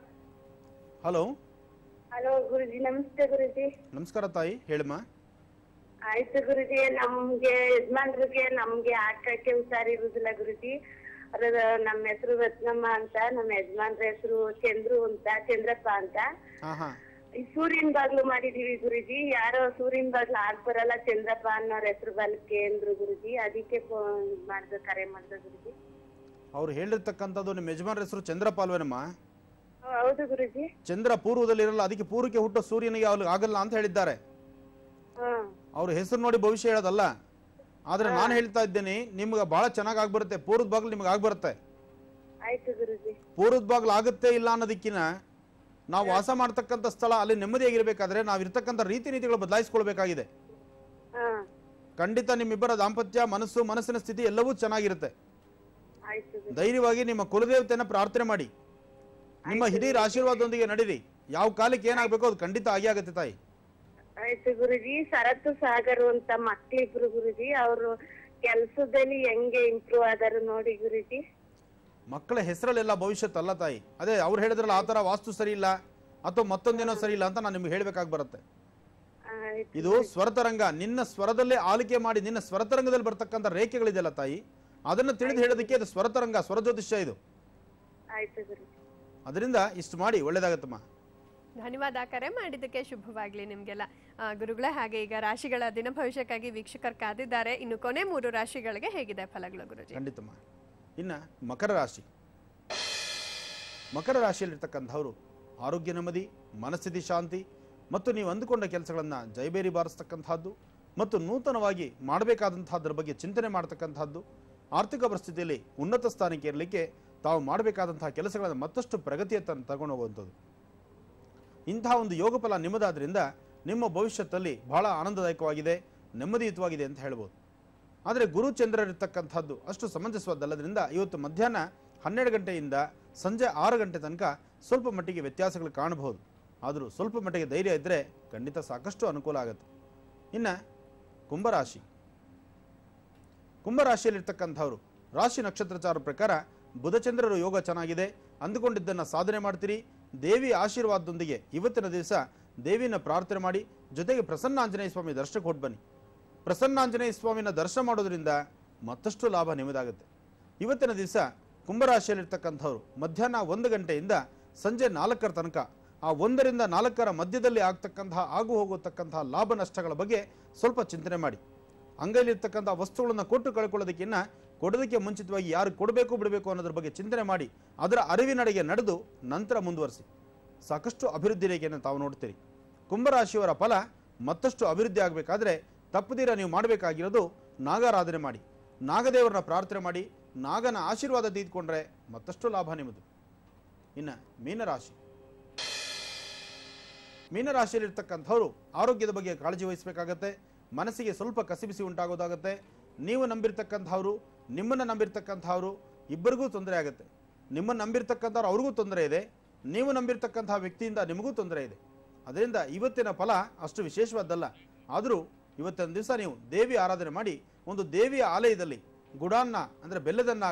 hello hello Guruji ನಮಸ್ತೆ ಗುರುಜಿ ನಮಸ್ಕಾರ ತಾಯಿ ಹೇಳಮ್ಮ ಆಯ್ತು ಗುರುಜಿ ನಮ್ಗೆ ಯಜಮಾನ್ರಿಗೆ ನಮ್ಗೆ ಆಟಕ್ಕೆ ಹುಷಾರಿರುದಿಲ್ಲ ಗುರುಜಿ ಅದ್ರ ನಮ್ಮ ಹೆಸರು ರತ್ನಮ್ಮ ಅಂತ ನಮ್ಮ ಯಜಮಾನ್ರ ಹೆಸರು ಚಂದ್ರು ಅಂತ ಚಂದ್ರಪ್ಪ ಅಂತ ಹಾ ಹಾ ಈ ಸೂರ್ಯನ್ ಬಾಗ್ಲು ಮಾಡಿದೀವಿ ಗುರುಜಿ ಯಾರೋ ಸೂರ್ಯನ್ ಬಾಗ್ಲು ಆಗ್ ಬರಲ್ಲ ಚಂದ್ರಪ್ಪ ಅನ್ನೋರ್ ಹೆಸರು ಬಲ್ಕೆ ಅಂದ್ರು ಗುರುಜಿ ಅದಕ್ಕೆ ಫೋನ್ ಮಾಡ್ದೆ ಕರೆ ಮಾಡ್ದೆ ಗುರುಜಿ ಅವ್ರು ಹೇಳಿರ್ತಕ್ಕಂಥದ್ದು ನಿಮ್ಮ ಯಜಮಾನ್ರ ಹೆಸರು ಚಂದ್ರಪ್ಪ ಅಲ್ವೇನಮ್ಮ ಹ್ಮ್, ಹೌದು ಗುರುಜಿ ಚಂದ್ರ ಪೂರ್ವದಲ್ಲಿ ಇರಲ್ಲ ಅದಕ್ಕೆ ಪೂರ್ವಕ್ಕೆ ಹುಟ್ಟೋ ಸೂರ್ಯನಿಗೆ ಅವ್ರಿಗೆ ಆಗಲ್ಲ ಅಂತ ಹೇಳಿದ್ದಾರೆ ಹ್ಮ್ ಅವ್ರ ಹೆಸರು ನೋಡಿ ಭವಿಷ್ಯ ಹೇಳೋದಲ್ಲ ಆದ್ರೆ ನಾನು ಹೇಳ್ತಾ ಇದ್ದೇನೆ ನಿಮ್ಗೆ ಬಹಳ ಚೆನ್ನಾಗಿ ಆಗ್ಬರುತ್ತೆ ಪೂರ್ವದ ಬಾಗ್ಲು ನಿಮ್ಗೆ ಆಗ್ಬರುತ್ತೆ ಆಯ್ತು ಗುರುಜಿ ಪೂರ್ವದ ಬಾಗ್ಲು ಆಗುತ್ತೆ ಇಲ್ಲ ಅನ್ನೋದಕ್ಕಿನ ನಾವು ವಾಸ ಮಾಡ್ತಕ್ಕಂಥ ಸ್ಥಳ ಅಲ್ಲಿ ನೆಮ್ಮದಿಯಾಗಿರ್ಬೇಕಾದ್ರೆ ನಾವು ಇರ್ತಕ್ಕಂಥ ರೀತಿ ನೀತಿಗಳು ಬದಲಾಯಿಸ್ಕೊಳ್ಬೇಕಾಗಿದೆ ಹಾ ಖಂಡಿತ ನಿಮ್ಮಿಬ್ಬರ ದಾಂಪತ್ಯ ಮನಸ್ಸು ಮನಸ್ಸಿನ ಸ್ಥಿತಿ ಎಲ್ಲವೂ ಚೆನ್ನಾಗಿರುತ್ತೆ ಆಯ್ತು ಗುರು- ಧೈರ್ಯವಾಗಿ ನಿಮ್ಮ ಕುಲದೇವತೆಯನ್ನ ಪ್ರಾರ್ಥನೆ ಮಾಡಿ ನಿಮ್ಮ ಹಿರಿಯರ ಆಶೀರ್ವಾದದೊಂದಿಗೆ ನಡೀರಿ ಯಾವ ಕಾಲಕ್ಕೆ ಏನಾಗಬೇಕು ಅದು ಖಂಡಿತ ಆಗಿ ಆಗುತ್ತೆ ತಾಯಿ ಆಯ್ತು ಗುರುಜಿ ಶರತ್ತು ಸಾಗರು ಅಂತ ಮಕ್ಳಿಬ್ರು ಗುರುಜಿ ಅವರು ಕೆಲ್ಸದಲ್ಲಿ ಹೆಂಗೆ ಇಂಪ್ರೂವ್ ಆದಾರು ನೋಡಿ ಗುರುಜಿ ಮಕ್ಕಳ ಹೆಸರಲ್ಲೆಲ್ಲ ಭವಿಷ್ಯತ್ ಅಲ್ಲ ತಾಯಿ ಅದೇ ಅವ್ರು ಹೇಳಿದ್ರಲ್ಲ ಆ ಥರ ವಾಸ್ತು ಸರಿ ಇಲ್ಲ ಅಥವಾ ಮತ್ತೊಂದೇನೋ ಸರಿ ಇಲ್ಲ ಅಂತ ನಾನು ನಿಮ್ಗೆ ಹೇಳ್ಬೇಕಾಗಿ ಬರುತ್ತೆ ಆಯ್ತು ಇದು ಸ್ವರತರಂಗ ನಿನ್ನ ಸ್ವರದಲ್ಲೇ ಆಲಿಕೆ ಮಾಡಿ ನಿನ್ನ ಸ್ವರತರಂಗದಲ್ಲಿ ಬರ್ತಕ್ಕಂಥ ರೇಖೆಗಳಿದೆಯಲ್ಲ ತಾಯಿ ಅದನ್ನು ತಿಳಿದು ಹೇಳೋದಕ್ಕೆ ಅದು ಸ್ವರತರಂಗ ಸ್ವರಜ್ಯೋತಿಷ್ಯ ಇದು ಆಯ್ತು ಗುರುಜಿ ಅದರಿಂದ ಇಷ್ಟು ಮಾಡಿ ಒಳ್ಳೇದಾಗತ್ತಮ್ಮ ಧನ್ಯವಾದ ಕರೆ ಮಾಡಿದ್ದಕ್ಕೆ ಶುಭವಾಗ್ಲಿ ನಿಮ್ಗೆಲ್ಲ ಆ, ಗುರುಗಳೇ ಹಾಗೆ ಈಗ ರಾಶಿಗಳ ದಿನ ಭವಿಷ್ಯಕ್ಕಾಗಿ ವೀಕ್ಷಕರು ಕಾದಿದ್ದಾರೆ ಇನ್ನು ಕೊನೆ ಮೂರು ರಾಶಿಗಳಿಗೆ ಹೇಗಿದೆ ಫಲಗಳು ಗುರುಜಿ ಖಂಡಿತಮ್ಮ ಇನ್ನು ಮಕರ ರಾಶಿ ಮಕರ ರಾಶಿಯಲ್ಲಿರ್ತಕ್ಕಂಥವ್ರು ಆರೋಗ್ಯ ನೆಮ್ಮದಿ ಮನಸ್ಥಿತಿ ಶಾಂತಿ ಮತ್ತು ನೀವು ಅಂದುಕೊಂಡ ಕೆಲಸಗಳನ್ನು ಜೈಬೇರಿ ಬಾರಿಸ್ತಕ್ಕಂಥದ್ದು ಮತ್ತು ನೂತನವಾಗಿ ಮಾಡಬೇಕಾದಂತಹದ್ರ ಬಗ್ಗೆ ಚಿಂತನೆ ಮಾಡ್ತಕ್ಕಂಥದ್ದು ಆರ್ಥಿಕ ಪರಿಸ್ಥಿತಿಯಲ್ಲಿ ಉನ್ನತ ಸ್ಥಾನಕ್ಕೆ ಇರಲಿಕ್ಕೆ ತಾವು ಮಾಡಬೇಕಾದಂತಹ ಕೆಲಸಗಳನ್ನು ಮತ್ತಷ್ಟು ಪ್ರಗತಿಯತ್ತ ತಗೊಂಡು ಹೋಗುವಂಥದ್ದು ಇಂತಹ ಒಂದು ಯೋಗ ಫಲ ನಿಮ್ಮದಾದ್ರಿಂದ ನಿಮ್ಮ ಭವಿಷ್ಯದಲ್ಲಿ ಬಹಳ ಆನಂದದಾಯಕವಾಗಿದೆ ನೆಮ್ಮದಿಯುತವಾಗಿದೆ ಅಂತ ಹೇಳ್ಬೋದು ಆದರೆ ಗುರು ಚಂದ್ರರಿರ್ತಕ್ಕಂಥದ್ದು ಅಷ್ಟು ಸಮಂಜಸವಾದಲ್ಲದ್ರಿಂದ ಇವತ್ತು ಮಧ್ಯಾಹ್ನ ಹನ್ನೆರಡು ಗಂಟೆಯಿಂದ ಸಂಜೆ ಆರು ಗಂಟೆ ತನಕ ಸ್ವಲ್ಪ ಮಟ್ಟಿಗೆ ವ್ಯತ್ಯಾಸಗಳು ಕಾಣಬಹುದು ಆದರೂ ಸ್ವಲ್ಪ ಮಟ್ಟಿಗೆ ಧೈರ್ಯ ಇದ್ದರೆ ಖಂಡಿತ ಸಾಕಷ್ಟು ಅನುಕೂಲ ಆಗುತ್ತೆ ಇನ್ನು ಕುಂಭರಾಶಿ ಕುಂಭರಾಶಿಯಲ್ಲಿರ್ತಕ್ಕಂಥವ್ರು ರಾಶಿ ನಕ್ಷತ್ರಚಾರ ಪ್ರಕಾರ ಬುಧಚಂದ್ರರು ಯೋಗ ಚೆನ್ನಾಗಿದೆ ಅಂದುಕೊಂಡಿದ್ದನ್ನು ಸಾಧನೆ ಮಾಡ್ತೀರಿ ದೇವಿ ಆಶೀರ್ವಾದದೊಂದಿಗೆ ಇವತ್ತಿನ ದಿವಸ ದೇವಿನ ಪ್ರಾರ್ಥನೆ ಮಾಡಿ ಜೊತೆಗೆ ಪ್ರಸನ್ನ ಆಂಜನೇಯ ಸ್ವಾಮಿ ದರ್ಶನಕ್ಕೆ ಹೊಟ್ಟು ಬನ್ನಿ ಪ್ರಸನ್ನಾಂಜನೇಯ ಸ್ವಾಮಿನ ದರ್ಶನ ಮಾಡೋದ್ರಿಂದ ಮತ್ತಷ್ಟು ಲಾಭ ನಿಮ್ಮದಾಗುತ್ತೆ ಇವತ್ತಿನ ದಿವಸ ಕುಂಭರಾಶಿಯಲ್ಲಿರ್ತಕ್ಕಂಥವ್ರು ಮಧ್ಯಾಹ್ನ ಒಂದು ಗಂಟೆಯಿಂದ ಸಂಜೆ ನಾಲ್ಕರ ತನಕ ಆ ಒಂದರಿಂದ ನಾಲ್ಕರ ಮಧ್ಯದಲ್ಲಿ ಆಗ್ತಕ್ಕಂತಹ ಆಗು ಹೋಗತಕ್ಕಂತಹ ಲಾಭ ನಷ್ಟಗಳ ಬಗ್ಗೆ ಸ್ವಲ್ಪ ಚಿಂತನೆ ಮಾಡಿ ಅಂಗೈಲಿರ್ತಕ್ಕಂಥ ವಸ್ತುಗಳನ್ನು ಕೊಟ್ಟು ಕಳ್ಕೊಳ್ಳೋದಕ್ಕಿಂತ ಕೊಡೋದಕ್ಕೆ ಮುಂಚಿತವಾಗಿ ಯಾರು ಕೊಡಬೇಕು ಬಿಡಬೇಕು ಅನ್ನೋದ್ರ ಬಗ್ಗೆ ಚಿಂತನೆ ಮಾಡಿ ಅದರ ಅರಿವಿನಡೆಗೆ ನಡೆದು ನಂತರ ಮುಂದುವರಿಸಿ ಸಾಕಷ್ಟು ಅಭಿವೃದ್ಧಿ ರೇಖೆಯನ್ನು ತಾವು ನೋಡ್ತೀರಿ ಕುಂಭರಾಶಿಯವರ ಫಲ ಮತ್ತಷ್ಟು ಅಭಿವೃದ್ಧಿ ಆಗಬೇಕಾದ್ರೆ ತಪ್ಪದಿರ ನೀವು ಮಾಡಬೇಕಾಗಿರೋದು ನಾಗಾರಾಧನೆ ಮಾಡಿ ನಾಗದೇವರನ್ನ ಪ್ರಾರ್ಥನೆ ಮಾಡಿ ನಾಗನ ಆಶೀರ್ವಾದ ತೆಗೆದುಕೊಂಡ್ರೆ ಮತ್ತಷ್ಟು ಲಾಭ ನಿಮ್ಮದು ಇನ್ನು ಮೀನರಾಶಿ ಮೀನರಾಶಿಯಲ್ಲಿರ್ತಕ್ಕಂಥವ್ರು ಆರೋಗ್ಯದ ಬಗ್ಗೆ ಕಾಳಜಿ ವಹಿಸಬೇಕಾಗತ್ತೆ ಮನಸ್ಸಿಗೆ ಸ್ವಲ್ಪ ಕಸಿಬಿಸಿ ಉಂಟಾಗೋದಾಗತ್ತೆ ನೀವು ನಂಬಿರ್ತಕ್ಕಂಥವ್ರು ನಿಮ್ಮನ್ನು ನಂಬಿರ್ತಕ್ಕಂಥವ್ರು ಇಬ್ಬರಿಗೂ ತೊಂದರೆ ಆಗುತ್ತೆ ನಿಮ್ಮನ್ನು ನಂಬಿರ್ತಕ್ಕಂಥವ್ರು ಅವ್ರಿಗೂ ತೊಂದರೆ ಇದೆ ನೀವು ನಂಬಿರ್ತಕ್ಕಂಥ ವ್ಯಕ್ತಿಯಿಂದ ನಿಮಗೂ ತೊಂದರೆ ಇದೆ ಅದರಿಂದ ಇವತ್ತಿನ ಫಲ ಅಷ್ಟು ವಿಶೇಷವಾದ್ದಲ್ಲ ಆದರೂ ಇವತ್ತಿನ ದಿವಸ ನೀವು ದೇವಿ ಆರಾಧನೆ ಮಾಡಿ ಒಂದು ದೇವಿಯ ಆಲಯದಲ್ಲಿ ಗುಡಾನ್ನ ಅಂದರೆ ಬೆಲ್ಲದನ್ನಾಗಲಿ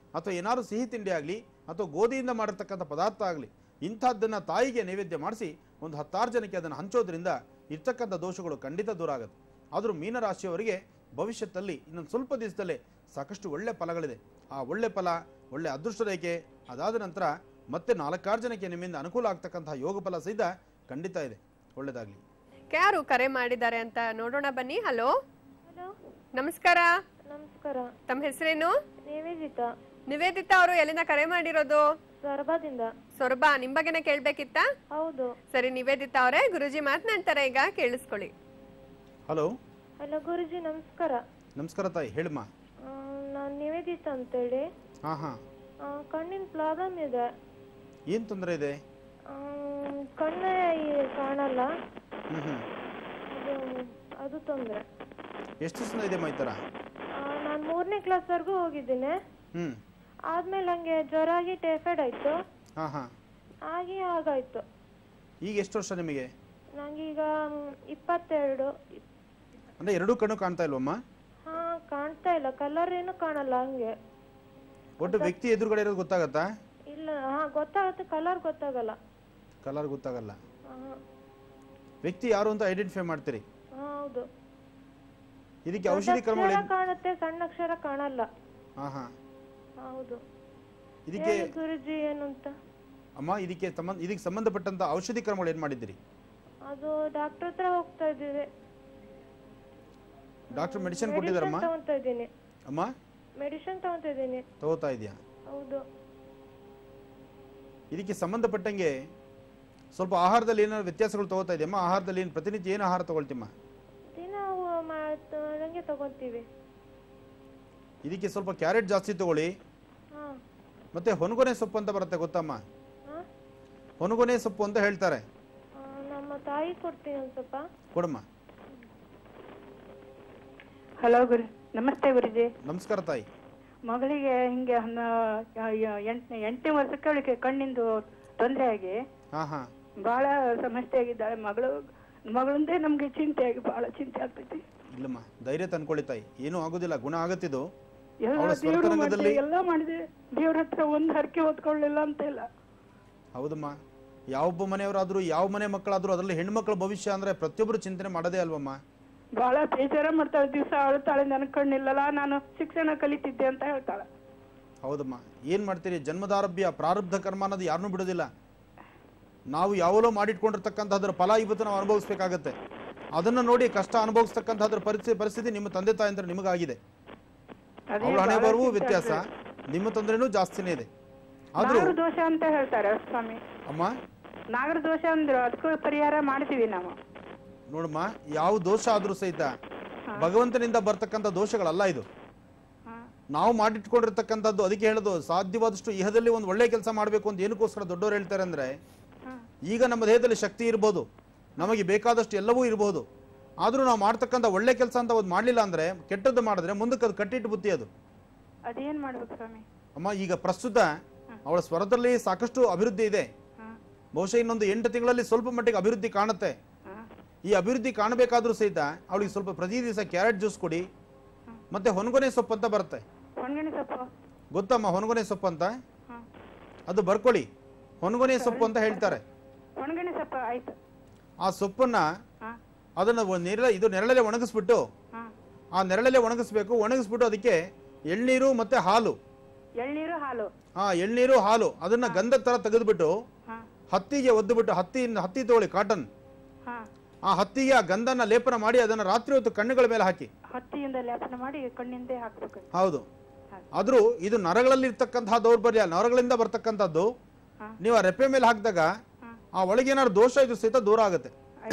ಅಥವಾ ಏನಾದ್ರು ಸಿಹಿ ತಿಂಡಿ ಆಗಲಿ ಅಥವಾ ಗೋಧಿಯಿಂದ ಮಾಡಿರ್ತಕ್ಕಂಥ ಪದಾರ್ಥ ಆಗಲಿ ಇಂಥದ್ದನ್ನು ತಾಯಿಗೆ ನೈವೇದ್ಯ ಮಾಡಿಸಿ ಒಂದು ಹತ್ತಾರು ಜನಕ್ಕೆ ಅದನ್ನು ಹಂಚೋದ್ರಿಂದ ಇರ್ತಕ್ಕಂಥ ದೋಷಗಳು ಖಂಡಿತ ದೂರ ಆಗುತ್ತೆ ಆದರೂ ಮೀನರಾಶಿಯವರಿಗೆ ಭವಿಷ್ಯದಲ್ಲಿ ಇನ್ನೊಂದು ಸ್ವಲ್ಪ ದಿವಸದಲ್ಲೇ ಸಾಕಷ್ಟು ಒಳ್ಳೆ ಫಲಗಳಿದೆ ಆ ಒಳ್ಳೆ ಫಲ ಒಳ್ಳೆ ಅದೃಷ್ಟ ರೇಖೆ ಅದಾದ ನಂತರ ಮತ್ತೆ ನಾಲ್ಕಾರು ಜನಕ್ಕೆ ನಿಮ್ಮಿಂದ ಅನುಕೂಲ ಆಗ್ತಕ್ಕಂತಹ ಯೋಗ ಫಲ ಸಹಿತ ಖಂಡಿತ ಇದೆ ಒಳ್ಳೆಯದಾಗಲಿ ಯಾರು ಕರೆ ಮಾಡಿದ್ದಾರೆ ಅಂತ ನೋಡೋಣ ಬನ್ನಿ ಹಲೋ ಹಲೋ ನಮಸ್ಕಾರ ನಮಸ್ಕಾರ ತಮ್ಮ ಹೆಸರೇನು ನಿವೇದಿತ ನಿವೇದಿತಾ ಅವರು ಎಲ್ಲಿಂದ ಕರೆ ಮಾಡಿರೋದು ಸೊರಬದಿಂದ ಸೊರಬ ನಿಮ್ ಬಗ್ಗೆನೇ ಕೇಳ್ಬೇಕಿತ್ತಾ ಹೌದು ಸರಿ ನಿವೇದಿತಾ ಅವರೇ ಗುರುಜಿ ಮಾತನಾಡ್ತಾರೆ ಈಗ ಕೇಳಿಸ್ಕೊಳ್ಳಿ ಹಲೋ ಹಲೋ ಗುರುಜಿ ನಮಸ್ಕಾರ ನಮಸ್ಕಾರ ತಾಯಿ ಹೇಳಮ್ಮ ನಾನು ನಿವೇದಿತ ಅಂತೇಳಿ ಹಾಂ ಹಾಂ ಆ, ಕಣ್ಣಿನ ಪ್ರಾಬ್ಲಮ್ ಇದೆ ಏನು ತೊಂದರೆ ಇದೆ ಆ, ಕಣ್ಣೇ ಈ- ಕಾಣಲ್ಲ ಹ್ಞೂ ಹ್ಞೂ ಅದು ಅದು ತೊಂದರೆ ಎಷ್ಟು ದಿವಸ ಇದೆ ಈ ಥರ ನಾನು ಮೂರನೇ ಕ್ಲಾಸ್ವರೆಗೂ ಹೋಗಿದ್ದೀನಿ ಹ್ಞೂ ಆದ್ಮೇಲೆ ನಂಗೆ ಜ್ವರ ಆಗಿ ಟೈಫಾಯ್ಡ್ ಆಯ್ತು ಹಾಂ ಹಾಂ ಆಗಿ ಹಾಗಾಯ್ತು ಈಗ ಎಷ್ಟು ವರ್ಷ ನಿಮಗೆ ನಂಗೀಗ ಮ್, ಇಪ್ಪತ್ತೆರಡು ಅಂದರೆ ಎರಡೂ ಕಣ್ಣು ಕಾಣ್ತಾ ಇಲ್ವಮ್ಮ ಹಾ ಕಾಣ್ತಾ ಇಲ್ಲ ಕಲರ್ ಏನು ಕಾಣಲ್ಲ ಹಂಗೆ ಒಟ್ಟು ವ್ಯಕ್ತಿ ಎದುರುಗಡೆ ಇರೋದು ಗೊತ್ತಾಗತ್ತಾ ಇಲ್ಲ ಹಾ ಗೊತ್ತಾಗುತ್ತೆ ಕಲರ್ ಗೊತ್ತಾಗಲ್ಲ ಕಲರ್ ಗೊತ್ತಾಗಲ್ಲ ಹಾ ವ್ಯಕ್ತಿ ಯಾರು ಅಂತ ಐಡೆಂಟಿಫೈ ಮಾಡ್ತೀರಿ ಹಾ, ಹೌದು ಇದಕ್ಕೆ ದೊಡ್ಡ ಔಷಧಿ ಕ್ರಮಗಳು ಅಕ್ಷರ ಕಾಣುತ್ತೆ ಸಣ್ಣ ಅಕ್ಷರ ಕಾಣಲ್ಲ ಹಾಂ ಹಾಂ ಹೌದು ಇದಕ್ಕೆ ಹೇಳಿ ಗುರುಜಿ ಏನು ಅಂತ ಅಮ್ಮ ಇದಕ್ಕೆ ಸಂಬಂಧ ಇದಕ್ಕೆ ಸಂಬಂಧಪಟ್ಟಂತ ಔಷಧಿ ಕ್ರಮಗಳು ಏನು ಮಾಡಿದ್ದೀರಿ ಅದು ಡಾಕ್ಟರ್ ಹತ್ರ ಹೋಗ್ತಾ ಇದ್ದೀವಿ ಡಾಕ್ಟರ್ ಮೆಡಿಸಿನ್ ಮೆಡಿಸಿನ್ ಕೊಟ್ಟಿದ್ದಾರಮ್ಮ ತಗೊಂತಾ ಇದ್ದೀನಿ ಅಮ್ಮ ಮೆಡಿಸಿನ್ ತಗೊಂತಾ ಇದ್ದೀನಿ ತಗೋತಾ ಇದೆಯಾ ಹೌದು ಇದಕ್ಕೆ ಸಂಬಂಧಪಟ್ಟಂಗೆ ಸ್ವಲ್ಪ ಆಹಾರದಲ್ಲಿ ಏನಾದ್ರು ವ್ಯತ್ಯಾಸಗಳು ತಗೋತಾ ಇದೆಯಮ್ಮ ಆಹಾರದಲ್ಲಿ ಏನು ಪ್ರತಿನಿತ್ಯ ಏನು ಆಹಾರ ತಗೊಳ್ತೀಮ್ಮ ದಿನ ನಂಗೆ ತಗೊಂತೀವಿ ಇದಕ್ಕೆ ಸ್ವಲ್ಪ ಕ್ಯಾರೆಟ್ ಜಾಸ್ತಿ ತಗೊಳ್ಳಿ ಹಾ ಮತ್ತೆ ಹೊನಗೊನೆ ಸೊಪ್ಪು ಅಂತ ಬರುತ್ತೆ ಗೊತ್ತಮ್ಮ ಹಾ ಹೊನಗೊನೆ ಸೊಪ್ಪು ಅಂತ ಹೇಳ್ತಾರೆ ಆ, ನಮ್ಮ ತಾಯಿ ಕೊಡ್ತೀನಿ ಒಂದ್ ಸ್ವಲ್ಪ ಕೊಡಮ್ಮ ಹಲೋ ಗುರು ನಮಸ್ತೆ ಗುರುಜಿ ನಮಸ್ಕಾರ ತಾಯಿ ಮಗಳಿಗೆ ಹಿಂಗೆ ಹನ್ನ ಎಂಟನೇ ಎಂಟನೇ ವರ್ಷಕ್ಕೆ ಅವಳಿಗೆ ಕಣ್ಣಿಂದು ತೊಂದರೆ ಆಗಿ ಹಾಂ ಹಾಂ ಬಹಳ ಸಮಸ್ಯೆ ಆಗಿದ್ದಾಳೆ ಮಗಳು ಮಗಳಂದೇ ನಮ್ಗೆ ಚಿಂತೆ ಆಗಿ ಬಹಳ ಚಿಂತೆ ಆಗ್ತೈತಿ ಇಲ್ಲಮ್ಮ ಧೈರ್ಯ ತಂದ್ಕೊಳ್ಳಿ ತಾಯಿ ಏನೂ ಆಗೋದಿಲ್ಲ ಗುಣ ಆಗತ್ತಿದು ಎಲ್ಲ ಅವಳ ದೇವ್ರು ಸ್ವರ್ತರಂಗದಲ್ಲಿ ಮಾಡಿದೆ ಎಲ್ಲ ಮಾಡಿದೆ ದೇವ್ರ ಹತ್ರ ಒಂದ್ ಹರಕೆ ಹೊತ್ಕೊಳ್ಳಿಲ್ಲ ಅಂತ ಇಲ್ಲ ಹೌದಮ್ಮ ಯಾವೊಬ್ಬ ಮನೆಯವರಾದ್ರೂ ಯಾವ ಮನೆ ಮಕ್ಕಳಾದ್ರೂ ಅದರಲ್ಲಿ ಹೆಣ್ಮಕ್ಳ ಭವಿಷ್ಯ ಅಂದ್ರೆ ಪ್ರತಿಯೊಬ್ಬರು ಚಿಂತನೆ ಮಾಡೋದೇ ಅಲ್ವಮ್ಮ ಬಹಳ ಬೇಜಾರ ಮಾಡ್ತಾಳೆ ದಿವಸ ಅಳ್ತಾಳೆ ನನ್ ಕಣ್ಣಿಲ್ಲಲ್ಲ ನಾನು ಶಿಕ್ಷಣ ಕಲಿತಿದ್ದೆ ಅಂತ ಹೇಳ್ತಾಳೆ ಹೌದಮ್ಮ ಏನ್ ಮಾಡ್ತೀರಿ ಜನ್ಮದಾರಭ್ಯ ಪ್ರಾರಬ್ಧ ಕರ್ಮ ಅನ್ನೋದು ಯಾರನ್ನೂ ಬಿಡೋದಿಲ್ಲ ನಾವು ಯಾವಲೋ ಮಾಡಿಟ್ಕೊಂಡಿರ್ತಕ್ಕಂಥದ್ರ ಫಲ ಇವತ್ತು ನಾವು ಅನುಭವಿಸ್ಬೇಕಾಗತ್ತೆ ಅದನ್ನ ನೋಡಿ ಕಷ್ಟ ಅನುಭವಿಸ್ತಕ್ಕಂಥದ್ರ ಪರಿಸ್ಥಿತಿ ಪರಿಸ್ಥಿತಿ ನಿಮ್ಮ ತಂದೆ ತಾಯಿ ಅಂದ್ರೆ ನಿಮಗಾಗಿದೆ ಅದೇ ಅವಳ ಹಣೆ ಬಹಳ ಬರವು ಚಿಂತೆ ವ್ಯತ್ಯಾಸ ಆಗ್ತದೆ. ನಿಮ್ಮ ತೊಂದರೆನೂ ಜಾಸ್ತಿನೇ ಇದೆ ಆದ್ರೂ ನಾಗರ ದೋಷ ಅಂತ ಹೇಳ್ತಾರೆ ಸ್ವಾಮಿ ಅಮ್ಮ ನಾಗರ ದೋಷ ಅಂದ್ರು ಅದಕ್ಕೂ ಪರಿಹಾರ ಮಾಡ್ತೀವಿ ನಾವು ನೋಡಮ್ಮ ಯಾವ ದೋಷ ಆದ್ರೂ ಸಹಿತ ಭಗವಂತನಿಂದ ಬರ್ತಕ್ಕಂಥ ದೋಷಗಳಲ್ಲ ಇದು ನಾವು ಮಾಡಿಟ್ಕೊಂಡಿರ್ತಕ್ಕಂಥದ್ದು ಅದಕ್ಕೆ ಹೇಳೋದು ಸಾಧ್ಯವಾದಷ್ಟು ಇಹದಲ್ಲಿ ಒಂದು ಒಳ್ಳೆ ಕೆಲಸ ಮಾಡಬೇಕು ಅಂತ ಏನಕ್ಕೋಸ್ಕರ ದೊಡ್ಡವರು ಹೇಳ್ತಾರೆ ಅಂದ್ರೆ ಈಗ ನಮ್ಮ ದೇಹದಲ್ಲಿ ಶಕ್ತಿ ಇರ್ಬೋದು ನಮಗೆ ಬೇಕಾದಷ್ಟು ಎಲ್ಲವೂ ಇರಬಹುದು ಆದ್ರೂ ನಾವು ಮಾಡ್ತಕ್ಕಂಥ ಒಳ್ಳೆ ಕೆಲಸ ಅಂತ ಒಂದು ಮಾಡಲಿಲ್ಲ ಅಂದ್ರೆ ಕೆಟ್ಟದ್ದು ಮಾಡಿದ್ರೆ ಮುಂದಕ್ಕೆ ಅದು ಕಟ್ಟಿಟ್ಟು ಬುತ್ತಿ ಅದು ಅದೇನ್ ಮಾಡ್ಬೇಕು ಸ್ವಾಮಿ ಅಮ್ಮ ಈಗ ಪ್ರಸ್ತುತ ಅವಳ ಸ್ವರದಲ್ಲಿ ಸಾಕಷ್ಟು ಅಭಿವೃದ್ಧಿ ಇದೆ ಬಹುಶಃ ಇನ್ನೊಂದು ಎಂಟು ತಿಂಗಳಲ್ಲಿ ಸ್ವಲ್ಪ ಮಟ್ಟಿಗೆ ಅಭಿವೃದ್ಧಿ ಕಾಣುತ್ತೆ ಈ ಅಭಿವೃದ್ಧಿ ಕಾಣಬೇಕಾದ್ರೂ ಸಹಿತ ಅವಳಿಗೆ ಸ್ವಲ್ಪ ಪ್ರತಿ ದಿವಸ ಕ್ಯಾರೆಟ್ ಜ್ಯೂಸ್ ಕೊಡಿ ಮತ್ತೆ ಹೊನಗೊನೆ ಸೊಪ್ಪು ಅಂತ ಬರುತ್ತೆ ಒಣಗಣಿ ಸೊಪ್ಪು ಗೊತ್ತಮ್ಮ ಹೊನಗೊನೆ ಸೊಪ್ಪು ಅಂತ ಅದು ಬರ್ಕೊಳ್ಳಿ ಹೊನಗೊನೆ ಸೊಪ್ಪು ಅಂತ ಹೇಳ್ತಾರೆ ಒಣಗಣಿ ಸೊಪ್ಪು ಆಯ್ತು ಆ ಸೊಪ್ಪನ್ನ ಅದನ್ನ ಒಂದ್ ನೆರಳ ಇದು ನೆರಳಲ್ಲೇ ಒಣಗಿಸ್ಬಿಟ್ಟು ಆ ನೆರಳಲ್ಲೇ ಒಣಗಿಸ್ಬೇಕು ಒಣಗಿಸ್ಬಿಟ್ಟು ಅದಕ್ಕೆ ಎಳ್ನೀರು ಮತ್ತೆ ಹಾಲು ಎಳ್ನೀರು ಹಾಲು ಆ ಎಳ್ನೀರು ಹಾಲು ಅದನ್ನ ಗಂಧದ ತರ ತೆಗೆದ್ಬಿಟ್ಟು ಹತ್ತಿಗೆ ಒದ್ದುಬಿಟ್ಟು ಹತ್ತಿಯಿಂದ ಹತ್ತಿ ತಗೊಳ್ಳಿ ಕಾಟನ್ ಹಾ ಆ ಹತ್ತಿಗೆ ಆ ಗಂಧನ ಲೇಪನ ಮಾಡಿ ಅದನ್ನ ರಾತ್ರಿ ಹೊತ್ತು ಕಣ್ಣುಗಳ ಮೇಲೆ ಹಾಕಿ ಹತ್ತಿಯಿಂದ ಲೇಪನ ಮಾಡಿ ಕಣ್ಣಿಂದೆ ಹಾಕ್ಬೇಕು ಹೌದು ಆದ್ರೂ ಇದು ನರಗಳಲ್ಲಿ ಇರ್ತಕ್ಕಂತಹ ದೌರ್ಬಲ್ಯ ನರಗಳಿಂದ ಬರ್ತಕ್ಕಂಥದ್ದು ನೀವು ಆ ರೆಪ್ಪೆ ಮೇಲೆ ಹಾಕಿದಾಗ ಆ ಒಳಗೆ ಏನಾದ್ರು ದೋಷ ಇದು ಸಹಿತ ದೂರ ಆಗುತ್ತೆ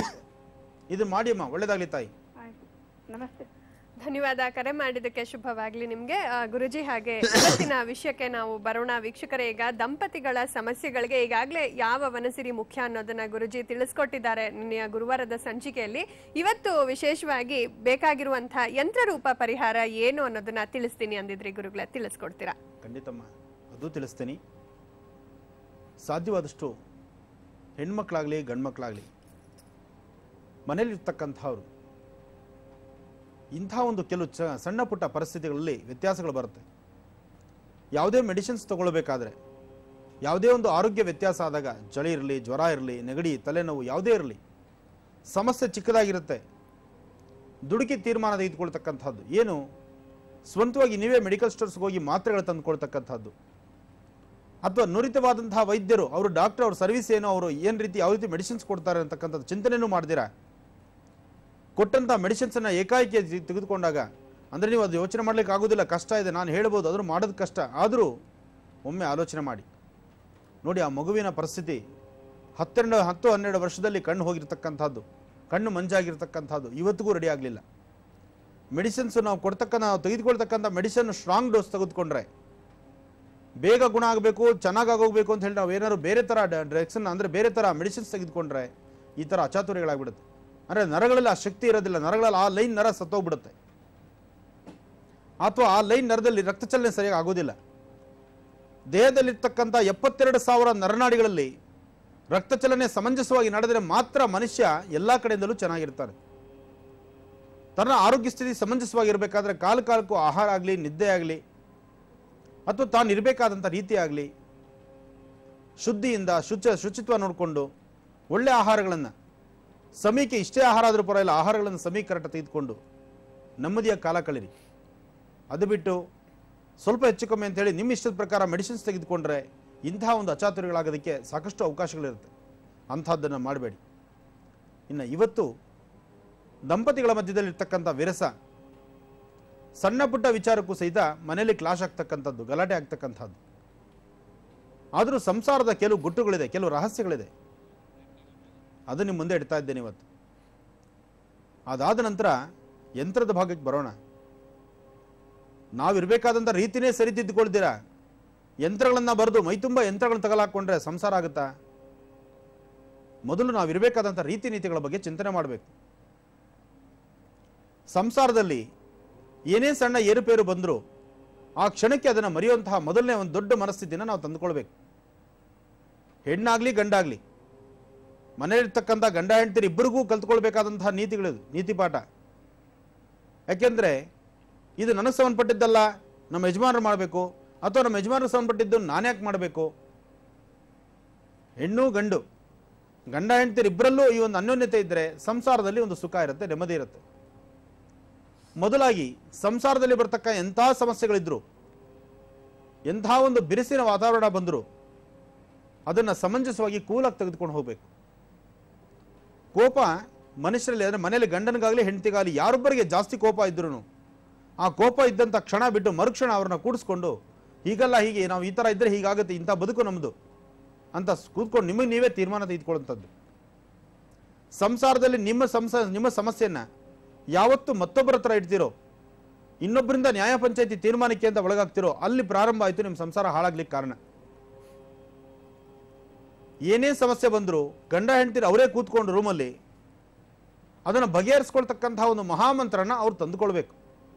ಇದು ಮಾಡಿ ಅಮ್ಮ ಒಳ್ಳೇದಾಗ್ಲಿ ತಾಯಿ ಆಯ್ತು ನಮಸ್ತೆ ಧನ್ಯವಾದ ಕರೆ ಮಾಡಿದ್ದಕ್ಕೆ ಶುಭವಾಗ್ಲಿ ನಿಮ್ಗೆ ಆ, ಗುರುಜಿ ಹಾಗೆ ಇವತ್ತಿನ ವಿಷಯಕ್ಕೆ ನಾವು ಬರೋಣ ವೀಕ್ಷಕರೇ ಈಗ ದಂಪತಿಗಳ ಸಮಸ್ಯೆಗಳಿಗೆ ಈಗಾಗಲೇ ಯಾವ ವನಸಿರಿ ಮುಖ್ಯ ಅನ್ನೋದನ್ನ ಗುರುಜಿ ತಿಳಿಸ್ಕೊಟ್ಟಿದ್ದಾರೆ ನಿನ್ನೆಯ ಗುರುವಾರದ ಸಂಚಿಕೆಯಲ್ಲಿ ಇವತ್ತು ವಿಶೇಷವಾಗಿ ಬೇಕಾಗಿರುವಂತಹ ಯಂತ್ರರೂಪ ಪರಿಹಾರ ಏನು ಅನ್ನೋದನ್ನ ತಿಳಿಸ್ತೀನಿ ಅಂದಿದ್ರಿ ಗುರುಗಳ ತಿಳಿಸ್ಕೊಡ್ತೀರಾ ಖಂಡಿತಮ್ಮ ಅದು ತಿಳಿಸ್ತೀನಿ ಸಾಧ್ಯವಾದಷ್ಟು ಹೆಣ್ಮಕ್ಳಾಗ್ಲಿ ಗಂಡ್ಮಕ್ಳಾಗ್ಲಿ ಮನೇಲಿರ್ತಕ್ಕಂಥವ್ರು ಇಂಥ ಒಂದು ಕೆಲವು ಚ ಸಣ್ಣ ಪುಟ್ಟ ಪರಿಸ್ಥಿತಿಗಳಲ್ಲಿ ವ್ಯತ್ಯಾಸಗಳು ಬರುತ್ತೆ ಯಾವುದೇ ಮೆಡಿಸಿನ್ಸ್ ತಗೊಳ್ಬೇಕಾದ್ರೆ ಯಾವುದೇ ಒಂದು ಆರೋಗ್ಯ ವ್ಯತ್ಯಾಸ ಆದಾಗ ಚಳಿ ಇರಲಿ ಜ್ವರ ಇರಲಿ ನೆಗಡಿ ತಲೆನೋವು ಯಾವುದೇ ಇರಲಿ ಸಮಸ್ಯೆ ಚಿಕ್ಕದಾಗಿರುತ್ತೆ ದುಡುಕಿ ತೀರ್ಮಾನ ತೆಗೆದುಕೊಳ್ತಕ್ಕಂಥದ್ದು ಏನು ಸ್ವಂತವಾಗಿ ನೀವೇ ಮೆಡಿಕಲ್ ಸ್ಟೋರ್ಸ್ಗೆ ಹೋಗಿ ಮಾತ್ರೆಗಳು ತಂದುಕೊಳ್ತಕ್ಕಂಥದ್ದು ಅಥವಾ ನುರಿತವಾದಂತಹ ವೈದ್ಯರು ಅವರು ಡಾಕ್ಟರ್ ಅವ್ರ ಸರ್ವಿಸ್ ಏನು ಅವರು ಏನು ರೀತಿ ಯಾವ ರೀತಿ ಮೆಡಿಸಿನ್ಸ್ ಕೊಡ್ತಾರೆ ಅಂತಕ್ಕಂಥದ್ದು ಚಿಂತನೆನೂ ಮಾಡ್ದಿರಾ ಕೊಟ್ಟಂಥ ಮೆಡಿಸಿನ್ಸನ್ನು ಏಕಾಏಕಿ ತೆ- ತೆಗೆದುಕೊಂಡಾಗ ಅಂದರೆ ನೀವು ಅದು ಯೋಚನೆ ಮಾಡ್ಲಿಕ್ಕೆ ಆಗೋದಿಲ್ಲ ಕಷ್ಟ ಇದೆ ನಾನು ಹೇಳ್ಬೋದು ಆದರೂ ಮಾಡೋದು ಕಷ್ಟ ಆದರೂ ಒಮ್ಮೆ ಆಲೋಚನೆ ಮಾಡಿ ನೋಡಿ ಆ ಮಗುವಿನ ಪರಿಸ್ಥಿತಿ ಹತ್ತೆರಡು ಹತ್ತು ಹನ್ನೆರಡು ವರ್ಷದಲ್ಲಿ ಕಣ್ಣು ಹೋಗಿರ್ತಕ್ಕಂಥದ್ದು ಕಣ್ಣು ಮಂಜಾಗಿರ್ತಕ್ಕಂಥದ್ದು ಇವತ್ತಿಗೂ ರೆಡಿ ಆಗಲಿಲ್ಲ ಮೆಡಿಸಿನ್ಸ್ ನಾವು ಕೊಡ್ತಕ್ಕ ನಾವು ತೆಗೆದುಕೊಳ್ತಕ್ಕಂಥ ಮೆಡಿಸಿನ್ ಸ್ಟ್ರಾಂಗ್ ಡೋಸ್ ತೆಗೆದುಕೊಂಡ್ರೆ ಬೇಗ ಗುಣ ಆಗಬೇಕು ಚೆನ್ನಾಗಿ ಆಗೋಗ್ಬೇಕು ಅಂತ ಹೇಳಿ ನಾವು ಏನಾದ್ರು ಬೇರೆ ಥರ ಡ್ರಗ್ಸನ್ನ ಅಂದರೆ ಬೇರೆ ಥರ ಮೆಡಿಸಿನ್ಸ್ ತೆಗೆದುಕೊಂಡ್ರೆ ಈ ಥರ ಅಚಾತುರ್ಯಗಳಾಗ್ಬಿಡುತ್ತೆ ಅಂದರೆ ನರಗಳಲ್ಲಿ ಆ ಶಕ್ತಿ ಇರೋದಿಲ್ಲ ನರಗಳಲ್ಲಿ ಆ ಲೈನ್ ನರ ಸತ್ತೋಗ್ಬಿಡುತ್ತೆ ಅಥವಾ ಆ ಲೈನ್ ನರದಲ್ಲಿ ರಕ್ತ ಚಲನೆ ಸರಿಯಾಗಿ ಆಗೋದಿಲ್ಲ ದೇಹದಲ್ಲಿರ್ತಕ್ಕಂಥ ಎಪ್ಪತ್ತೆರಡು ಸಾವಿರ ನರನಾಡಿಗಳಲ್ಲಿ ರಕ್ತ ಚಲನೆ ಸಮಂಜಸವಾಗಿ ನಡೆದರೆ ಮಾತ್ರ ಮನುಷ್ಯ ಎಲ್ಲ ಕಡೆಯಿಂದಲೂ ಚೆನ್ನಾಗಿರ್ತಾರೆ ತನ್ನ ಆರೋಗ್ಯ ಸ್ಥಿತಿ ಸಮಂಜಸವಾಗಿರಬೇಕಾದ್ರೆ ಕಾಲ ಕಾಲಕ್ಕೂ ಆಹಾರ ಆಗಲಿ ನಿದ್ದೆ ಆಗಲಿ ಅಥವಾ ತಾನು ಇರಬೇಕಾದಂಥ ರೀತಿ ಆಗಲಿ ಶುದ್ಧಿಯಿಂದ ಶುಚ ಶುಚಿತ್ವ ನೋಡಿಕೊಂಡು ಒಳ್ಳೆ ಆಹಾರಗಳನ್ನು ಸಮೀಕೆ ಇಷ್ಟೇ ಆಹಾರ ಆದರೂ ಪರವಾಗಿಲ್ಲ ಆಹಾರಗಳನ್ನು ಸಮೀಕ ಕರೆಕ್ಟ್ ತೆಗೆದುಕೊಂಡು ನೆಮ್ಮದಿಯ ಕಾಲ ಕಳೀರಿ ಅದು ಬಿಟ್ಟು ಸ್ವಲ್ಪ ಹೆಚ್ಚು ಕಮ್ಮಿ ಅಂತೇಳಿ ನಿಮ್ಮ ಇಷ್ಟದ ಪ್ರಕಾರ ಮೆಡಿಸಿನ್ಸ್ ತೆಗೆದುಕೊಂಡ್ರೆ ಇಂತಹ ಒಂದು ಅಚಾತುರ್ಯಗಳಾಗೋದಕ್ಕೆ ಸಾಕಷ್ಟು ಅವಕಾಶಗಳಿರುತ್ತೆ ಅಂಥದ್ದನ್ನು ಮಾಡಬೇಡಿ ಇನ್ನು ಇವತ್ತು ದಂಪತಿಗಳ ಮಧ್ಯದಲ್ಲಿರ್ತಕ್ಕಂಥ ವಿರಸ ಸಣ್ಣ ಪುಟ್ಟ ವಿಚಾರಕ್ಕೂ ಸಹಿತ ಮನೆಯಲ್ಲಿ ಕ್ಲಾಶ್ ಆಗ್ತಕ್ಕಂಥದ್ದು ಗಲಾಟೆ ಆಗ್ತಕ್ಕಂಥದ್ದು ಆದರೂ ಸಂಸಾರದ ಕೆಲವು ಗುಟ್ಟುಗಳಿದೆ ಕೆಲವು ರಹಸ್ಯಗಳಿದೆ ಅದು ನಿಮ್ಮ ಮುಂದೆ ಇಡ್ತಾ ಇದ್ದೇನೆ ಇವತ್ತು ಅದಾದ ನಂತರ ಯಂತ್ರದ ಭಾಗಕ್ಕೆ ಬರೋಣ ನಾವಿರಬೇಕಾದಂಥ ರೀತಿನೇ ಸರಿತಿದ್ದುಕೊಳ್ತೀರಾ ಯಂತ್ರಗಳನ್ನು ಬರೆದು ಮೈತುಂಬ ಯಂತ್ರಗಳನ್ನ ತಗಲಾಕೊಂಡ್ರೆ ಸಂಸಾರ ಆಗುತ್ತಾ ಮೊದಲು ನಾವಿರಬೇಕಾದಂಥ ರೀತಿ ನೀತಿಗಳ ಬಗ್ಗೆ ಚಿಂತನೆ ಮಾಡಬೇಕು ಸಂಸಾರದಲ್ಲಿ ಏನೇ ಸಣ್ಣ ಏರುಪೇರು ಬಂದರೂ ಆ ಕ್ಷಣಕ್ಕೆ ಅದನ್ನು ಮರೆಯುವಂತಹ ಮೊದಲನೇ ಒಂದು ದೊಡ್ಡ ಮನಸ್ಥಿತಿನ ನಾವು ತಂದುಕೊಳ್ಬೇಕು ಹೆಣ್ಣಾಗ್ಲಿ ಗಂಡಾಗ್ಲಿ ಮನೆಯಲ್ಲಿರ್ತಕ್ಕಂಥ ಗಂಡ ಹೆಂಡತಿರು ಇಬ್ಬರಿಗೂ ಕಲ್ತ್ಕೊಳ್ಬೇಕಾದಂತಹ ನೀತಿಗಳಿದು ನೀತಿ ಪಾಠ ಯಾಕೆಂದ್ರೆ ಇದು ನನಗೆ ಸಂಬಂಧಪಟ್ಟಿದ್ದಲ್ಲ ನಮ್ಮ ಯಜಮಾನರು ಮಾಡಬೇಕು ಅಥವಾ ನಮ್ಮ ಯಜಮಾನರಿಗೆ ಸಂಬಂಧಪಟ್ಟಿದ್ದು ನಾನ್ಯಾಕೆ ಮಾಡಬೇಕು ಹೆಣ್ಣು ಗಂಡು ಗಂಡ ಹೆಂಡತಿರು ಇಬ್ಬರಲ್ಲೂ ಈ ಒಂದು ಅನ್ಯೋನ್ಯತೆ ಇದ್ದರೆ ಸಂಸಾರದಲ್ಲಿ ಒಂದು ಸುಖ ಇರುತ್ತೆ ನೆಮ್ಮದಿ ಇರುತ್ತೆ ಮೊದಲಾಗಿ ಸಂಸಾರದಲ್ಲಿ ಬರ್ತಕ್ಕ ಎಂಥ ಸಮಸ್ಯೆಗಳಿದ್ರು ಎಂಥ ಒಂದು ಬಿರುಸಿನ ವಾತಾವರಣ ಬಂದರೂ ಅದನ್ನು ಸಮಂಜಸವಾಗಿ ಕೂಲಾಗಿ ತೆಗೆದುಕೊಂಡು ಹೋಗಬೇಕು ಕೋಪ ಮನುಷ್ಯರಲ್ಲಿ ಅಂದರೆ ಮನೆಯಲ್ಲಿ ಗಂಡನಿಗಾಗಲಿ ಹೆಂಡತಿಗಾಗಲಿ ಯಾರೊಬ್ಬರಿಗೆ ಜಾಸ್ತಿ ಕೋಪ ಇದ್ರೂ ಆ ಕೋಪ ಇದ್ದಂಥ ಕ್ಷಣ ಬಿಟ್ಟು ಮರುಕ್ಷಣ ಅವ್ರನ್ನ ಕೂಡಿಸ್ಕೊಂಡು ಹೀಗಲ್ಲ ಹೀಗೆ ನಾವು ಈ ಥರ ಇದ್ದರೆ ಹೀಗಾಗುತ್ತೆ ಇಂಥ ಬದುಕು ನಮ್ಮದು ಅಂತ ಸ್- ಕೂತ್ಕೊಂಡು ನಿಮಗೆ ನೀವೇ ತೀರ್ಮಾನ ತೆಗೆದುಕೊಳ್ಳುವಂಥದ್ದು ಸಂಸಾರದಲ್ಲಿ ನಿಮ್ಮ ಸಂಸ ನಿಮ್ಮ ಸಮಸ್ಯೆಯನ್ನು ಯಾವತ್ತು ಮತ್ತೊಬ್ಬರ ಹತ್ರ ಇಡ್ತೀರೋ ಇನ್ನೊಬ್ಬರಿಂದ ನ್ಯಾಯ ಪಂಚಾಯತಿ ತೀರ್ಮಾನಕ್ಕೆ ಅಂತ ಒಳಗಾಗ್ತಿರೋ ಅಲ್ಲಿ ಪ್ರಾರಂಭ ಆಯಿತು ನಿಮ್ಮ ಸಂಸಾರ ಹಾಳಾಗ್ಲಿಕ್ಕೆ ಕಾರಣ ಏನೇ ಸಮಸ್ಯೆ ಬಂದರೂ ಗಂಡ ಹೆಂಡತಿರು ಅವರೇ ಕೂತ್ಕೊಂಡು ರೂಮಲ್ಲಿ ಅದನ್ನು ಬಗೆಹರಿಸ್ಕೊಳ್ತಕ್ಕಂತಹ ಒಂದು ಮಹಾಮಂತ್ರನ ಅವ್ರು ತಂದುಕೊಳ್ಬೇಕು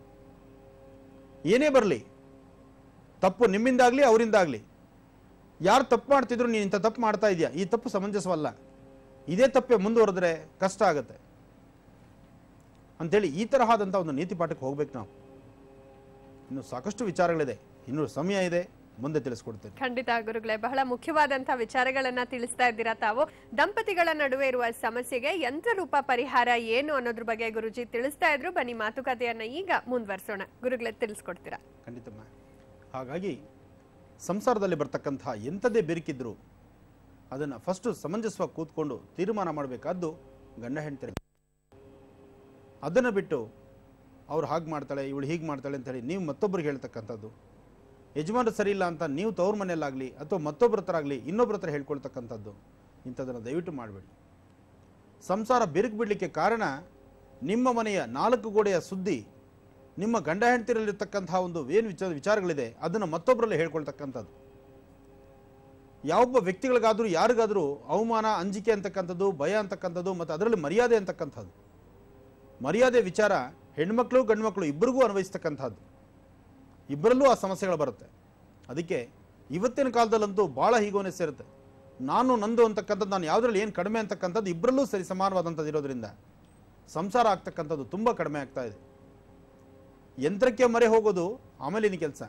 ಏನೇ ಬರಲಿ ತಪ್ಪು ನಿಮ್ಮಿಂದಾಗಲಿ ಅವರಿಂದಾಗಲಿ ಯಾರು ತಪ್ಪು ಮಾಡ್ತಿದ್ರು ನೀನು ಇಂಥ ತಪ್ಪು ಮಾಡ್ತಾ ಇದೆಯಾ ಈ ತಪ್ಪು ಸಮಂಜಸವಲ್ಲ ಇದೇ ತಪ್ಪೆ ಮುಂದುವರೆದ್ರೆ ಕಷ್ಟ ಆಗುತ್ತೆ ಅಂತೇಳಿ ಈ ತರಹದಂಥ ಒಂದು ನೀತಿ ಪಾಠಕ್ಕೆ ಹೋಗ್ಬೇಕು ನಾವು ಇನ್ನು ಸಾಕಷ್ಟು ವಿಚಾರಗಳಿದೆ ಇನ್ನು ಸಮಯ ಇದೆ ಮುಂದೆ ತಿಳಿಸ್ಕೊಡ್ತೇನೆ ಖಂಡಿತ ಗುರುಗಳೇ ಬಹಳ ಮುಖ್ಯವಾದಂತಹ ವಿಚಾರಗಳನ್ನ ತಿಳಿಸ್ತಾ ಇದ್ದೀರಾ ತಾವು ದಂಪತಿಗಳ ನಡುವೆ ಇರುವ ಸಮಸ್ಯೆಗೆ ಯಂತ್ರರೂಪ ಪರಿಹಾರ ಏನು ಅನ್ನೋದ್ರ ಬಗ್ಗೆ ಗುರುಜಿ ತಿಳಿಸ್ತಾ ಇದ್ರು ಬನ್ನಿ ಮಾತುಕತೆಯನ್ನ ಈಗ ಮುಂದುವರಿಸೋಣ ಗುರುಗಳೇ ತಿಳಿಸ್ಕೊಡ್ತೀರಾ ಖಂಡಿತಮ್ಮ ಹಾಗಾಗಿ ಸಂಸಾರದಲ್ಲಿ ಬರ್ತಕ್ಕಂತಹ ಎಂಥದೇ ಬೆರುಕಿದ್ರು ಅದನ್ನು ಫಸ್ಟು ಸಮಂಜಸವಾಗಿ ಕೂತ್ಕೊಂಡು ತೀರ್ಮಾನ ಮಾಡಬೇಕಾದ್ದು ಗಂಡ ಹೆಂಡ್ತಿರ ಅದನ್ನು ಬಿಟ್ಟು ಅವ್ರು ಹಾಗೆ ಮಾಡ್ತಾಳೆ ಇವಳು ಹೀಗೆ ಮಾಡ್ತಾಳೆ ಅಂತೇಳಿ ನೀವು ಮತ್ತೊಬ್ಬರಿಗೆ ಹೇಳ್ತಕ್ಕಂಥದ್ದು ಯಜಮಾನರು ಸರಿ ಇಲ್ಲ ಅಂತ ನೀವು ತವ್ರ ಮನೆಯಲ್ಲಾಗಲಿ ಅಥವಾ ಮತ್ತೊಬ್ಬರ ಹತ್ರ ಆಗಲಿ ಇನ್ನೊಬ್ಬರ ಹತ್ರ ಹೇಳ್ಕೊಳ್ತಕ್ಕಂಥದ್ದು ಇಂಥದ್ದನ್ನು ದಯವಿಟ್ಟು ಮಾಡಬೇಡಿ ಸಂಸಾರ ಬೆರುಕು ಬಿಡಲಿಕ್ಕೆ ಕಾರಣ ನಿಮ್ಮ ಮನೆಯ ನಾಲ್ಕು ಗೋಡೆಯ ಸುದ್ದಿ ನಿಮ್ಮ ಗಂಡ ಹೆಂಡತಿರಲ್ಲಿರ್ತಕ್ಕಂತಹ ಒಂದು ಏನು ವಿಚಾರ ವಿಚಾರಗಳಿದೆ ಅದನ್ನು ಮತ್ತೊಬ್ಬರಲ್ಲಿ ಹೇಳ್ಕೊಳ್ತಕ್ಕಂಥದ್ದು ಯಾವೊಬ್ಬ ವ್ಯಕ್ತಿಗಳಿಗಾದರೂ ಯಾರಿಗಾದರೂ ಅವಮಾನ ಅಂಜಿಕೆ ಅಂತಕ್ಕಂಥದ್ದು ಭಯ ಅಂತಕ್ಕಂಥದ್ದು ಮತ್ತು ಅದರಲ್ಲಿ ಮರ್ಯಾದೆ ಅಂತಕ್ಕಂಥದ್ದು ಮರ್ಯಾದೆ ವಿಚಾರ ಹೆಣ್ಮಕ್ಳು ಗಂಡ್ಮಕ್ಳು ಇಬ್ಬರಿಗೂ ಅನ್ವಯಿಸ್ತಕ್ಕಂಥದ್ದು ಇಬ್ಬರಲ್ಲೂ ಆ ಸಮಸ್ಯೆಗಳು ಬರುತ್ತೆ ಅದಕ್ಕೆ ಇವತ್ತಿನ ಕಾಲದಲ್ಲಂತೂ ಭಾಳ ಹೀಗೋನೆ ಸೇರುತ್ತೆ ನಾನು ನಂದು ಅಂತಕ್ಕಂಥದ್ದು ನಾನು ಯಾವುದ್ರಲ್ಲಿ ಏನು ಕಡಿಮೆ ಅಂತಕ್ಕಂಥದ್ದು ಇಬ್ಬರಲ್ಲೂ ಸರಿ ಸಮಾನವಾದಂಥದ್ದು ಇರೋದ್ರಿಂದ ಸಂಸಾರ ಆಗ್ತಕ್ಕಂಥದ್ದು ತುಂಬ ಕಡಿಮೆ ಆಗ್ತಾ ಇದೆ ಯಂತ್ರಕ್ಕೆ ಮರೆ ಹೋಗೋದು ಆಮೇಲಿನ ಕೆಲಸ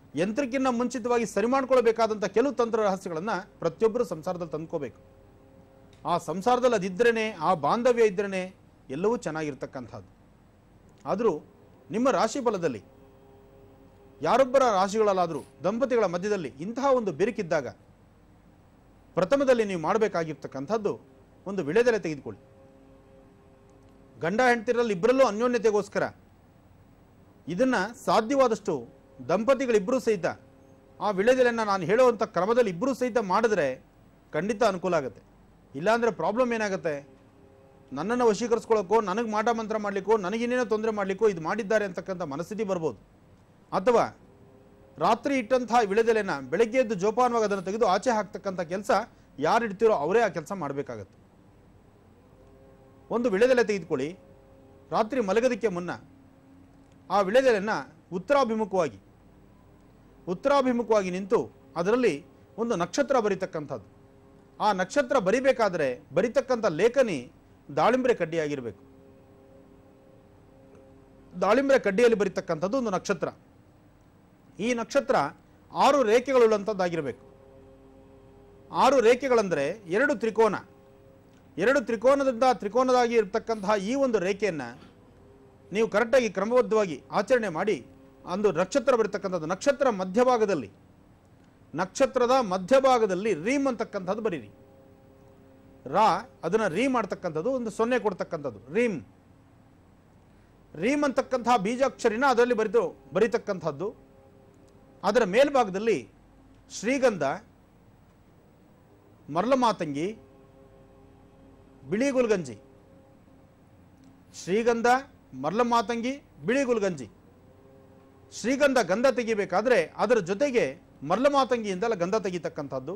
ಯಂತ್ರಕ್ಕಿಂತ ಮುಂಚಿತವಾಗಿ ಸರಿ ಮಾಡ್ಕೊಳ್ಬೇಕಾದಂಥ ಕೆಲವು ತಂತ್ರ ರಹಸ್ಯಗಳನ್ನು ಪ್ರತಿಯೊಬ್ಬರು ಸಂಸಾರದಲ್ಲಿ ತಂದ್ಕೋಬೇಕು ಆ ಸಂಸಾರದಲ್ಲಿ ಅದಿದ್ರೇ ಆ ಬಾಂಧವ್ಯ ಇದ್ರೇ ಎಲ್ಲವೂ ಚೆನ್ನಾಗಿರ್ತಕ್ಕಂಥದ್ದು ಆದರೂ ನಿಮ್ಮ ರಾಶಿ ಫಲದಲ್ಲಿ ಯಾರೊಬ್ಬರ ರಾಶಿಗಳಲ್ಲಾದರೂ ದಂಪತಿಗಳ ಮಧ್ಯದಲ್ಲಿ ಇಂತಹ ಒಂದು ಬೆರುಕಿದ್ದಾಗ ಪ್ರಥಮದಲ್ಲಿ ನೀವು ಮಾಡಬೇಕಾಗಿರ್ತಕ್ಕಂಥದ್ದು ಒಂದು ವಿಳೆದೆಲೆ ತೆಗೆದುಕೊಳ್ಳಿ ಗಂಡ ಹೆಂಡತಿರಲ್ಲಿ ಇಬ್ಬರಲ್ಲೂ ಅನ್ಯೋನ್ಯತೆಗೋಸ್ಕರ ಇದನ್ನ ಸಾಧ್ಯವಾದಷ್ಟು ದಂಪತಿಗಳಿಬ್ಬರೂ ಸಹಿತ ಆ ವಿಳೆದೆಲೆಯನ್ನು ನಾನು ಹೇಳುವಂಥ ಕ್ರಮದಲ್ಲಿ ಇಬ್ಬರೂ ಸಹಿತ ಮಾಡಿದ್ರೆ ಖಂಡಿತ ಅನುಕೂಲ ಆಗುತ್ತೆ ಇಲ್ಲಾಂದರೆ ಪ್ರಾಬ್ಲಮ್ ಏನಾಗುತ್ತೆ ನನ್ನನ್ನು ವಶೀಕರಿಸ್ಕೊಳ್ಳೋಕ್ಕೋ ನನಗೆ ಮಾಟ ಮಂತ್ರ ಮಾಡಲಿಕ್ಕೋ ನನಗಿನ್ನೇನೋ ತೊಂದರೆ ಮಾಡಲಿಕ್ಕೋ ಇದು ಮಾಡಿದ್ದಾರೆ ಅಂತಕ್ಕಂಥ ಮನಸ್ಥಿತಿ ಬರ್ಬೋದು ಅಥವಾ ರಾತ್ರಿ ಇಟ್ಟಂತಹ ವಿಳೆದೆಲೆನ ಬೆಳಗ್ಗೆ ಎದ್ದು ಜೋಪಾನವಾಗಿ ಅದನ್ನು ತೆಗೆದು ಆಚೆ ಹಾಕ್ತಕ್ಕಂಥ ಕೆಲಸ ಯಾರು ಇಡ್ತೀರೋ ಅವರೇ ಆ ಕೆಲಸ ಮಾಡಬೇಕಾಗತ್ತೆ ಒಂದು ವಿಳೆದೆಲೆ ತೆಗೆದುಕೊಳ್ಳಿ ರಾತ್ರಿ ಮಲಗೋದಕ್ಕೆ ಮುನ್ನ ಆ ವಿಳೆದೆಲೆನ ಉತ್ತರಾಭಿಮುಖವಾಗಿ ಉತ್ತರಾಭಿಮುಖವಾಗಿ ನಿಂತು ಅದರಲ್ಲಿ ಒಂದು ನಕ್ಷತ್ರ ಬರೀತಕ್ಕಂಥದ್ದು ಆ ನಕ್ಷತ್ರ ಬರಿಬೇಕಾದ್ರೆ ಬರಿತಕ್ಕಂಥ ಲೇಖನಿ ದಾಳಿಂಬ್ರೆ ಕಡ್ಡಿಯಾಗಿರಬೇಕು ದಾಳಿಂಬ್ರೆ ಕಡ್ಡಿಯಲ್ಲಿ ಬರಿತಕ್ಕಂಥದ್ದು ಒಂದು ನಕ್ಷತ್ರ ಈ ನಕ್ಷತ್ರ ಆರು ರೇಖೆಗಳುಳ್ಳಂಥದ್ದಾಗಿರಬೇಕು ಆರು ರೇಖೆಗಳಂದರೆ ಎರಡು ತ್ರಿಕೋನ ಎರಡು ತ್ರಿಕೋನದಿಂದ ತ್ರಿಕೋನದಾಗಿ ಇರತಕ್ಕಂತಹ ಈ ಒಂದು ರೇಖೆಯನ್ನು ನೀವು ಕರೆಕ್ಟಾಗಿ ಕ್ರಮಬದ್ಧವಾಗಿ ಆಚರಣೆ ಮಾಡಿ ಒಂದು ನಕ್ಷತ್ರ ಬರತಕ್ಕಂಥದ್ದು ನಕ್ಷತ್ರ ಮಧ್ಯಭಾಗದಲ್ಲಿ ನಕ್ಷತ್ರದ ಮಧ್ಯಭಾಗದಲ್ಲಿ ರೀಮ್ ಅಂತಕ್ಕಂಥದ್ದು ಬರೀರಿ ರಾ ಅದನ್ನು ರೀ ಮಾಡ್ತಕ್ಕಂಥದ್ದು ಒಂದು ಸೊನ್ನೆ ಕೊಡ್ತಕ್ಕಂಥದ್ದು ರೀಮ್ ರೀಮ್ ಅಂತಕ್ಕಂತಹ ಬೀಜಾಕ್ಷರಿನ ಅದರಲ್ಲಿ ಬರಿತು ಬರೀತಕ್ಕಂಥದ್ದು ಅದರ ಮೇಲ್ಭಾಗದಲ್ಲಿ ಶ್ರೀಗಂಧ ಮರಳಮಾತಂಗಿ ಬಿಳಿ ಗುಲ್ಗಂಜಿ ಶ್ರೀಗಂಧ ಮರಳಮಾತಂಗಿ ಬಿಳಿ ಗುಲ್ಗಂಜಿ ಶ್ರೀಗಂಧ ಗಂಧ ತೆಗಿಬೇಕಾದ್ರೆ ಅದರ ಜೊತೆಗೆ ಮರಳಮಾತಂಗಿಯಿಂದಲ ಗಂಧ ತೆಗಿತಕ್ಕಂಥದ್ದು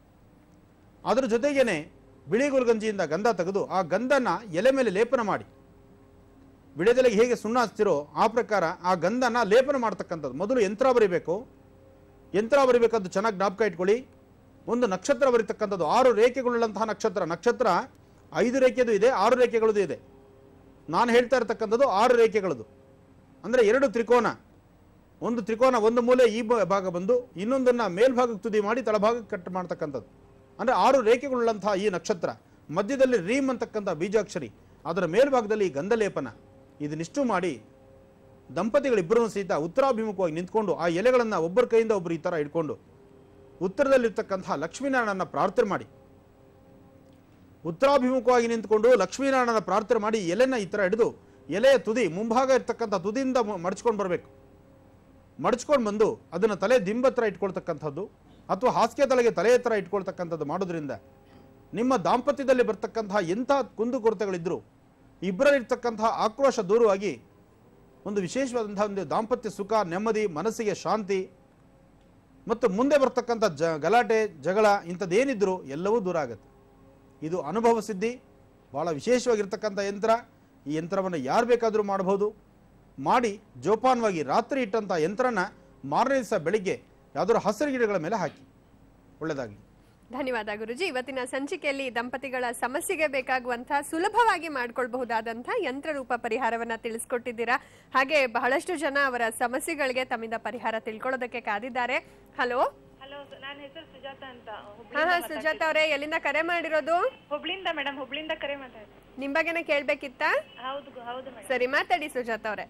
ಅದರ ಜೊತೆಗೇನೆ ಬಿಳಿ ಗುಲ್ಗಂಜಿಯಿಂದ ಗಂಧ ತೆಗೆದು ಆ ಗಂಧನ ಎಲೆ ಮೇಲೆ ಲೇಪನ ಮಾಡಿ ವಿಳೆದೆಲೆಗೆ ಹೇಗೆ ಸುಣ್ಣ ಹಚ್ತಿರೋ ಆ ಪ್ರಕಾರ ಆ ಗಂಧನ ಲೇಪನ ಮಾಡ್ತಕ್ಕಂಥದ್ದು ಮೊದಲು ಯಂತ್ರ ಬರಿಬೇಕು ಯಂತ್ರ ಬರಿಬೇಕಾದ್ದು ಚೆನ್ನಾಗಿ ಜ್ಞಾಪಕ ಇಟ್ಕೊಳ್ಳಿ ಒಂದು ನಕ್ಷತ್ರ ಬರೀತಕ್ಕಂಥದ್ದು ಆರು ರೇಖೆಗಳುಳ್ಳಂತಹ ನಕ್ಷತ್ರ ನಕ್ಷತ್ರ ಐದು ರೇಖೆದು ಇದೆ ಆರು ರೇಖೆಗಳದು ಇದೆ ನಾನು ಹೇಳ್ತಾ ಇರತಕ್ಕಂಥದ್ದು ಆರು ರೇಖೆಗಳದು ಅಂದರೆ ಎರಡು ತ್ರಿಕೋನ ಒಂದು ತ್ರಿಕೋನ ಒಂದು ಮೂಲೆ ಈ ಬ- ಭಾಗ ಬಂದು ಇನ್ನೊಂದನ್ನು ಮೇಲ್ಭಾಗಕ್ಕೆ ತುದಿ ಮಾಡಿ ತಳಭಾಗಕ್ಕೆ ಕಟ್ ಮಾಡ್ತಕ್ಕಂಥದ್ದು ಅಂದರೆ ಆರು ರೇಖೆಗಳುಳ್ಳಂತಹ ಈ ನಕ್ಷತ್ರ ಮಧ್ಯದಲ್ಲಿ ರೀಮ್ ಅಂತಕ್ಕಂಥ ಬೀಜಾಕ್ಷರಿ ಅದರ ಮೇಲ್ಭಾಗದಲ್ಲಿ ಗಂಧಲೇಪನ ಇದನ್ನಿಷ್ಟು ಮಾಡಿ ದಂಪತಿಗಳಿಬ್ಬರೂ ಸಹಿತ ಉತ್ತರಾಭಿಮುಖವಾಗಿ ನಿಂತ್ಕೊಂಡು ಆ ಎಲೆಗಳನ್ನು ಒಬ್ಬರ ಕೈಯಿಂದ ಒಬ್ಬರು ಈ ಥರ ಇಟ್ಕೊಂಡು ಉತ್ತರದಲ್ಲಿರ್ತಕ್ಕಂತಹ ಲಕ್ಷ್ಮೀನಾರಾಯಣನ ಪ್ರಾರ್ಥನೆ ಮಾಡಿ ಉತ್ತರಾಭಿಮುಖವಾಗಿ ನಿಂತ್ಕೊಂಡು ಲಕ್ಷ್ಮೀನಾರಾಯಣನ ಪ್ರಾರ್ಥನೆ ಮಾಡಿ ಎಲೆನ ಈ ಥರ ಹಿಡಿದು ಎಲೆಯ ತುದಿ ಮುಂಭಾಗ ಇರ್ತಕ್ಕಂಥ ತುದಿಯಿಂದ ಮಡಚ್ಕೊಂಡು ಬರಬೇಕು ಮಡಚ್ಕೊಂಡು ಬಂದು ಅದನ್ನು ತಲೆ ದಿಂಬತ್ರ ಇಟ್ಕೊಳ್ತಕ್ಕಂಥದ್ದು ಅಥವಾ ಹಾಸಿಗೆ ತಲೆಗೆ ತಲೆ ಹತ್ರ ಇಟ್ಕೊಳ್ತಕ್ಕಂಥದ್ದು ಮಾಡೋದ್ರಿಂದ ನಿಮ್ಮ ದಾಂಪತ್ಯದಲ್ಲಿ ಬರ್ತಕ್ಕಂತಹ ಎಂಥ ಕುಂದುಕೊರತೆಗಳಿದ್ದರೂ ಇಬ್ಬರಲ್ಲಿರ್ತಕ್ಕಂತಹ ಆಕ್ರೋಶ ದೂರವಾಗಿ ಒಂದು ವಿಶೇಷವಾದಂತಹ ಒಂದು ದಾಂಪತ್ಯ ಸುಖ ನೆಮ್ಮದಿ ಮನಸ್ಸಿಗೆ ಶಾಂತಿ ಮತ್ತು ಮುಂದೆ ಬರ್ತಕ್ಕಂಥ ಜ ಗಲಾಟೆ ಜಗಳ ಇಂಥದ್ದೇನಿದ್ರೂ ಎಲ್ಲವೂ ದೂರ ಆಗುತ್ತೆ ಇದು ಅನುಭವ ಸಿದ್ಧಿ ಭಾಳ ವಿಶೇಷವಾಗಿರ್ತಕ್ಕಂಥ ಯಂತ್ರ ಈ ಯಂತ್ರವನ್ನು ಯಾರು ಬೇಕಾದರೂ ಮಾಡಬಹುದು ಮಾಡಿ ಜೋಪಾನವಾಗಿ ರಾತ್ರಿ ಇಟ್ಟಂಥ ಯಂತ್ರನ ಮಾರನೇ ದಿವಸ ಬೆಳಿಗ್ಗೆ ಯಾವುದಾದ್ರು ಹಸಿರು ಗಿಡಗಳ ಮೇಲೆ ಹಾಕಿ ಒಳ್ಳೆಯದಾಗಲಿ ಧನ್ಯವಾದ ಗುರುಜಿ ಇವತ್ತಿನ ಸಂಚಿಕೆಯಲ್ಲಿ ದಂಪತಿಗಳ ಸಮಸ್ಯೆಗೆ ಬೇಕಾಗುವಂತಹ ಸುಲಭವಾಗಿ ಮಾಡ್ಕೊಳ್ಬಹುದಾದಂತಹ ಯಂತ್ರರೂಪ ಪರಿಹಾರವನ್ನ ತಿಳಿಸ್ಕೊಟ್ಟಿದ್ದೀರಾ ಹಾಗೆ ಬಹಳಷ್ಟು ಜನ ಅವರ ಸಮಸ್ಯೆಗಳಿಗೆ ತಮ್ಮಿಂದ ಪರಿಹಾರ ತಿಳ್ಕೊಳ್ಳೋದಕ್ಕೆ ಕಾದಿದ್ದಾರೆ ಹಲೋ ಹಲೋ ನನ್ನ ಹೆಸರು ಸುಜಾತ ಅಂತ ಹಾ ಹಾ ಸುಜಾತ ಅವರೇ ಎಲ್ಲಿಂದ ಕರೆ ಮಾಡಿರೋದು ಹುಬ್ಳಿಂದ ಮೇಡಮ್ ಹುಬ್ಳಿಂದ ಕರೆ ಮಾತಾಡ್ತೀನಿ ನಿಮ್ ಬಗ್ಗೆನೇ ಕೇಳ್ಬೇಕಿತ್ತಾ ಹೌದು ಗು- ಹೌದು ಮೇಡಮ್ ಸರಿ ಮಾತಾಡಿ ಸುಜಾತ ಅವರೇ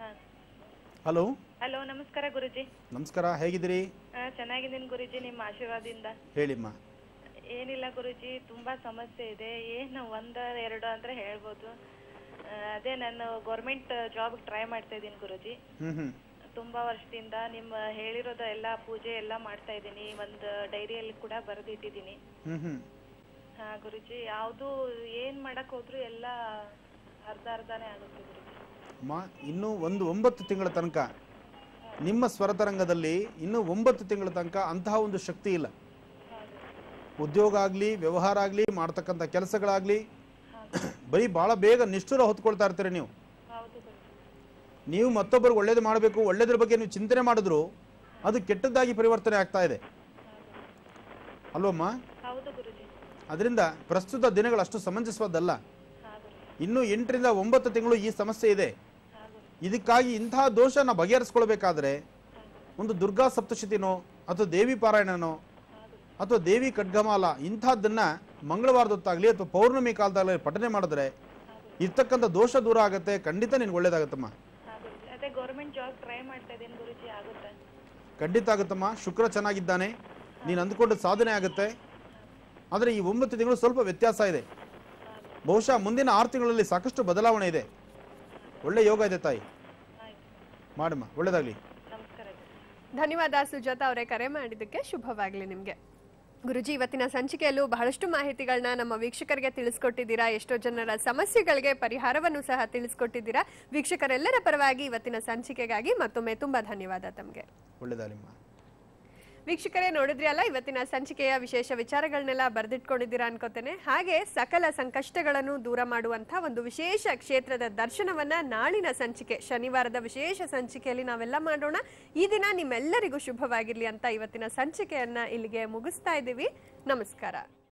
ಹಲೋ ಹಲೋ ನಮಸ್ಕಾರ ಗುರುಜಿ ನಮಸ್ಕಾರ ಹೇಗಿದ್ದೀರಿ ಆ, ಚೆನ್ನಾಗಿದ್ದೀನಿ ಗುರುಜಿ ನಿಮ್ಮ ಆಶೀರ್ವಾದದಿಂದ ಹೇಳಿಮ್ಮ ಏನಿಲ್ಲ ಗುರುಜಿ ತುಂಬಾ ಸಮಸ್ಯೆ ಇದೆ ಏನು ಒಂದ ಎರಡು ಅಂದ್ರೆ ಹೇಳ್ಬೋದು ಆ, ಅದೇ ನಾನು ಗೌರ್ಮೆಂಟ್ ಜಾಬ್ ಟ್ರೈ ಮಾಡ್ತಾ ಇದ್ದೀನಿ ಗುರುಜಿ ಹ್ಞೂ ಹ್ಞೂ ತುಂಬಾ ವರ್ಷದಿಂದ ನಿಮ್ಮ ಹೇಳಿರೋದ ಎಲ್ಲ ಪೂಜೆ ಎಲ್ಲ ಮಾಡ್ತಾ ಇದ್ದೀನಿ ಒಂದು ಡೈರಿಯಲ್ಲಿ ಕೂಡ ಬರೆದಿಟ್ಟಿದ್ದೀನಿ ಹ್ಞೂ ಹ್ಞೂ ಹಾ ಗುರುಜಿ ಯಾವುದು ಏನ್ ಮಾಡಕ್ ಹೋದ್ರು ಎಲ್ಲ ಅರ್ಧ ಅರ್ಧನೇ ಆಗುತ್ತೆ ಗುರುಜಿ ಮಾ ಇನ್ನೂ ಒಂದು ಒಂಬತ್ತು ತಿಂಗಳ ತನಕ ನಿಮ್ಮ ಸ್ವರತರಂಗದಲ್ಲಿ ಇನ್ನೂ ಒಂಬತ್ತು ತಿಂಗಳ ತನಕ ಅಂತಹ ಒಂದು ಶಕ್ತಿ ಇಲ್ಲ ಉದ್ಯೋಗ ಆಗಲಿ ವ್ಯವಹಾರ ಆಗಲಿ ಮಾಡ್ತಕ್ಕಂಥ ಕೆಲಸಗಳಾಗಲಿ ಬರೀ ಭಾಳ ಬೇಗ ನಿಷ್ಠುರ ಹೊತ್ಕೊಳ್ತಾ ಇರ್ತೀರಿ ನೀವು ಹೌದು ಗುರುಜಿ ನೀವು ಮತ್ತೊಬ್ಬರಿಗೆ ಒಳ್ಳೇದು ಮಾಡಬೇಕು ಒಳ್ಳೇದ್ರ ಬಗ್ಗೆ ನೀವು ಚಿಂತನೆ ಮಾಡಿದ್ರು ಅದು ಕೆಟ್ಟದ್ದಾಗಿ ಪರಿವರ್ತನೆ ಆಗ್ತಾ ಇದೆ ಅಲ್ವಮ್ಮ ಹೌದು ಗುರುಜಿ ಅದರಿಂದ ಪ್ರಸ್ತುತ ದಿನಗಳು ಅಷ್ಟು ಸಮಂಜಸವಾದಲ್ಲ ಇನ್ನು ಎಂಟರಿಂದ ಒಂಬತ್ತು ತಿಂಗಳು ಈ ಸಮಸ್ಯೆ ಇದೆ ಇದಕ್ಕಾಗಿ ಇಂತಹ ದೋಷನ ಬಗೆಹರಿಸ್ಕೊಳ್ಬೇಕಾದ್ರೆ ಒಂದು ದುರ್ಗಾ ಸಪ್ತಶತಿನೋ ಅಥವಾ ದೇವಿ ಪಾರಾಯಣನೋ ಅಥವಾ ದೇವಿ ಖಡ್ಗಮಾಲ ಇಂಥದ್ದನ್ನ ಮಂಗಳವಾರದ ಹೊತ್ತಾಗಲಿ ಅಥವಾ ಪೌರ್ಣಮಿ ಕಾಲದಾಗಲಿ ಪಠನೆ ಮಾಡಿದ್ರೆ ಇರ್ತಕ್ಕಂಥ ದೋಷ ದೂರ ಆಗುತ್ತೆ ಖಂಡಿತ ನಿನ್ಗೆ ಒಳ್ಳೇದಾಗತ್ತಮ್ಮ ಹಾ ಗುರುಜಿ ಅದೇ ಗೌರ್ಮೆಂಟ್ ಜಾಬ್ ಟ್ರೈ ಮಾಡ್ತಾ ಇದ್ದೀನಿ ಗುರುಜಿ ಆಗುತ್ತೆ ಖಂಡಿತ ಆಗುತ್ತಮ್ಮ ಶುಕ್ರ ಚೆನ್ನಾಗಿದ್ದಾನೆ ನೀನು ಅಂದ್ಕೊಂಡು ಸಾಧನೆ ಆಗುತ್ತೆ ಆದರೆ ಈ ಒಂಬತ್ತು ತಿಂಗಳು ಸ್ವಲ್ಪ ವ್ಯತ್ಯಾಸ ಇದೆ ಬಹುಶಃ ಮುಂದಿನ ಆರು ತಿಂಗಳಲ್ಲಿ ಸಾಕಷ್ಟು ಬದಲಾವಣೆ ಇದೆ ಒಳ್ಳೆ ಯೋಗ ಇದೆ ತಾಯಿ ಮಾಡಮ್ಮ ಒಳ್ಳೇದಾಗಲಿ ನಮಸ್ಕಾರ ಧನ್ಯವಾದ ಸುಜಾತ ಅವರೇ ಕರೆ ಮಾಡಿದ್ದಕ್ಕೆ ಶುಭವಾಗಲಿ ನಿಮಗೆ ಗುರುಜಿ ಇವತ್ತಿನ ಸಂಚಿಕೆಯಲ್ಲೂ ಬಹಳಷ್ಟು ಮಾಹಿತಿಗಳನ್ನ ನಮ್ಮ ವೀಕ್ಷಕರಿಗೆ ತಿಳಿಸ್ಕೊಟ್ಟಿದ್ದೀರಾ ಎಷ್ಟೋ ಜನರ ಸಮಸ್ಯೆಗಳಿಗೆ ಪರಿಹಾರವನ್ನು ಸಹ ತಿಳಿಸ್ಕೊಟ್ಟಿದ್ದೀರಾ ವೀಕ್ಷಕರೆಲ್ಲರ ಪರವಾಗಿ ಇವತ್ತಿನ ಸಂಚಿಕೆಗಾಗಿ ಮತ್ತೊಮ್ಮೆ ತುಂಬಾ ಧನ್ಯವಾದ ತಮಗೆ ಒಳ್ಳೇದಾಗಲಿಮ್ಮ ವೀಕ್ಷಕರೇ ನೋಡಿದ್ರಿ ಅಲ್ಲ ಇವತ್ತಿನ ಸಂಚಿಕೆಯ ವಿಶೇಷ ವಿಚಾರಗಳನ್ನೆಲ್ಲ ಬರೆದಿಟ್ಕೊಂಡಿದ್ದೀರಾ ಅನ್ಕೋತೇನೆ ಹಾಗೆ ಸಕಲ ಸಂಕಷ್ಟಗಳನ್ನು ದೂರ ಮಾಡುವಂಥ ಒಂದು ವಿಶೇಷ ಕ್ಷೇತ್ರದ ದರ್ಶನವನ್ನ ನಾಳಿನ ಸಂಚಿಕೆ ಶನಿವಾರದ ವಿಶೇಷ ಸಂಚಿಕೆಯಲ್ಲಿ ನಾವೆಲ್ಲ ಮಾಡೋಣ ಈ ದಿನ ನಿಮ್ಮೆಲ್ಲರಿಗೂ ಶುಭವಾಗಿರ್ಲಿ ಅಂತ ಇವತ್ತಿನ ಸಂಚಿಕೆಯನ್ನ ಇಲ್ಲಿಗೆ ಮುಗಿಸ್ತಾ ಇದ್ದೀವಿ ನಮಸ್ಕಾರ